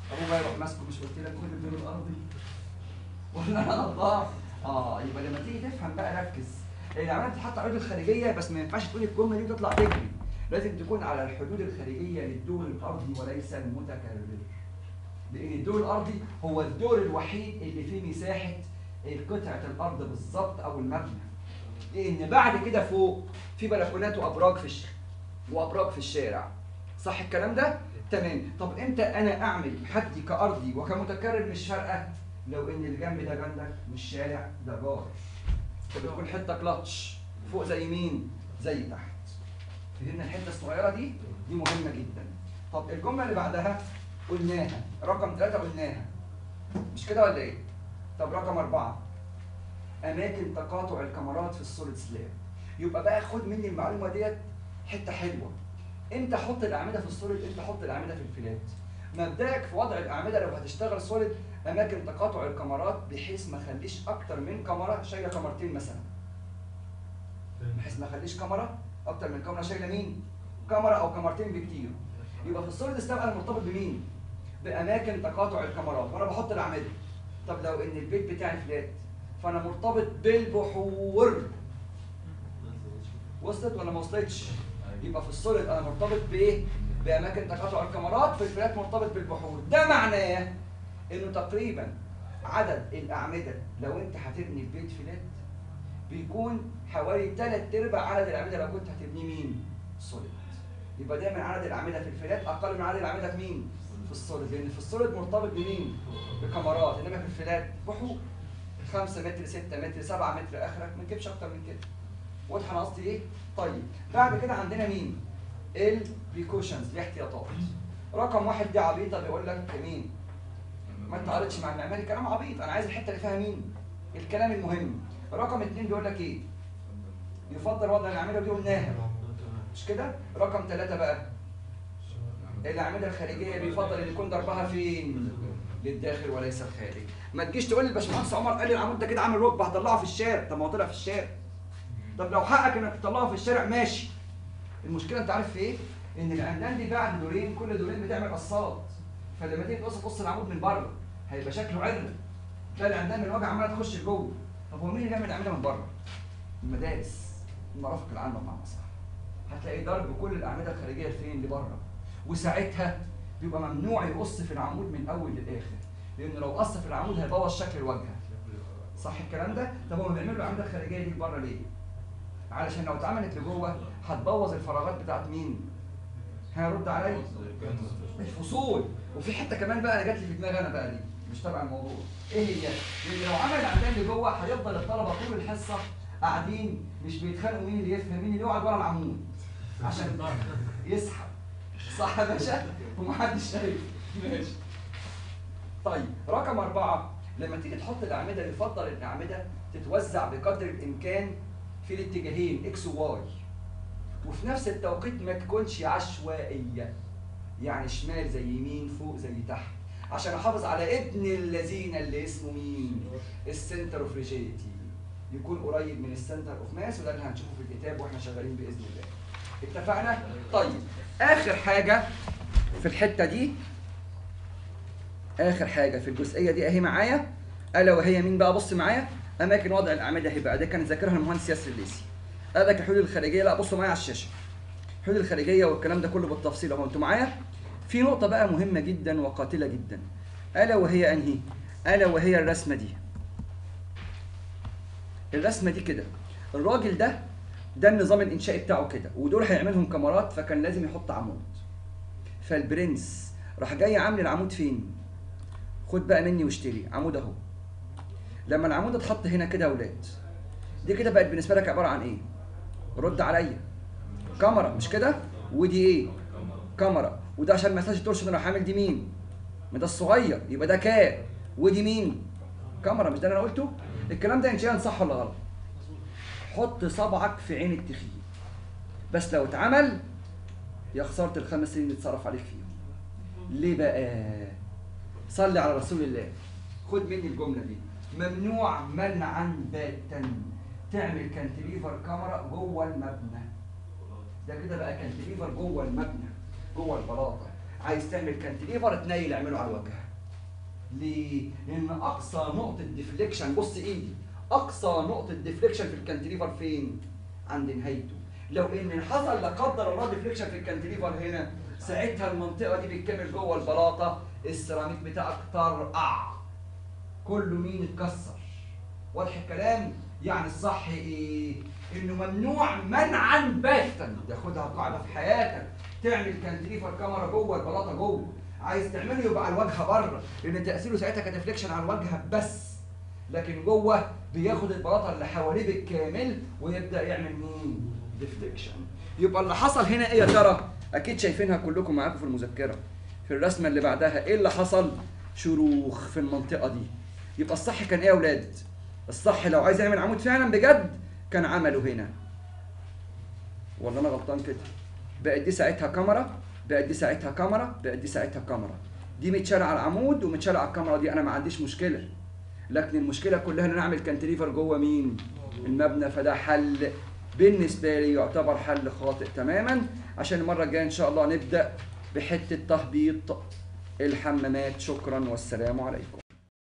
ابوه بقى يروح ماسكه مش قلت لك خد الدور الارضي ولا انا غلطان اه يبقى لما تيجي تفهم بقى ركز العمليه بتتحط على الحدود الخارجيه بس ما ينفعش تقول الجمله دي وتطلع تجري لازم تكون على الحدود الخارجيه للدور الارضي وليس المتكرر لان الدور الارضي هو الدور الوحيد اللي فيه مساحه قطعه الارض بالظبط او المبنى لان بعد كده فوق في بلكونات وابراج في الش... وابراج في الشارع صح الكلام ده تمام طب امتى انا اعمل حدي كارضي وكمتكرر مش فارقه لو ان الجنب ده جنبك مش شارع ده جار فبتكون حته كلاتش فوق زي مين زي تحت فهمنا الحته الصغيره دي دي مهمه جدا طب الجمله اللي بعدها قلناها رقم ثلاثة قلناها مش كده ولا ايه طب رقم أربعة أماكن تقاطع الكاميرات في السوليد سلاب يبقى بقى خد مني المعلومة ديت حتة حلوة امتى احط الأعمدة في السوليد امتى احط الأعمدة في الفلات مبدأك في وضع الأعمدة لو هتشتغل سوليد أماكن تقاطع الكاميرات بحيث ما اخليش أكتر من كاميرا شايلة كاميرتين مثلا بحيث ما اخليش كاميرا أكتر من كاميرا شايلة مين؟ كاميرا أو كاميرتين بكتير يبقى في السوليد سلاب أنا مرتبط بمين؟ بأماكن تقاطع الكاميرات وأنا بحط الأعمدة طب لو إن البيت بتاعي فلات فأنا مرتبط بالبحور وصلت ولا ما وصلتش؟ يبقى في السوليد انا مرتبط بايه؟ باماكن تقاطع الكاميرات في الفلات مرتبط بالبحور، ده معناه انه تقريبا عدد الاعمده لو انت هتبني البيت فلات بيكون حوالي ثلاث ارباع عدد الاعمده لو كنت هتبنيه مين؟ سوليد. يبقى دايما عدد الاعمده في الفلات اقل من عدد الاعمده في مين؟ في السوليد، لان في السوليد مرتبط بمين؟ بكاميرات، انما في الفلات بحور 5 متر 6 متر 7 متر اخرك ما تجيبش اكتر من كده. واضح انا قصدي ايه؟ طيب بعد كده عندنا مين؟ البريكوشنز الاحتياطات. رقم واحد دي عبيطه بيقول لك مين؟ ما انت قريتش مع المعماري كلام عبيط، انا عايز الحته اللي فيها مين؟ الكلام المهم. رقم اثنين بيقول لك ايه؟ يفضل وضع الاعمده دي قلناها مش كده؟ رقم ثلاثه بقى الاعمده الخارجيه بيفضل ان يكون ضربها فين؟ للداخل وليس الخارج. ما تجيش تقول لي الباشمهندس عمر قال لي العمود ده كده عامل ركبه هطلعه في الشارع، طب ما هو طلع في الشارع. طب لو حقك انك تطلعه في الشارع ماشي المشكله انت عارف في ايه؟ ان العمدان دي بعد دورين كل دورين بتعمل قصات فلما تيجي تقص قص العمود من بره هيبقى شكله عرق تلاقي العمدان من الوجه عماله تخش لجوه طب هو مين اللي بيعمل العمده من بره؟ المدارس المرافق العامه بمعنى صح هتلاقي ضرب كل الاعمده الخارجيه فين لبره وساعتها بيبقى ممنوع يقص في العمود من اول للاخر لان لو قص في العمود هيبوظ شكل الواجهه صح الكلام ده؟ طب هم بيعملوا الأعمدة الخارجية دي بره ليه؟ علشان لو اتعملت لجوه هتبوظ الفراغات بتاعت مين؟ هيرد عليا الفصول وفي حته كمان بقى انا جات لي في دماغي انا بقى دي مش تبع الموضوع ايه هي؟ لان لو عمل العمدان اللي جوه هيفضل الطلبه طول الحصه قاعدين مش بيتخانقوا مين اللي يفهم مين اللي يقعد ورا العمود عشان يسحب صح يا باشا؟ ومحدش شايف ماشي طيب رقم أربعة لما تيجي تحط الأعمدة يفضل الأعمدة تتوزع بقدر الإمكان في الاتجاهين إكس وواي وفي نفس التوقيت ما تكونش عشوائية يعني شمال زي يمين فوق زي تحت عشان أحافظ على ابن الذين اللي اسمه مين؟ السنتر اوف ريجيتي يكون قريب من السنتر اوف ماس وده اللي هنشوفه في الكتاب واحنا شغالين بإذن الله اتفقنا؟ طيب آخر حاجة في الحتة دي اخر حاجه في الجزئيه دي اهي معايا الا وهي مين بقى بص معايا اماكن وضع الاعمده اهي بقى ده كان ذاكرها المهندس ياسر الليسي قال لك الحدود الخارجيه لا بصوا معايا على الشاشه الحدود الخارجيه والكلام ده كله بالتفصيل اهو انتوا معايا في نقطه بقى مهمه جدا وقاتله جدا الا وهي انهي الا وهي الرسمه دي الرسمه دي كده الراجل ده ده النظام الانشائي بتاعه كده ودول هيعملهم كاميرات فكان لازم يحط عمود فالبرنس راح جاي عامل العمود فين خد بقى مني واشتري عمود اهو لما العمود اتحط هنا كده يا ولاد دي كده بقت بالنسبه لك عباره عن ايه رد عليا كاميرا مش كده ودي ايه كاميرا وده عشان ما ينساش ترشد انا عامل دي مين ما ده الصغير يبقى ده كام ودي مين كاميرا مش ده اللي انا قلته الكلام ده انشاء صح ولا غلط حط صبعك في عين التخين بس لو اتعمل يا خساره الخمس سنين اللي اتصرف عليك فيهم ليه بقى صلي على رسول الله خد مني الجمله دي ممنوع منعا باتا تعمل كانتليفر كاميرا جوه المبنى ده كده بقى كانتليفر جوه المبنى جوه البلاطه عايز تعمل كانتليفر تنيل اعمله على الوجه ليه؟ لان اقصى نقطه ديفليكشن بص ايدي اقصى نقطه ديفليكشن في الكانتليفر فين عند نهايته لو ان حصل لا قدر الله ديفليكشن في الكانتليفر هنا ساعتها المنطقه دي بالكامل جوه البلاطه السيراميك بتاعك طرقع كله مين اتكسر واضح الكلام يعني الصح ايه انه ممنوع منعا باتا تاخدها قاعده في حياتك تعمل كانتليفر كاميرا جوه البلاطه جوه عايز تعمله يبقى على الواجهه بره لان تاثيره ساعتها كديفليكشن على الواجهه بس لكن جوه بياخد البلاطه اللي حواليه بالكامل ويبدا يعمل مين ديفليكشن يبقى اللي حصل هنا ايه يا ترى اكيد شايفينها كلكم معاكم في المذكره في الرسمه اللي بعدها ايه اللي حصل شروخ في المنطقه دي يبقى الصح كان ايه يا اولاد الصح لو عايز يعمل عمود فعلا بجد كان عمله هنا ولا انا غلطان كده بقت دي ساعتها كاميرا بقت دي ساعتها كاميرا بقت دي ساعتها كاميرا دي متشالة على العمود ومتشالة على الكاميرا دي انا ما عنديش مشكله لكن المشكله كلها ان انا اعمل كانتليفر جوه مين المبنى فده حل بالنسبه لي يعتبر حل خاطئ تماما عشان المره الجايه ان شاء الله نبدا بحته تهبيط الحمامات شكرا والسلام عليكم